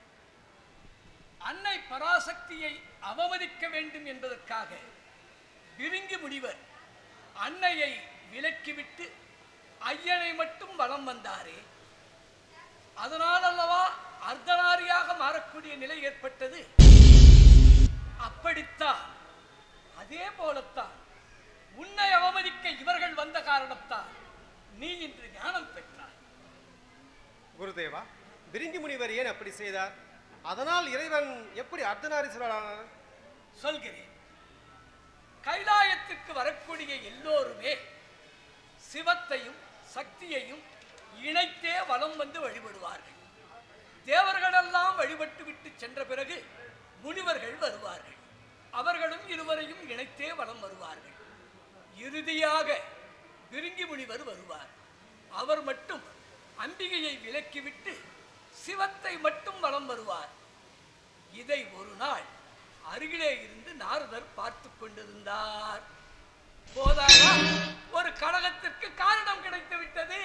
அன்னை பராசக்தியை அவமதிக்க வேண்டும் என்பதற்காக விருங்கி முனிவர் அன்னையை விலக்கிவிட்டு ஐயனை மட்டும் வலம் வந்தாரே அதனால் அல்லவா அர்த்தநாரியாக மாறக்கூடிய நிலை ஏற்பட்டது அப்படித்தான் அதே போலத்தான் உன்னை அவமதிக்க இவர்கள் வந்த காரணத்தால் நீ இன்று ஞானம் பெற்றாய் குருதேவா பிரிங்கி முனிவர் ஏன் அப்படி செய்தார் அதனால் இறைவன் எப்படி அர்த்தநாரீஸ்வரர் சொல்கிறேன் கைலாயத்துக்கு வரக்கூடிய எல்லோருமே சிவத்தையும் சக்தியையும் இணைத்தே வலம் வந்து வழிபடுவார்கள் தேவர்களெல்லாம் வழிபட்டு விட்டு சென்ற பிறகு முனிவர்கள் வருவார்கள் அவர்களும் இருவரையும் இணைத்தே வலம் வருவார்கள் இறுதியாக விருங்கி முனிவர் வருவார் அவர் மட்டும் அம்பிகையை விலக்கிவிட்டு சிவத்தை மட்டும் வலம் வருவார் இதை ஒரு நாள் அருகிலே இருந்து நாரதர் பார்த்து கொண்டிருந்தார் போதாதா ஒரு கழகத்திற்கு காரணம் கிடைத்து விட்டது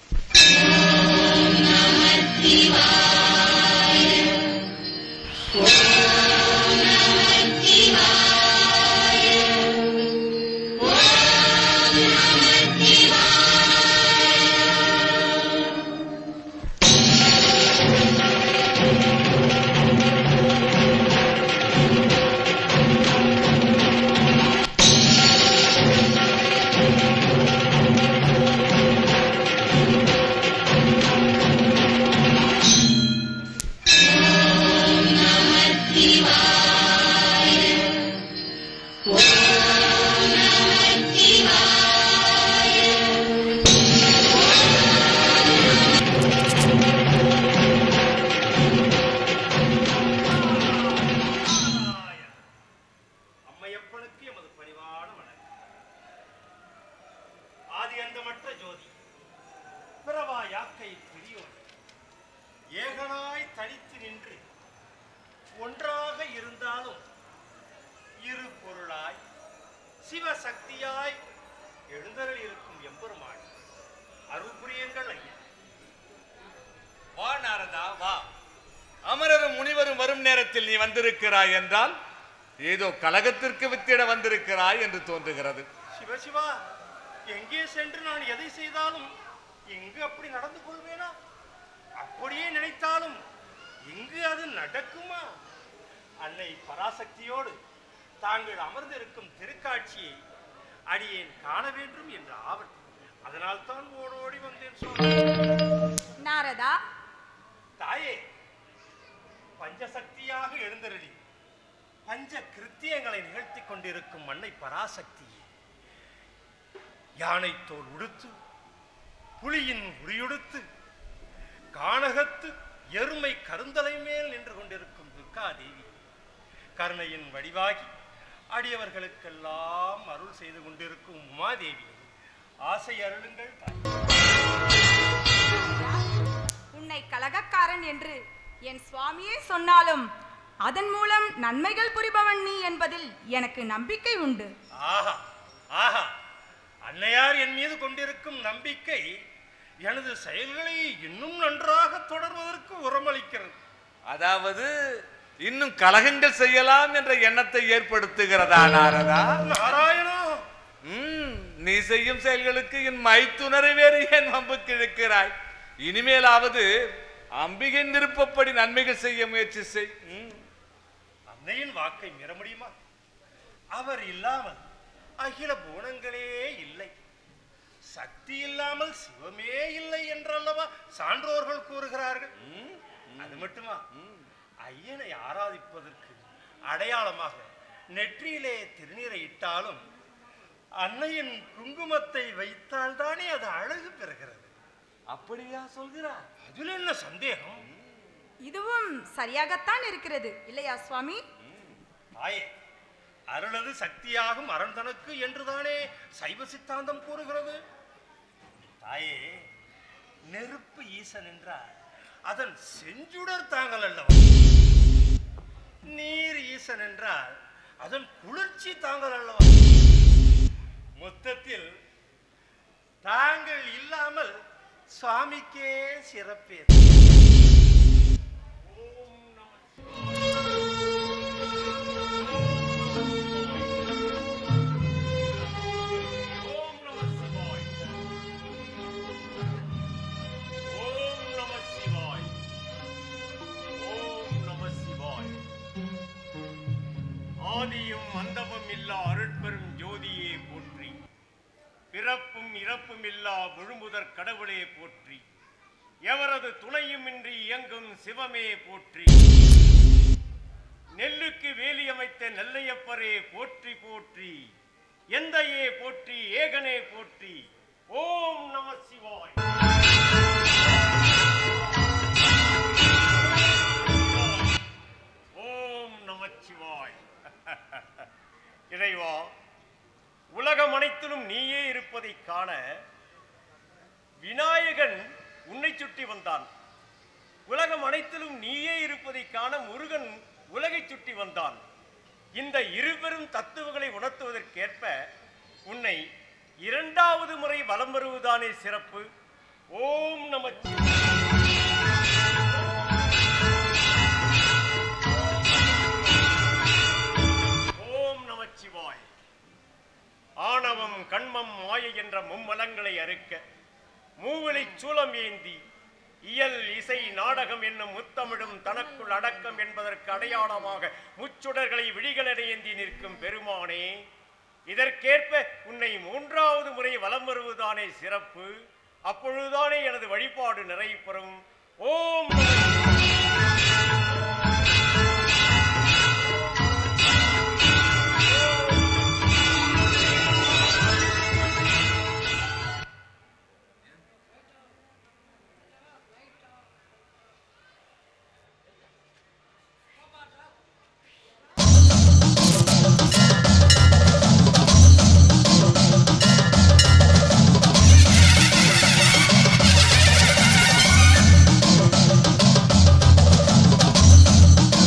அம்மையப்பனுக்கு எமது பணிவான வணக்கம் ஆதி அந்தமற்ற ஜோதி பிறவா யாக்கை பிரியோன் ஏகனாய் தனித்து நின்று ஒன்றாக இருந்தாலும் இரு பொருளாய் சிவசக்தியாய் எழுந்தருள் இருக்கும் எம்பெருமான் அருள் புரியுங்கள் ஐயா வா நாரதா வா அமரரும் முனிவரும் வரும் நேரத்தில் நீ வந்திருக்கிறாய் என்றால் ஏதோ கலகத்திற்கு வித்திட வந்திருக்கிறாய் என்று தோன்றுகிறது சிவசிவா எங்கே சென்று நான் எதை செய்தாலும் எங்கு அப்படி நடந்து கொள்வேனா அப்படியே நினைத்தாலும் இங்கு அது நடக்குமா அன்னை பராசக்தியோடு தாங்கள் அமர்ந்திருக்கும் திருக்காட்சியை அடியேன் காண வேண்டும் என்ற ஆவல் அதனால் தான் ஓடோடி வந்தேன் சுவாமி நாரதா தாயே பஞ்சசக்தியாக எழுந்தருளி பஞ்ச கிருத்தியங்களை நிகழ்த்தி கொண்டிருக்கும் மண்ணை பராசக்தியே யானை தோல் உடுத்து புலியின் உரியுடுத்து கானகத்து எருமை கருந்தலை மேல் நின்று கொண்டிருக்கும் துர்கா தேவி கருணையின் வடிவாகி அடியவர்களுக்கெல்லாம் அருள் செய்து கொண்டிருக்கும் உமாதேவி ஆசை அருளுங்கள் தாய் உன்னை கலகக்காரன் என்று என் சுவாமியே சொன்னாலும் அதன் மூலம் நன்மைகள் புரிபவன் நீ என்பதில் எனக்கு நம்பிக்கை உண்டு ஆஹா ஆஹா அன்னையார் என் மீது கொண்டிருக்கும் நம்பிக்கை எனது செயல்களை இன்னும் நன்றாக தொடர்வதற்கு உரமளிக்கிறது அதாவது இன்னும் கலகங்கள் செய்யலாம் என்ற எண்ணத்தை ஏற்படுத்துகிறதா நாரதா நாராயணா ம், நீ செய்யும் செயல்களுக்கு என் மைத்துணரை வேறு ஏன் வம்புக்கு இழுக்கிறாய் இனிமேலாவது அம்பிகையின் விருப்பப்படி நன்மைகள் செய்ய முயற்சி செய் ம். அன்னையின் வாக்கை மீற முடியுமா அவர் இல்லாமல் அகில புவனங்களே இல்லை சக்தி இல்லாமல் சிவமே இல்லை என்றல்லவா சான்றோர்கள் கூறுகிறார்கள் அது மட்டுமா ஐயனை ஆராதிப்பதற்கு அடையாளமாக நெற்றியிலே திருநீரை இட்டாலும் அன்னையின் குங்குமத்தை வைத்தால் தானே அது அழகு பெறுகிறது அப்படியா சொல்கிறார் அதில் என்ன சந்தேகம் இதுவும் சரியாகத்தான் இருக்கிறது இல்லையா சுவாமி தாயே அருளது சக்தியாகும் அரண் தனக்கு என்றுதானே சைவ சித்தாந்தம் கூறுகிறது தாயே நெருப்பு ஈசன் என்றால் அதன் செஞ்சுடர் தாங்கள் அல்லவா நீர் ஈசன் என்றால் அதன் குளிர்ச்சி தாங்கள் அல்லவா மொத்தத்தில் தாங்கள் இல்லாமல் சுவாமிக்கே சிறப்பே ஓம் நம சிவாய் ஓம் நம சிவாய் ஆதியும் அந்தமும் இல்லா அருட்பெரும் ஜோதியே போற்றி பிறப்பும் இறப்பும் இல்லா முழுமுதற் கடவுளே போற்றி எவரது துணையுமின்றி இயங்கும் சிவமே போற்றி நெல்லுக்கு வேலி அமைத்த நெல்லையப்பரே போற்றி போற்றி எந்தையே போற்றி ஏகனே போற்றி ஓம் நம சிவாய் ஓம் நமச்சிவாய் இறைவா உலகம் அனைத்திலும் நீயே இருப்பதை காண விநாயகன் உன்னை சுற்றி வந்தான் உலகம் அனைத்திலும் நீயே இருப்பதை காண முருகன் உலகை சுற்றி வந்தான் இந்த இருபெரும் தத்துவங்களை உணர்த்துவதற்கேற்ப உன்னை இரண்டாவது முறை வலம் வருவதானே சிறப்பு ஓம் நமச்சிவாய் ஓம் நமச்சிவாய் ஆணவம் கண்மம் மாயை என்ற மும்மலங்களை அறுக்க மூவலை சூலம் ஏந்தி இயல் இசை நாடகம் என்னும் முத்தமிடும் தனக்குள் அடக்கம் என்பதற்கு அடையாளமாக முச்சுடர்களை விழிகளடையேந்தி நிற்கும் பெருமானே இதற்கேற்ப உன்னை மூன்றாவது முறை வலம் வருவதானே சிறப்பு அப்பொழுதுதானே எனது வழிபாடு நிறைவு பெறும் ஓம் ஓம்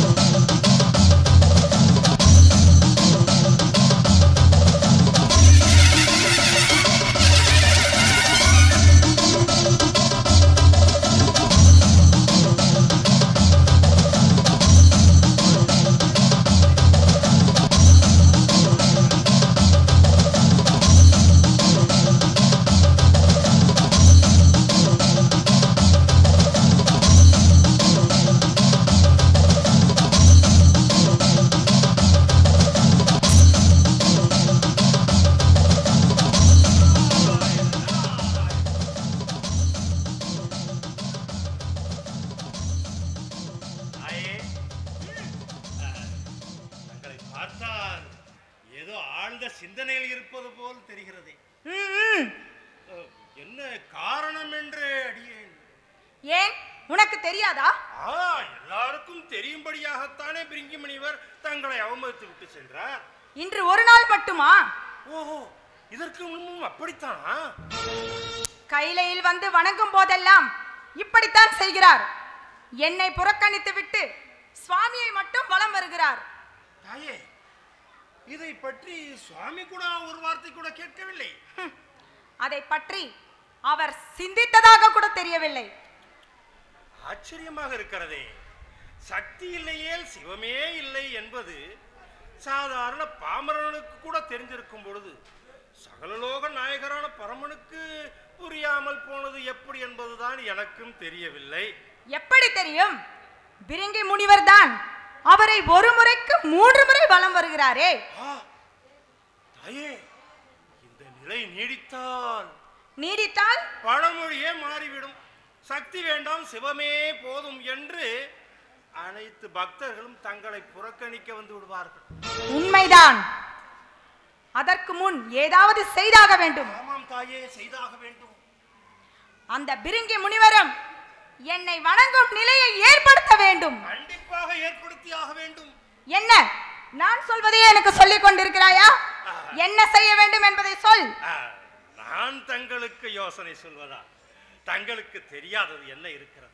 இருப்பது போல் தெரிகிறதே ம்ம். அஹ், என்ன காரணம் என்று அடியேன் ஏன் உனக்கு தெரியாதா ஆ எல்லாருக்கும் தெரியும்படியாகத்தானே பிரிங்கி முனிவர் தங்களை அவமதித்து விட்டு சென்றார் இன்று ஒரு நாள் மட்டுமா ஓஹோ இதற்கு முன்பும் அப்படித்தானா கைலையில் வந்து வணங்கும் போதெல்லாம் இப்படித்தான் செய்கிறார் என்னை புறக்கணித்து விட்டு சுவாமியை மட்டும் வலம் வருகிறார் தாயே இதை பற்றி சுவாமி கூட ஒரு வார்த்தை கூட கேட்கவில்லை அதை பற்றி அவர் சிந்தித்ததாக கூட தெரியவில்லை ஆச்சரியமாக இருக்கிறதே சக்தி இல்லையேல் சிவமே இல்லை என்பது சாதாரண பாமரனுக்கு கூட தெரிஞ்சிருக்கும் பொழுது சகலலோக நாயகரான பரமனுக்கு புரியாமல் போனது எப்படி என்பதுதான் எனக்கும் தெரியவில்லை எப்படி தெரியும் பிரிங்கி முனிவர் தான் அவரை ஒரு முறைக்கு மூன்று முறை வலம் வருகிறாரே தாயே இந்த நிலை நீடித்தால் நீடித்தால் பழமொழியே மாறிவிடும் சக்தி வேண்டாம் சிவமே போதும் என்று அனைத்து பக்தர்களும் தங்களை புறக்கணிக்க வந்து விடுவார்கள் உண்மைதான் அதற்கு முன் ஏதாவது செய்தாக வேண்டும் ஆமாம் தாயே செய்தாக வேண்டும் அந்த பிரிங்கி முனிவரும் என்னை வணங்கும் நிலையை ஏற்படுத்த வேண்டும் கண்டிப்பாக ஏற்படுத்தியாக வேண்டும் என்ன நான் சொல்வதையே எனக்கு சொல்லிக் கொண்டிருக்கிறாயா என்ன செய்ய வேண்டும் என்பதை சொல் ஆ, நான் தங்களுக்கு யோசனை சொல்வதா தங்களுக்கு தெரியாதது என்ன இருக்கிறது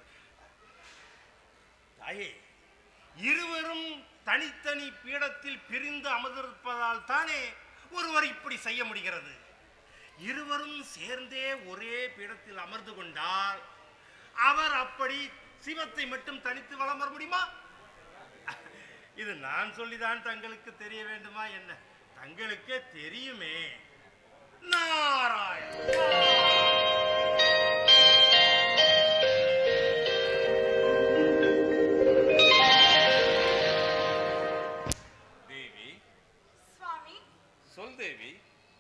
தாயே இருவரும் தனித்தனி பீடத்தில் பிரிந்து அமர்ந்திருப்பதால் தானே ஒருவர் இப்படி செய்ய முடிகிறது இருவரும் சேர்ந்தே ஒரே பீடத்தில் அமர்ந்து கொண்டால் அவர் அப்படி சிவத்தை மட்டும் தனித்து வலம் வர முடியுமா இது நான் சொல்லிதான் தங்களுக்கு தெரிய வேண்டுமா என்ன தங்களுக்கே தெரியுமே நாராயண தேவி சுவாமி சொல் தேவி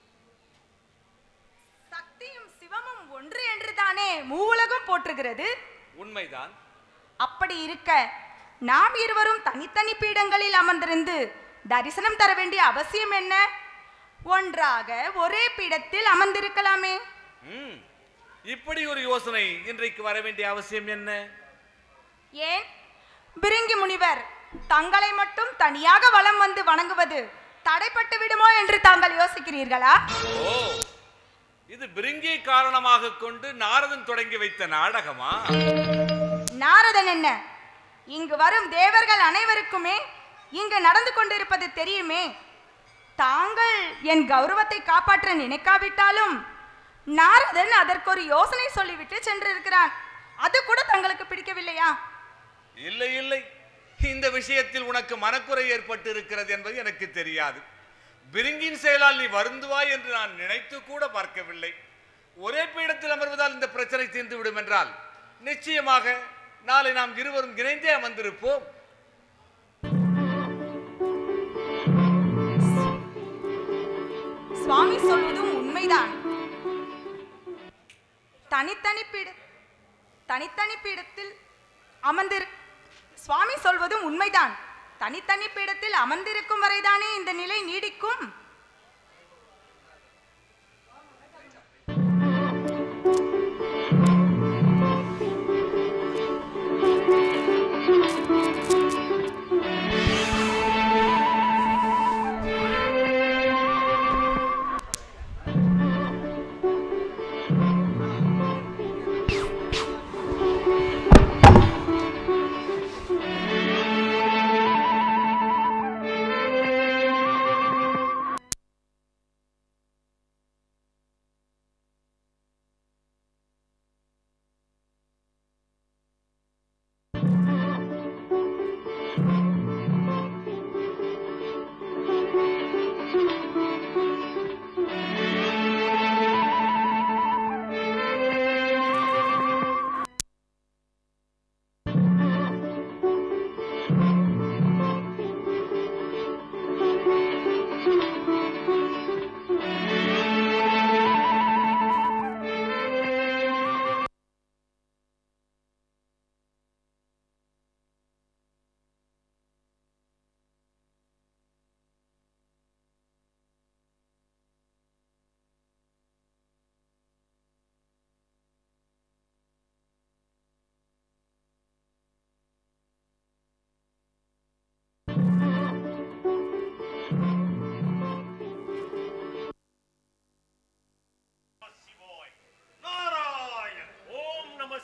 சக்தியும் சிவமும் ஒன்று என்று தானே மூவுலகம் போற்றுகிறது உண்மைதான் அப்படி இருக்க நாம் இருவரும் தனித்தனி பீடங்களில் அமர்ந்திருந்து தரிசனம் தர வேண்டிய அவசியம் என்ன ஒன்றாக ஒரே பீடத்தில் அமர்ந்திருக்கலாமே ம் இப்படி ஒரு யோசனை இன்றைக்கு வர வேண்டிய அவசியம் என்ன ஏன் பிரிங்கி முனிவர் தங்களை மட்டும் தனியாக வலம் வந்து வணங்குவது தடைப்பட்டு விடுமோ என்று தாங்கள் யோசிக்கிறீர்களா ஓ இது பிரிங்கி காரணமாக கொண்டு நாரதன் தொடங்கி வைத்த நாடகமா நாரதன் என்ன இங்கு வரும் தேவர்கள் அனைவருக்குமே இங்கு நடந்து கொண்டிருப்பது தெரியுமே தாங்கள் என் கௌரவத்தை காப்பாற்ற நினைக்காவிட்டாலும் நாரதன் அதற்கு ஒரு யோசனை சொல்லிவிட்டு சென்றிருக்கிறான் அது கூட தங்களுக்கு பிடிக்கவில்லையா இல்லை இல்லை இந்த விஷயத்தில் உனக்கு மனக்குறை ஏற்பட்டு இருக்கிறது என்பது எனக்கு தெரியாது பிரிங்கின் செயலால் நீ வருந்துவாய் என்று நான் நினைத்து கூட பார்க்கவில்லை ஒரே பீடத்தில் அமர்வதால் இந்த பிரச்சனை தீர்ந்து விடும் என்றால் நிச்சயமாக நாளை நாம் இருவரும் இணைந்தே அமர்ந்திருப்போம் சுவாமி சொல்வதும் உண்மைதான் தனித்தனி பீட தனித்தனி பீடத்தில் அமர்ந்திரு சுவாமி சொல்வதும் உண்மைதான் தனித்தனி பீடத்தில் அமர்ந்திருக்கும் வரைதானே இந்த நிலை நீடிக்கும்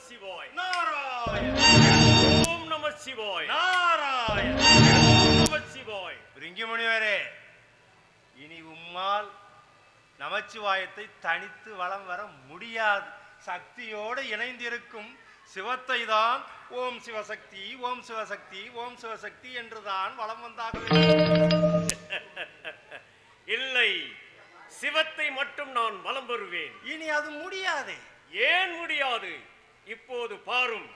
சிவாய் நாராயண ஓம் நம சிவாய் நாராயண ஓம் நம சிவாய் பிரிங்கி முனிவரே இனி உம்மால் நமச்சிவாயத்தை தனித்து வலம் வர முடியாது சக்தியோடு இணைந்திருக்கும் சிவத்தை தான் ஓம் சிவசக்தி ஓம் சிவசக்தி ஓம் சிவசக்தி என்றுதான் வலம் வந்தாக வேண்டும். இல்லை சிவத்தை மட்டும் நான் வலம் வருவேன் இனி அது முடியாதே ஏன் முடியாது இப்போது பாரும்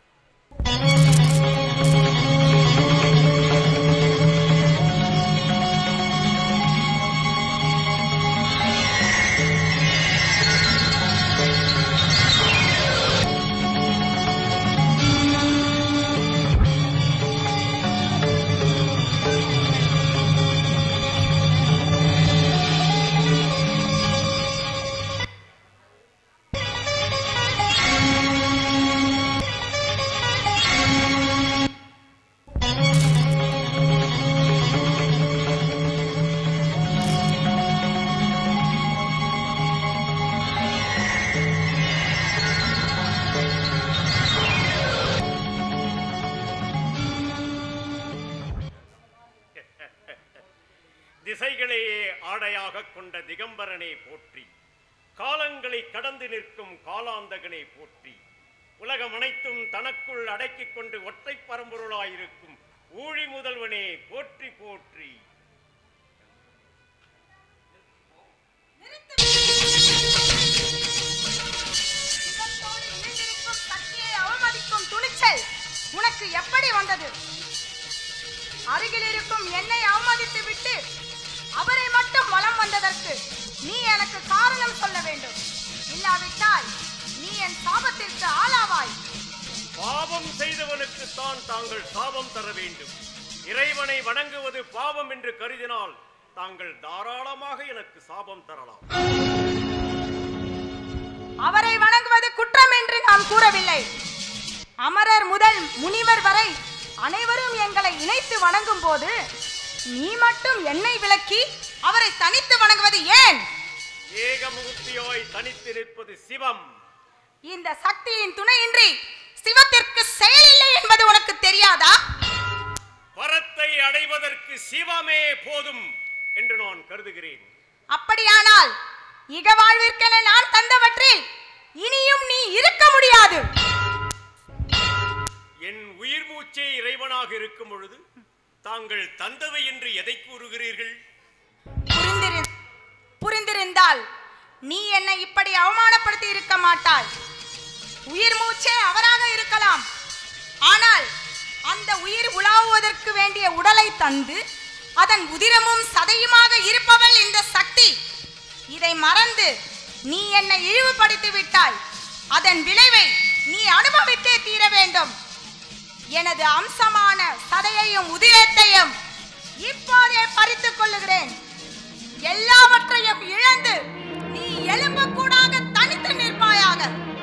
திசைகளையே ஆடையாக கொண்ட திகம்பரனை போற்றி காலங்களை கடந்து நிற்கும் காலாந்தகனை போற்றி உலகம் அனைத்தும் தனக்குள் அடக்கிக் கொண்டு ஒற்றை பரம்பொருளாயிருக்கும் ஊழி முதல்வனே போற்றி போற்றி சிவத்தோடு இணைந்திருக்கும் சக்தியை அவமதிக்கும் துணிச்சல் உனக்கு எப்படி வந்தது அருகில் இருக்கும் என்னை அவமதித்து விட்டு அவரை மட்டும் வலம் வந்ததற்கு நீ எனக்கு காரணம் சொல்ல வேண்டும் இல்லாவிட்டால் நீ என் சாபத்திற்கு ஆளாவாய் பாவம் செய்தவனுக்கு தான் தாங்கள் சாபம் தர வேண்டும் இறைவனை வணங்குவது பாவம் என்று கருதினால் தாங்கள் தாராளமாக எனக்கு சாபம் தரலாம் அவரை வணங்குவது குற்றம் என்று நான் கூறவில்லை அமரர் முதல் முனிவர் வரை அனைவரும் எங்களை இணைத்து வணங்கும் போது நீ மட்டும் என்னை விலக்கி அவரை தனித்து வணங்குவது ஏன் ஏகமூர்த்தியாய் தனித்து நிற்பது சிவம் இந்த சக்தியின் துணையின்றி சிவத்திற்கு செயலில்லை என்பது உனக்கு தெரியாதா பரத்தை அடைவதற்கு சிவமே போதும் என்று நான் கருதுகிறேன் அப்படியானால் இக வாழ்விற்கென நான் தந்தவற்றில் இனியும் நீ இருக்க முடியாது என் உயிர் மூச்சே இறைவனாக இருக்கும் பொழுது தாங்கள் தந்தவை என்று எதை கூறுகிறீர்கள் புரிந்திரு- புரிந்திருந்தால் நீ என்னை இப்படி அவமானப்படுத்தி இருக்க மாட்டாய் உயிர் மூச்சே அவராக இருக்கலாம் ஆனால் அந்த உயிர் உலாவுவதற்கு வேண்டிய உடலை தந்து அதன் உதிரமும் சதையுமாக இருப்பவள் இந்த சக்தி இதை மறந்து நீ என்னை இழிவுபடுத்தி விட்டாய் அதன் விளைவை நீ அனுபவித்தே தீர வேண்டும் எனது அம்சமான சதையையும் உதிரத்தையும் இப்போதே பறித்துக் கொள்ளுகிறேன் எல்லாவற்றையும் இழந்து நீ எலும்பு கூடாக தனித்து நிற்பாயாக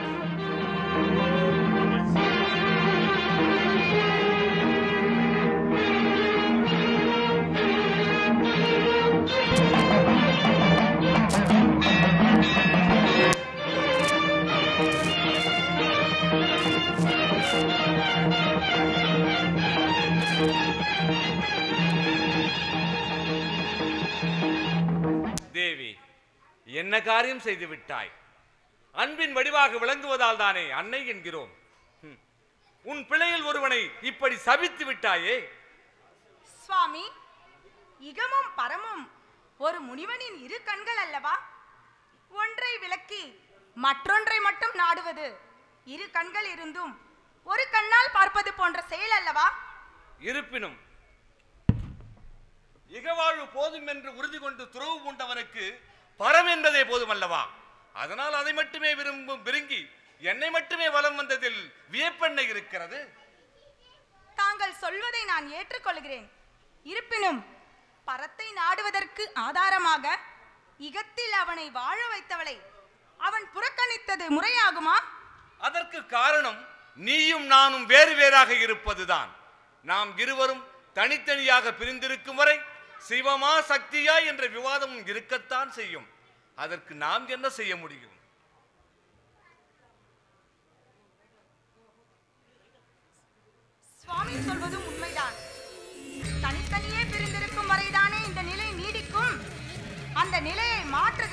தேவி என்ன காரியம் செய்து விட்டாய் அன்பின் வடிவாக விளங்குவதால் தானே அன்னை என்கிறோம் ஹம். உன் பிள்ளையில் ஒருவனை இப்படி சபித்து விட்டாயே சுவாமி இகமும் பரமும் ஒரு முனிவனின் இரு கண்கள் அல்லவா ஒன்றை விலக்கி மற்றொன்றை மட்டும் நாடுவது இரு கண்கள் இருந்தும் ஒரு கண்ணால் பார்ப்பது போன்ற செயல் அல்லவா இருப்பினும் இகவாழ்வு போதும் என்று உறுதி கொண்டு துறவு பூண்டவனுக்கு பரம் என்பதே போதும் அல்லவா அதனால் அதை மட்டுமே விரும்பும் விருங்கி என்னை மட்டுமே வலம் வந்ததில் வியப்பெண்ணை இருக்கிறது தாங்கள் சொல்வதை நான் ஏற்றுக்கொள்கிறேன் இருப்பினும் பரத்தை நாடுவதற்கு ஆதாரமாக இகத்தில் அவனை வாழ வைத்தவளை அவன் புறக்கணித்தது முறையாகுமா அதற்கு காரணம் நீயும் நானும் வேறு வேறாக இருப்பதுதான் நாம் இருவரும் தனித்தனியாக பிரிந்திருக்கும் வரை சிவமா சக்தியா என்ற விவாதம் இருக்கத்தான் செய்யும் அதற்கு நாம் என்ன செய்ய முடியும்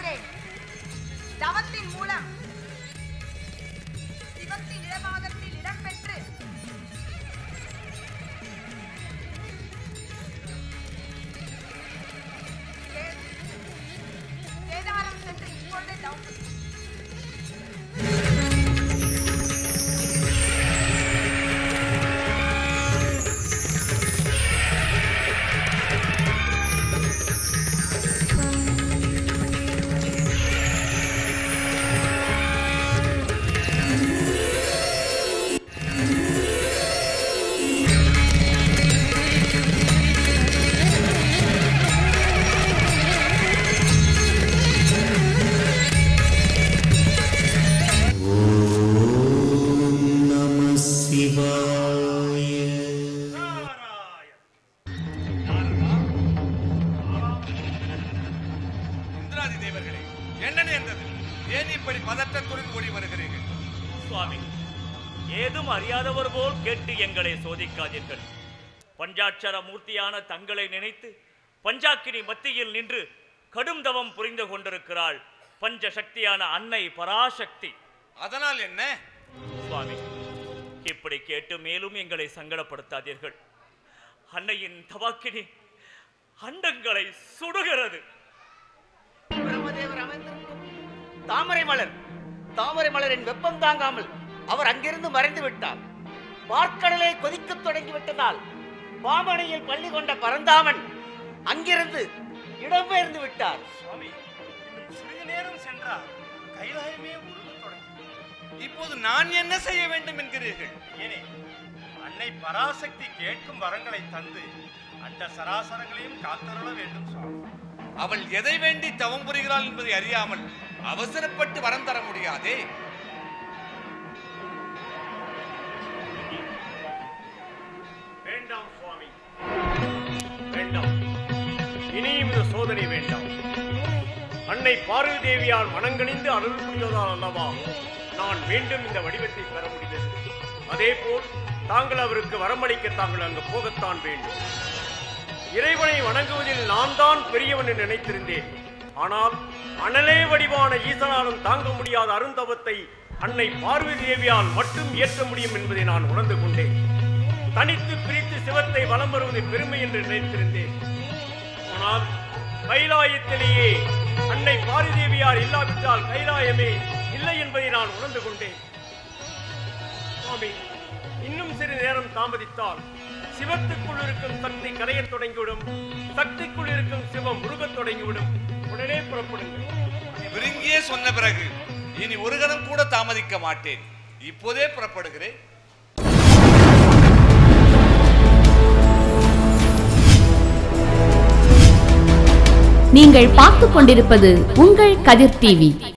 வந்தேன் தவத்தின் மூலம் சிவத்தின் இடபாகத்தில் இடம்பெற்று கே- கேதாரம் சென்று இப்பொழுதே தவம் நம சிவாய இந்திராதி தேவர்களே என்ன நேர்ந்தது ஏன் இப்படி பதற்றத்துடன் ஓடி வருகிறீர்கள் சுவாமி ஏதும் அறியாதவர் போல் கேட்டு எங்களை சோதிக்காதீர்கள் பஞ்சாட்சர மூர்த்தியான தங்களை நினைத்து பஞ்சாக்கினி மத்தியில் நின்று கடும் தவம் புரிந்து கொண்டிருக்கிறாள் பஞ்ச சக்தியான அன்னை பராசக்தி அதனால் என்ன சுவாமி இப்படி கேட்டு மேலும் எங்களை சங்கடப்படுத்தாதீர்கள் அன்னையின் தவாக்கினி அண்டங்களை சுடுகிறது பிரம்மதேவர் அமைந்திருக்கும் தாமரை மலர் தாமரை மலரின் வெப்பம் தாங்காமல் அவர் அங்கிருந்து மறைந்து விட்டார் பார்க்கடலை கொதிக்கத் தொடங்கி விட்டதால் பாமனையில் பள்ளி கொண்ட பரந்தாமன் அங்கிருந்து இடம்பெயர்ந்து விட்டார் சுவாமி இன்னும் சிறிது நேரம் சென்றால் கைலாயமே உருகத் தொடங்கும் இப்போது நான் என்ன செய்ய வேண்டும் என்கிறீர்கள் ஏனே அன்னை பராசக்தி கேட்கும் வரங்களை தந்து அண்ட சராசரங்களையும் காத்தருள வேண்டும் சுவாமி அவள் எதை வேண்டி தவம் புரிகிறாள் என்பதை அறியாமல் அவசரப்பட்டு வரம் தர முடியாதே வேண்டாம் சுவாமி வேண்டாம் இனியும் இந்த சோதனை வேண்டாம் அன்னை பார்வதி தேவியால் மனங்கணிந்து அருள் புரிவதால் அல்லவா நான் மீண்டும் இந்த வடிவத்தை பெற முடிந்தது அதேபோல் தாங்கள் அவருக்கு வரமளிக்க தாங்கள் அங்கு போகத்தான் வேண்டும் இறைவனை வணங்குவதில் நான் தான் பெரியவன் என்று நினைத்திருந்தேன் ஆனால் அனலே வடிவான ஈசனாலும் தாங்க முடியாத அருந்தவத்தை அன்னை பார்வதி தேவியால் மட்டும் இயற்ற முடியும் என்பதை நான் உணர்ந்து கொண்டேன் தனித்து பிரித்து சிவத்தை வலம் வருவது பெருமை என்று நினைத்திருந்தேன் ஆனால் கைலாயத்திலேயே அன்னை பாரிதேவியார் இல்லாவிட்டால் கைலாயமே இல்லை என்பதை நான் உணர்ந்து கொண்டேன் சுவாமி இன்னும் சிறு நேரம் தாமதித்தால் சிவத்துக்குள் இருக்கும் சக்தி கரையத் தொடங்கிவிடும் சக்திக்குள் இருக்கும் சிவம் முருகத் தொடங்கிவிடும் உடனே புறப்படுங்கள் விருங்கியே சொன்ன பிறகு இனி ஒரு கணம் கூட தாமதிக்க மாட்டேன் இப்போதே புறப்படுகிறேன் நீங்கள் பார்த்துக் கொண்டிருப்பது உங்கள் கதிர் டிவி